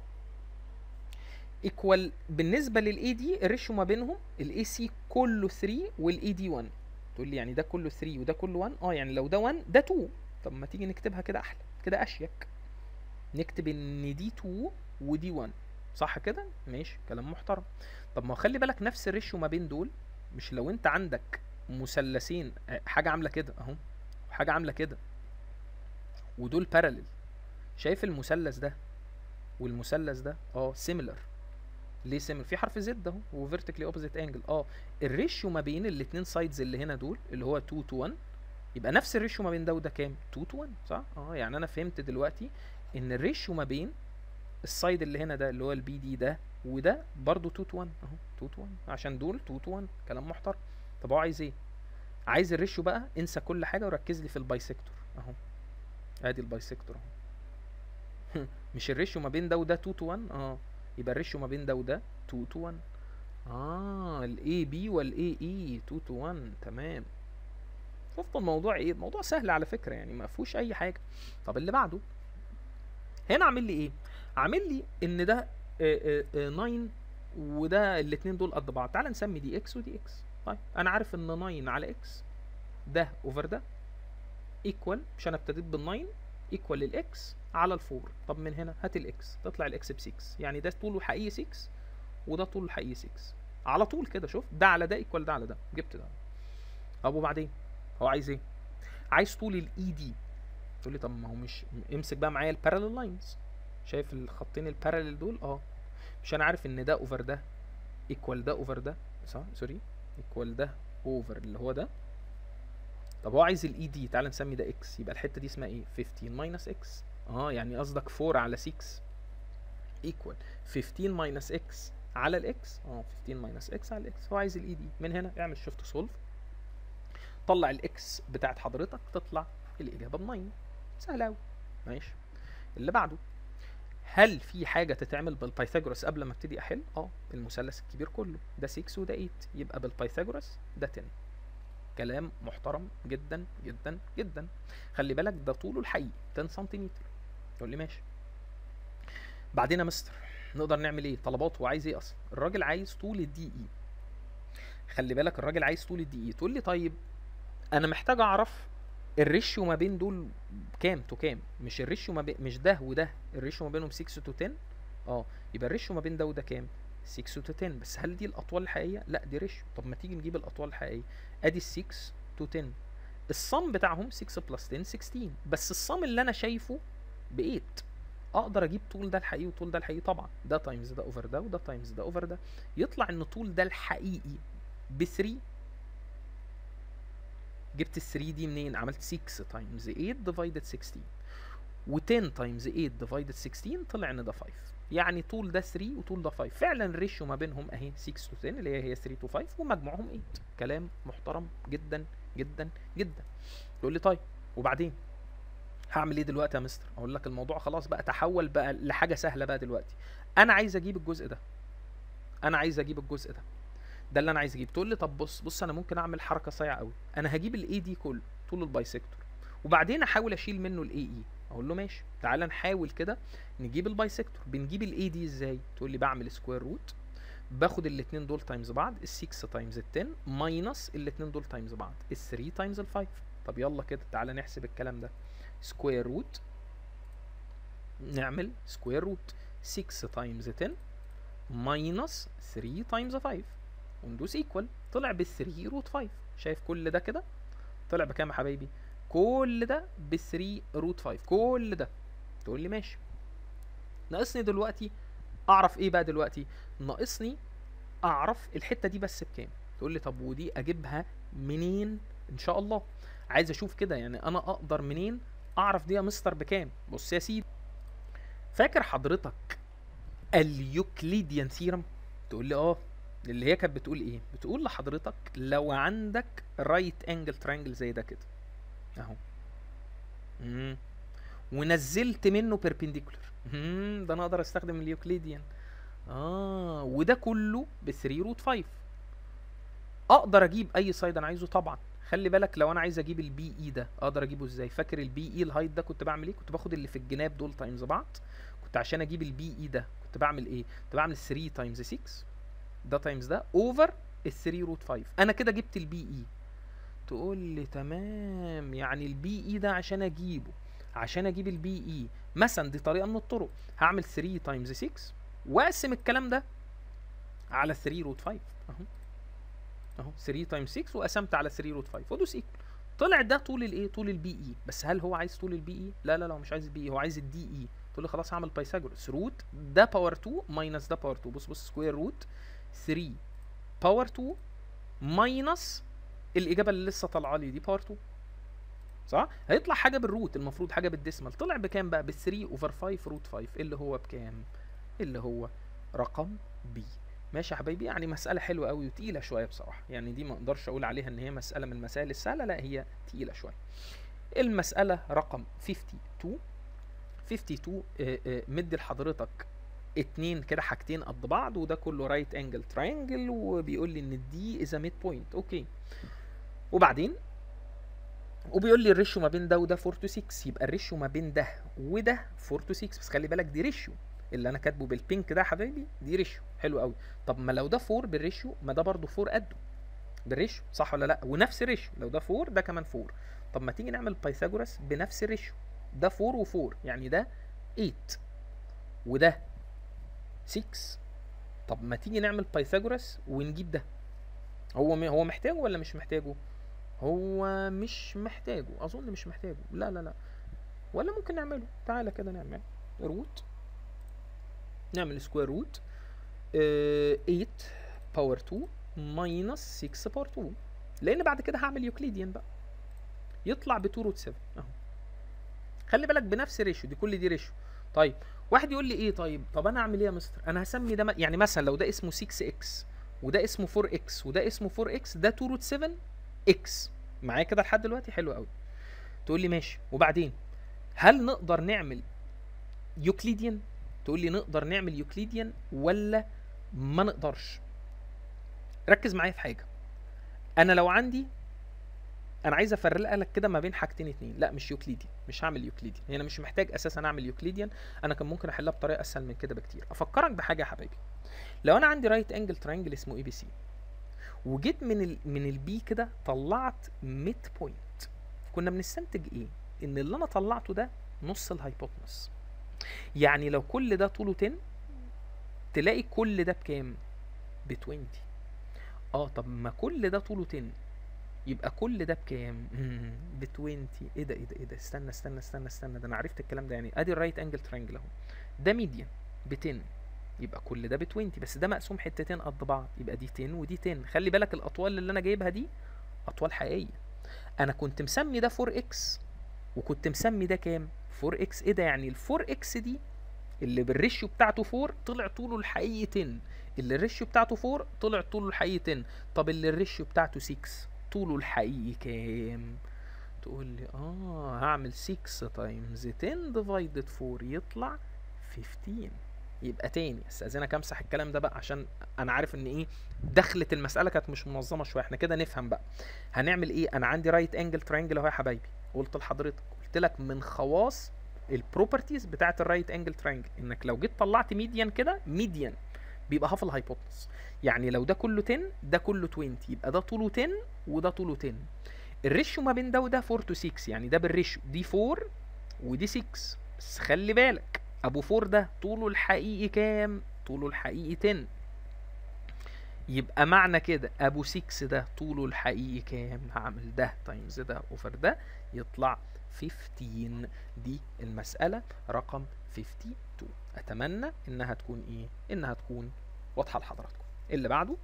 ايكوال بالنسبه للاي دي الريشيو ما بينهم الاي سي كله 3 والاي دي 1 تقول لي يعني ده كله 3 وده كله 1 اه يعني لو ده 1 ده 2 طب ما تيجي نكتبها كده احلى كده اشيك نكتب ان دي 2 ودي 1 صح كده ماشي كلام محترم طب ما خلي بالك نفس الريشيو ما بين دول مش لو انت عندك مثلثين حاجه عامله كده اهو حاجه عامله كده ودول باراليل شايف المثلث ده والمثلث ده اه سيميلر ليه سيميلر في حرف زد اهو وفيرتيكلي اوبوزيت انجل اه الريشيو ما بين الاثنين سايدز اللي هنا دول اللي هو 2 تو 1 يبقى نفس الريشيو ما بين ده وده كام 2 تو 1 صح اه يعني انا فهمت دلوقتي ان الريشيو ما بين السايد اللي هنا ده اللي هو البي دي ده وده برضه 2 تو 1 اهو 2 تو 1 عشان دول 2 تو 1 كلام محترم طب هو عايز ايه عايز الريشيو بقى انسى كل حاجه وركز لي في البايسكتور اهو ادي البايسكتور اهو مش الريشيو ما بين ده وده 2 تو 1 اه يبقى الريشيو ما بين ده وده 2 تو 1 اه الاي بي والاي اي 2 تو 1 تمام شفت الموضوع ايه الموضوع سهل على فكره يعني ما فيهوش اي حاجه طب اللي بعده هنا عامل لي ايه عامل لي ان ده 9 وده الاثنين دول قد بعض تعال نسمي دي اكس ودي اكس طيب انا عارف ان 9 على اكس ده اوفر ده ايكوال مش انا ابتديت بال 9 ايكوال للاكس على الفور طب من هنا هات الاكس تطلع الاكس ب 6 يعني ده طوله الحقيقي 6 وده طوله الحقيقي 6 على طول كده شوف ده على ده ايكوال ده على ده جبت ده طب وبعدين هو عايز ايه عايز طول الاي دي تقول لي طب ما هو مش امسك بقى معايا البارallel لاينز شايف الخطين البارالل دول اه مش انا عارف ان ده اوفر ده ايكوال ده اوفر ده صح سوري ايكوال ده اوفر اللي هو ده طب هو عايز الاي دي تعال نسمي ده اكس يبقى الحته دي اسمها ايه 15 ماينس اكس اه يعني قصدك 4 على 6 ايكوال 15 ماينس اكس على الاكس اه 15 ماينس اكس على الاكس هو عايز الاي دي من هنا اعمل شيفت سولف طلع الاكس بتاعت حضرتك تطلع الاجابه ب 9 سهله قوي ماشي اللي بعده هل في حاجة تتعمل بالبايثاغورس قبل ما ابتدي احل؟ اه المثلث الكبير كله ده 6 وده 8 يبقى بالبايثاغورس ده 10 كلام محترم جدا جدا جدا خلي بالك ده طوله الحقيقي 10 سنتيمتر تقول لي ماشي بعدين يا مستر نقدر نعمل ايه طلبات هو عايز ايه اصلا الراجل عايز طول الدي اي خلي بالك الراجل عايز طول الدي اي تقول لي طيب انا محتاج اعرف الريشيو ما بين دول كام تو كام مش الريشيو ما بين مش ده وده الريشيو ما بينهم 6 تو 10 اه يبقى الريشيو ما بين ده وده كام 6 تو 10 بس هل دي الاطوال الحقيقيه لا دي ريشيو طب ما تيجي نجيب الاطوال الحقيقيه ادي 6 تو 10 الصم بتاعهم 6 بلس 10 16 بس الصم اللي انا شايفه ب 8 اقدر اجيب طول ده الحقيقي وطول ده الحقيقي طبعا ده تايمز ده اوفر ده وده تايمز ده اوفر ده يطلع ان طول ده الحقيقي ب 3 جبت ال 3 دي منين عملت 6 تايمز 8 ديفايدد 16 و10 تايمز 8 ديفايدد 16 طلع ان ده 5 يعني طول ده 3 وطول ده 5 فعلا الريشيو ما بينهم اهي 6 تو 10 اللي هي هي 3 تو 5 ومجموعهم 8 كلام محترم جدا جدا جدا يقول لي طيب وبعدين هعمل ايه دلوقتي يا مستر اقول لك الموضوع خلاص بقى تحول بقى لحاجه سهله بقى دلوقتي انا عايز اجيب الجزء ده انا عايز اجيب الجزء ده ده اللي انا عايز اجيب تقول لي طب بص بص انا ممكن اعمل حركه صايعه قوي انا هجيب الاي دي كله طول البايسكتور وبعدين احاول اشيل منه الاي اي اقول له ماشي تعالى نحاول كده نجيب البايسكتور بنجيب الاي دي ازاي تقول لي بعمل سكوير روت باخد الاثنين دول تايمز بعض ال 6 تايمز ال 10 ماينس الاثنين دول تايمز بعض ال 3 تايمز ال 5 طب يلا كده تعالى نحسب الكلام ده سكوير روت نعمل سكوير روت 6 تايمز 10 ماينس 3 تايمز 5 وندوس ايكوال طلع بال 3 روت 5 شايف كل ده كده طلع بكام يا حبايبي كل ده بال 3 روت 5 كل ده تقول لي ماشي ناقصني دلوقتي اعرف ايه بقى دلوقتي ناقصني اعرف الحته دي بس بكام تقول لي طب ودي اجيبها منين ان شاء الله عايز اشوف كده يعني انا اقدر منين اعرف دي يا مستر بكام بص يا سيدي فاكر حضرتك اليوكليديان ثيرم تقول لي اه اللي هي كانت بتقول ايه بتقول لحضرتك لو عندك رايت انجل ترانجل زي ده كده اهو مم. ونزلت منه بيربنديكولر ده انا اقدر استخدم اليوكليديان اه وده كله ب 3 روت 5 اقدر اجيب اي سايد انا عايزه طبعا خلي بالك لو انا عايز اجيب البي اي ده اقدر اجيبه ازاي فاكر البي اي الهايت ده كنت بعمل ايه كنت باخد اللي في الجناب دول تايمز بعض كنت عشان اجيب البي اي ده كنت بعمل ايه كنت بعمل 3 تايمز 6 ده تايمز ده اوفر ال 3 روت 5 انا كده جبت البي اي تقول لي تمام يعني البي اي ده عشان اجيبه عشان اجيب البي اي مثلا دي طريقه من الطرق هعمل 3 تايمز 6 واقسم الكلام ده على 3 روت 5 اهو اهو 3 تايمز 6 وقسمت على 3 روت 5 وادوس ايكوال طلع ده طول الايه طول البي اي بس هل هو عايز طول البي اي لا لا لا هو مش عايز البي اي هو عايز الدي اي تقول لي خلاص هعمل بايثاغورس روت ده باور 2 ماينس ده باور 2 بص بص سكوير روت 3 باور 2 ماينس الاجابه اللي لسه طالعه لي دي باور 2 صح هيطلع حاجه بالروت المفروض حاجه بالديسمال طلع بكام بقى بال 3 اوفر 5 روت 5 اللي هو بكام اللي هو رقم بي ماشي يا حبايبي يعني مسألة حلوة قوي وتقيلة شوية بصراحة يعني دي ما اقدرش اقول عليها ان هي مسألة من المسائل السهلة لا هي تقيلة شوية المسألة رقم 52 52 آه، آه، مدي لحضرتك اتنين كده حاجتين قد بعض وده كله رايت انجل تراينجل وبيقول لي ان دي از ميد بوينت اوكي وبعدين وبيقول لي الريشيو ما بين ده وده 4 تو 6 يبقى الريشيو ما بين ده وده 4 تو 6 بس خلي بالك دي ريشيو اللي انا كاتبه بالبينك ده يا حبايبي دي ريشيو حلو قوي طب ما لو ده 4 بالريشيو ما ده برضه 4 قده بالريشيو صح ولا لا ونفس الريشيو لو ده 4 ده كمان 4 طب ما تيجي نعمل بايثاغورس بنفس الريشيو ده 4 و4 يعني ده 8 وده 6 طب ما تيجي نعمل بايثاغورس ونجيب ده هو م- هو محتاجه ولا مش محتاجه هو مش محتاجه اظن مش محتاجه لا لا لا ولا ممكن نعمله تعالى كده نعمل روت نعمل سكوير روت 8 باور 2 ماينس 6 باور 2 لان بعد كده هعمل يوكليديان بقى يطلع ب 2 روت 7 اهو خلي بالك بنفس ريشيو دي كل دي ريشيو طيب واحد يقول لي ايه طيب طب انا اعمل ايه يا مستر انا هسمي ده م- يعني مثلا لو ده اسمه 6 اكس وده اسمه 4 اكس وده اسمه 4 اكس ده 2 روت 7 اكس معايا كده لحد دلوقتي حلو قوي تقول لي ماشي وبعدين هل نقدر نعمل يوكليديان تقول لي نقدر نعمل يوكليديان ولا ما نقدرش ركز معايا في حاجه انا لو عندي انا عايز افرق لك كده ما بين حاجتين اتنين لا مش يوكليديان مش هعمل يوكليديان هنا مش محتاج اساسا اعمل يوكليديان انا كان ممكن احلها بطريقه اسهل من كده بكتير افكرك بحاجه يا حبايبي لو انا عندي رايت انجل ترينجل اسمه اي بي سي وجيت من ال من البي كده طلعت ميد بوينت كنا بنستنتج ايه ان اللي انا طلعته ده نص الهايبوتنس يعني لو كل ده طوله 10 تلاقي كل ده بكام ب 20 اه طب ما كل ده طوله 10 يبقى كل ده بكام ب 20 ايه ده ايه ده ايه ده استنى استنى استنى استنى ده انا عرفت الكلام ده يعني ادي الرايت انجل ترينجل اهو ده ميديان ب 10 يبقى كل ده ب 20 بس ده مقسوم حتتين قد بعض يبقى دي 10 ودي 10 خلي بالك الاطوال اللي انا جايبها دي اطوال حقيقيه انا كنت مسمي ده 4 اكس وكنت مسمي ده كام 4 اكس ايه ده يعني ال 4 اكس دي اللي بالريشيو بتاعته 4 طلع طوله الحقيقي 10 اللي الريشيو بتاعته 4 طلع طوله الحقيقي 10 طب اللي الريشيو بتاعته 6 طوله الحقيقي كام تقول لي اه هعمل 6 تايمز 10 ديفايدد 4 يطلع 15 يبقى تاني استاذنك امسح الكلام ده بقى عشان انا عارف ان ايه دخلة المسألة كانت مش منظمة شوية احنا كده نفهم بقى هنعمل ايه انا عندي رايت انجل ترينجل اهو يا حبايبي قلت لحضرتك قلت لك من خواص البروبرتيز بتاعت الرايت انجل ترينجل انك لو جيت طلعت ميديان كده ميديان بيبقى هاف الهايبوتنس يعني لو ده كله 10 ده كله 20 يبقى ده طوله 10 وده طوله 10 الريشيو ما بين ده وده 4 تو 6 يعني ده بالريشيو دي 4 ودي 6 بس خلي بالك ابو 4 ده طوله الحقيقي كام طوله الحقيقي 10 يبقى معنى كده ابو 6 ده طوله الحقيقي كام هعمل ده تايمز ده اوفر ده يطلع 15 دي المسألة رقم 52 اتمنى انها تكون ايه انها تكون واضحة لحضراتكم اللي بعده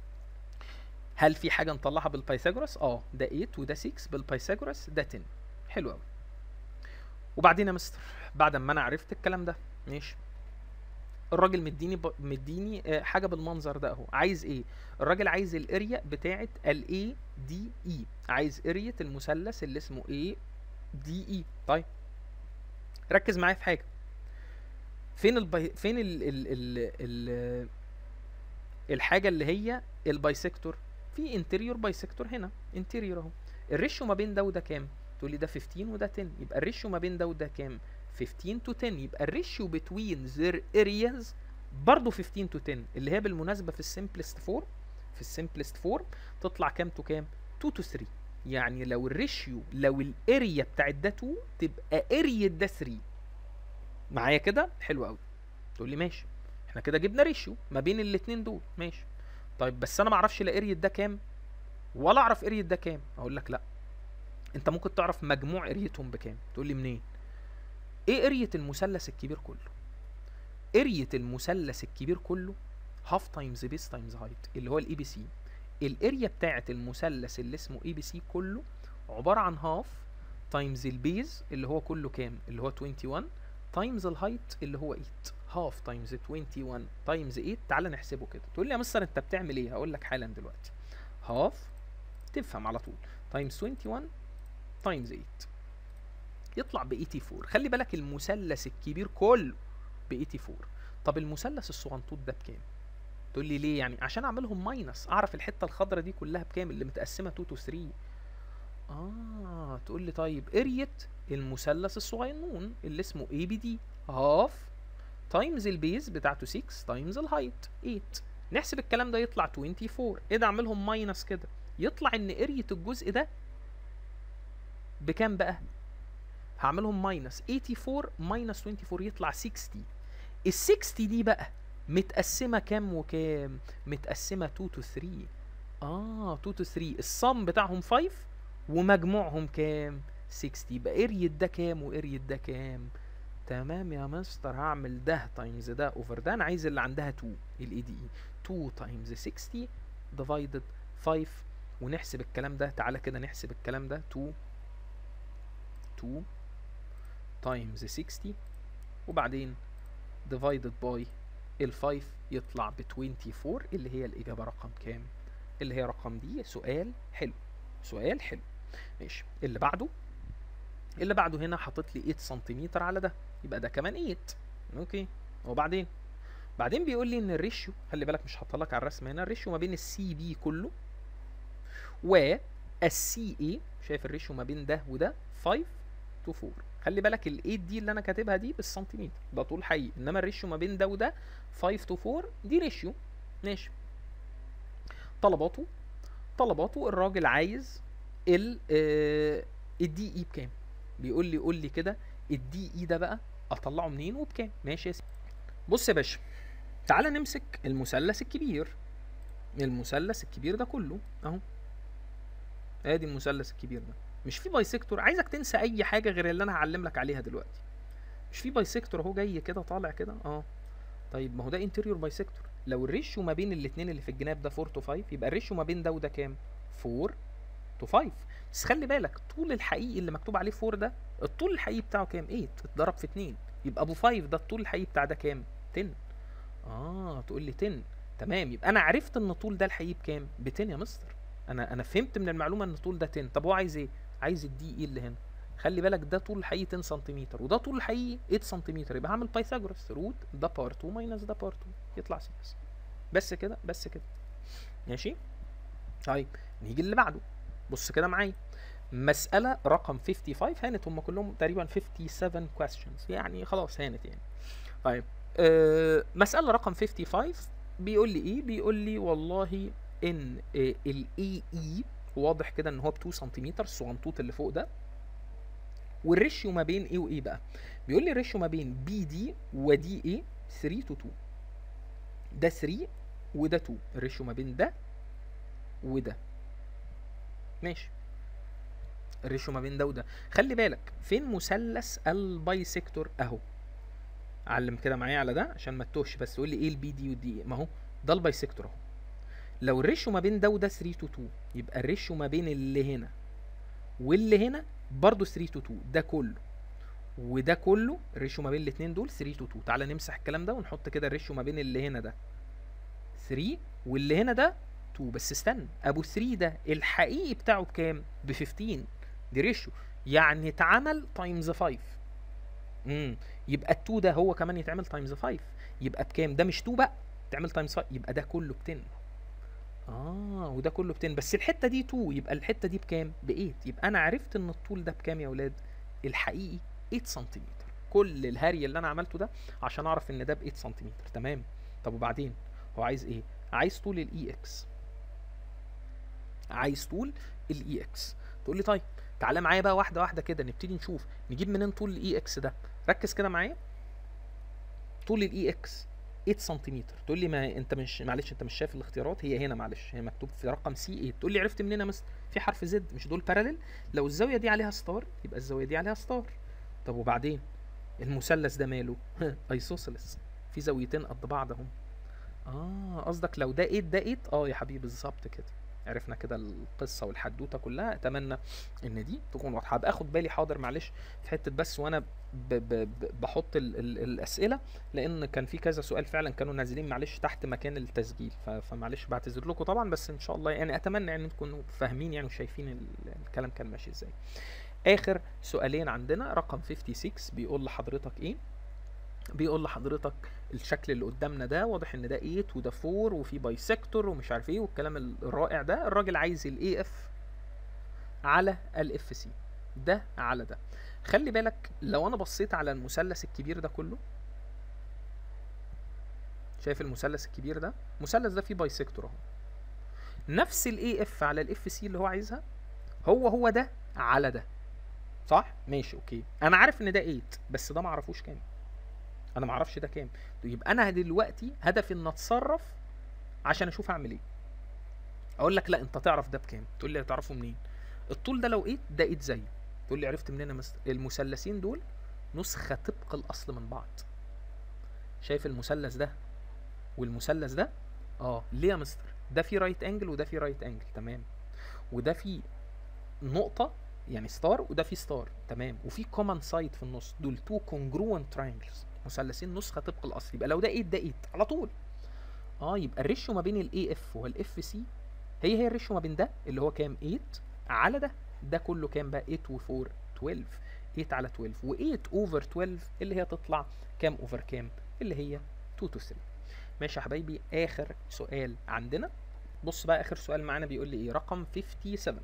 هل في حاجة نطلعها بالبايثاغورس اه ده 8 وده 6 بالبايثاغورس ده 10 حلو قوي وبعدين يا مستر بعد ما انا عرفت الكلام ده ماشي الراجل مديني ب... مديني آه، حاجه بالمنظر ده اهو عايز ايه الراجل عايز الاريا بتاعه الاي دي اي عايز اريا المثلث اللي اسمه اي دي اي طيب ركز معايا في حاجه فين البي... فين ال... ال... ال... ال... الحاجه اللي هي البايسكتور في انتيريور بايسكتور هنا انتيريور اهو الريشيو ما بين ده وده كام تقول لي ده 15 وده 10 يبقى الريشيو ما بين ده وده كام 15 to 10 يبقى الريشيو بتوين their areas برضه 15 to 10 اللي هي بالمناسبة في السمبلست 4 في السمبلست 4 تطلع كام تو كام 2 to 3 يعني لو الريشيو لو الاريا بتاعت ده 2 تبقى اريا ده 3 معايا كده حلو قوي تقول لي ماشي احنا كده جبنا ريشيو ما بين الاتنين دول ماشي طيب بس انا ما اعرفش لا اريا ده كام ولا اعرف اريا ده كام اقول لك لا انت ممكن تعرف مجموع اريتهم بكام تقول لي منين ايه ارية المثلث الكبير كله ارية المثلث الكبير كله هاف تايمز بيس تايمز هايت اللي هو الاي بي سي الاريا بتاعه المثلث اللي اسمه اي بي سي كله عبارة عن هاف تايمز البيز اللي هو كله كام اللي هو 21 تايمز الهايت اللي هو 8 هاف تايمز 21 تايمز 8 تعال نحسبه كده تقول لي يا مستر انت بتعمل ايه هقول لك حالا دلوقتي هاف تفهم على طول تايمز 21 تايمز 8 يطلع ب 84 خلي بالك المثلث الكبير كله ب 84 طب المثلث الصغنطوط ده بكام تقول لي ليه يعني عشان اعملهم ماينس اعرف الحته الخضراء دي كلها بكام اللي متقسمه 2 تو 3 اه تقول لي طيب ارية المثلث الصغيرون اللي اسمه اي بي دي هاف تايمز البيز بتاعته 6 تايمز الهايت 8 نحسب الكلام ده يطلع 24 ايه ده اعملهم ماينس كده يطلع ان ارية الجزء ده بكام بقى هعملهم ماينس 84 ماينس 24 يطلع 60 ال 60 دي بقى متقسمه كام وكام متقسمه 2 تو 3 اه 2 تو 3 الصم بتاعهم 5 ومجموعهم كام 60 يبقى اريد ده كام واريد ده كام تمام يا مستر هعمل ده تايمز ده اوفر ده انا عايز اللي عندها 2 الاي دي اي 2 تايمز 60 ديفايدد 5 ونحسب الكلام ده تعالى كده نحسب الكلام ده 2 2 تايمز 60 وبعدين divided by ال 5 يطلع ب 24 اللي هي الإجابة رقم كام؟ اللي هي رقم دي سؤال حلو سؤال حلو ماشي اللي بعده اللي بعده هنا حاطط لي 8 سنتيمتر على ده يبقى ده كمان 8 اوكي وبعدين بعدين بيقول لي ان الريشيو خلي بالك مش حاطط لك على الرسم هنا الريشيو ما بين السي بي كله والسي اي شايف الريشيو ما بين ده وده 5 تو 4 خلي بالك ال 8 دي اللي انا كاتبها دي بالسنتيمتر ده طول حقيقي انما الريشيو ما بين ده وده 5 تو 4 دي ريشيو ماشي طلباته طلباته الراجل عايز ال الدي اي بكام بيقول لي قول لي كده الدي اي ده بقى اطلعه منين وبكام ماشي يا سيدي بص يا باشا تعالى نمسك المثلث الكبير المثلث الكبير ده كله اهو ادي المثلث الكبير ده مش في بايسكتور عايزك تنسى اي حاجه غير اللي انا هعلم لك عليها دلوقتي مش في بايسكتور اهو جاي كده طالع كده اه طيب ما هو ده انتيريور بايسكتور لو الريشيو ما بين الاثنين اللي في الجناب ده 4 تو 5 يبقى الريشيو ما بين ده وده كام 4 تو 5 بس خلي بالك طول الحقيقي اللي مكتوب عليه 4 ده الطول الحقيقي بتاعه كام 8 اتضرب في 2 يبقى ابو 5 ده الطول الحقيقي بتاع ده كام 10 اه تقول لي 10 تمام يبقى انا عرفت ان الطول ده الحقيقي بكام ب 10 يا مستر انا انا فهمت من المعلومه ان الطول ده 10 طب هو عايز ايه عايز الدي اي اللي هنا خلي بالك ده طول الحقيقي 10 سنتيمتر وده طول الحقيقي 8 سنتيمتر يبقى هعمل بايثاغورس روت ده بار 2 ماينس ده بار 2 يطلع 6 بس كده بس كده ماشي طيب نيجي اللي بعده بص كده معايا مسألة رقم 55 هانت هم كلهم تقريبا 57 questions يعني خلاص هانت يعني طيب أه مسألة رقم 55 بيقول لي ايه بيقول لي والله ان الاي اي واضح كده ان هو ب 2 سنتيمتر الصغنطوط اللي فوق ده والريشيو ما بين ايه وايه بقى بيقول لي الريشيو ما بين بي دي ودي ايه 3 تو 2 ده 3 وده 2 الريشيو ما بين ده وده ماشي الريشيو ما بين ده وده خلي بالك فين مثلث البايسيكتور اهو علم كده معايا على ده عشان ما تتوهش بس تقول لي ايه البي دي ودي إيه؟ ما هو ده البايسيكتور اهو لو الريشيو ما بين ده وده 3 تو 2 يبقى الريشيو ما بين اللي هنا واللي هنا برضه 3 تو 2 ده كله وده كله الريشيو ما بين الاثنين دول 3 تو 2 تعالى نمسح الكلام ده ونحط كده الريشيو ما بين اللي هنا ده 3 واللي هنا ده 2 بس استنى ابو 3 ده الحقيقي بتاعه بكام ب 15 دي ريشيو يعني اتعمل تايمز 5 امم يبقى ال2 ده هو كمان يتعمل تايمز 5 يبقى بكام ده مش 2 بقى تعمل تايمز 5 يبقى ده كله ب 10 اه وده كله ب 10 بس الحته دي 2 يبقى الحته دي بكام ب 8 يبقى انا عرفت ان الطول ده بكام يا اولاد الحقيقي 8 سنتيمتر كل الهري اللي انا عملته ده عشان اعرف ان ده ب 8 سنتيمتر تمام طب وبعدين هو عايز ايه عايز طول الاي اكس عايز طول الاي اكس تقول لي طيب تعالى معايا بقى واحده واحده كده نبتدي نشوف نجيب منين طول الاي اكس ده ركز كده معايا طول الاي اكس 8 سنتيمتر تقول لي ما انت مش معلش انت مش شايف الاختيارات هي هنا معلش هي مكتوب في رقم سي 8 تقول لي عرفت منين يا مستر في حرف زد مش دول باراليل لو الزاويه دي عليها ستار يبقى الزاويه دي عليها ستار طب وبعدين المثلث ده ماله ايسوسيلس في زاويتين قد بعض اهم اه قصدك لو ده 8 ده 8 اه يا حبيبي بالظبط كده عرفنا كده القصه والحدوته كلها اتمنى ان دي تكون واضحه هبقى اخد بالي حاضر معلش في حته بس وانا ب ب ب بحط ال ال الاسئله لان كان في كذا سؤال فعلا كانوا نازلين معلش تحت مكان التسجيل ف- فمعلش بعتذر لكم طبعا بس ان شاء الله يعني اتمنى يعني انتم تكونوا فاهمين يعني وشايفين ال- الكلام كان ماشي ازاي اخر سؤالين عندنا رقم 56 بيقول لحضرتك ايه بيقول لحضرتك الشكل اللي قدامنا ده واضح ان ده 8 وده 4 وفي بايسكتور ومش عارف ايه والكلام ال- الرائع ده الراجل عايز الاي اف على الاف سي ده على ده خلي بالك لو انا بصيت على المثلث الكبير ده كله شايف المثلث الكبير ده المثلث ده فيه بايسكتور اهو نفس الاي اف على الاف سي اللي هو عايزها هو هو ده على ده صح ماشي اوكي انا عارف ان ده 8 بس ده معرفوش كام انا معرفش ده كام يبقى انا دلوقتي هدفي ان اتصرف عشان اشوف اعمل ايه اقول لك لا انت تعرف ده بكام تقول لي هتعرفه منين الطول ده لو 8 ده 8 زيه تقول لي عرفت منين يا مستر المثلثين دول نسخه طبق الاصل من بعض شايف المثلث ده والمثلث ده اه ليه يا مستر ده في رايت انجل وده في رايت انجل تمام وده في نقطه يعني ستار وده في ستار تمام وفي كومن سايد في النص دول تو كونجروينت تراينجلز مثلثين نسخه طبق الاصل يبقى لو ده 8 ده 8 على طول اه يبقى الريشيو ما بين الاي اف والاف سي هي هي الريشيو ما بين ده اللي هو كام 8 على ده ده كله كام بقى 8 و4 12 8 على 12 و8 اوفر 12 اللي هي تطلع كام اوفر كام اللي هي 2 تو 3 ماشي يا حبايبي اخر سؤال عندنا بص بقى اخر سؤال معانا بيقول لي ايه رقم 57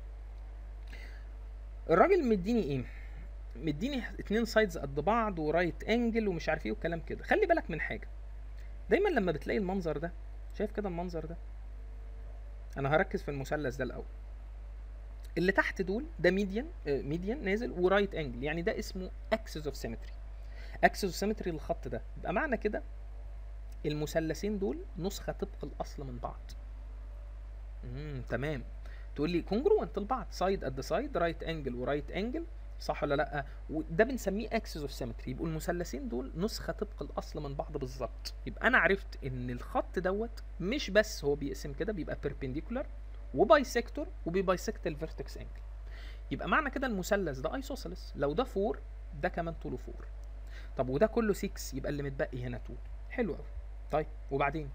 الراجل مديني ايه مديني اتنين سايدز قد بعض ورايت انجل ومش عارف ايه والكلام كده خلي بالك من حاجه دايما لما بتلاقي المنظر ده شايف كده المنظر ده انا هركز في المثلث ده الاول اللي تحت دول ده ميديان ميديان نازل ورايت انجل يعني ده اسمه اكسس اوف سيمتري اكسس اوف سيمتري للخط ده يبقى معنى كده المثلثين دول نسخه طبق الاصل من بعض امم تمام تقول لي كونجروانت لبعض سايد قد سايد رايت انجل ورايت انجل صح ولا لا وده بنسميه اكسس اوف سيمتري يبقوا المثلثين دول نسخه طبق الاصل من بعض بالظبط يبقى انا عرفت ان الخط دوت مش بس هو بيقسم كده بيبقى بيربنديكولار وبايسكتور وبيبايسكت الفيرتكس انجل يبقى معنى كده المثلث ده ايسوسيلس لو ده 4 ده كمان طوله 4 طب وده كله 6 يبقى اللي متبقي هنا 2 حلو قوي طيب وبعدين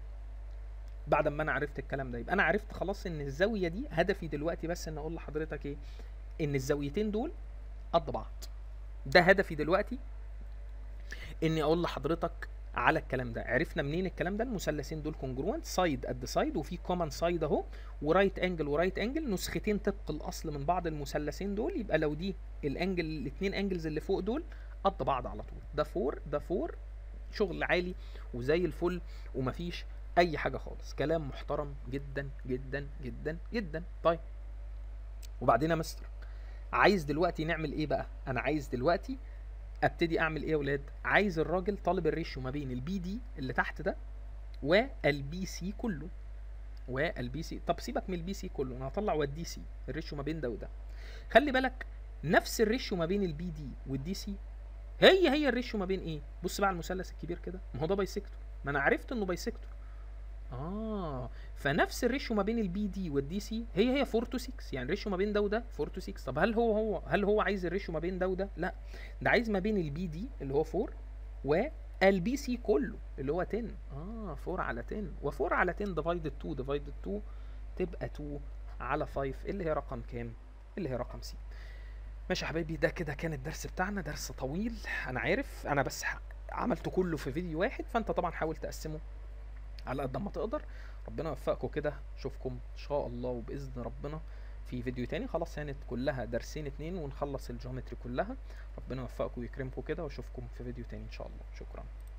بعد ما انا عرفت الكلام ده يبقى انا عرفت خلاص ان الزاويه دي هدفي دلوقتي بس ان اقول لحضرتك ايه ان الزاويتين دول قد بعض ده هدفي دلوقتي اني اقول لحضرتك على الكلام ده عرفنا منين الكلام ده المثلثين دول كونجروينت سايد قد سايد وفي كومن سايد اهو ورايت انجل ورايت انجل نسختين طبق الاصل من بعض المثلثين دول يبقى لو دي الانجل الاثنين انجلز اللي فوق دول قد بعض على طول ده فور ده فور شغل عالي وزي الفل ومفيش اي حاجه خالص كلام محترم جدا جدا جدا جدا طيب وبعدين يا مستر عايز دلوقتي نعمل ايه بقى انا عايز دلوقتي ابتدي اعمل ايه يا ولاد عايز الراجل طالب الريشيو ما بين البي دي اللي تحت ده والبي سي كله والبي سي طب سيبك من البي سي كله انا هطلع والدي سي الريشيو ما بين ده وده خلي بالك نفس الريشيو ما بين البي دي والدي سي هي هي الريشيو ما بين ايه بص بقى على المثلث الكبير كده ما هو ده بايسكتور ما انا عرفت انه بايسكتور اه فنفس الريشيو ما بين البي دي والدي سي هي هي 4 تو 6 يعني الريشيو ما بين ده وده 4 تو 6 طب هل هو هو هل هو عايز الريشيو ما بين ده وده لا ده عايز ما بين البي دي اللي هو 4 والبي سي كله اللي هو 10 اه 4 على 10 و4 على 10 ديفايدد 2 ديفايدد 2 تبقى 2 على 5 اللي هي رقم كام اللي هي رقم سي ماشي يا حبايبي ده كده كان الدرس بتاعنا درس طويل انا عارف انا بس ح- عملته كله في فيديو واحد فانت طبعا حاول تقسمه على قد ما تقدر ربنا يوفقكم كده اشوفكم ان شاء الله وباذن ربنا في فيديو تاني خلاص كانت كلها درسين اتنين ونخلص الجيومتري كلها ربنا يوفقكم ويكرمكم كده واشوفكم في فيديو تاني ان شاء الله شكرا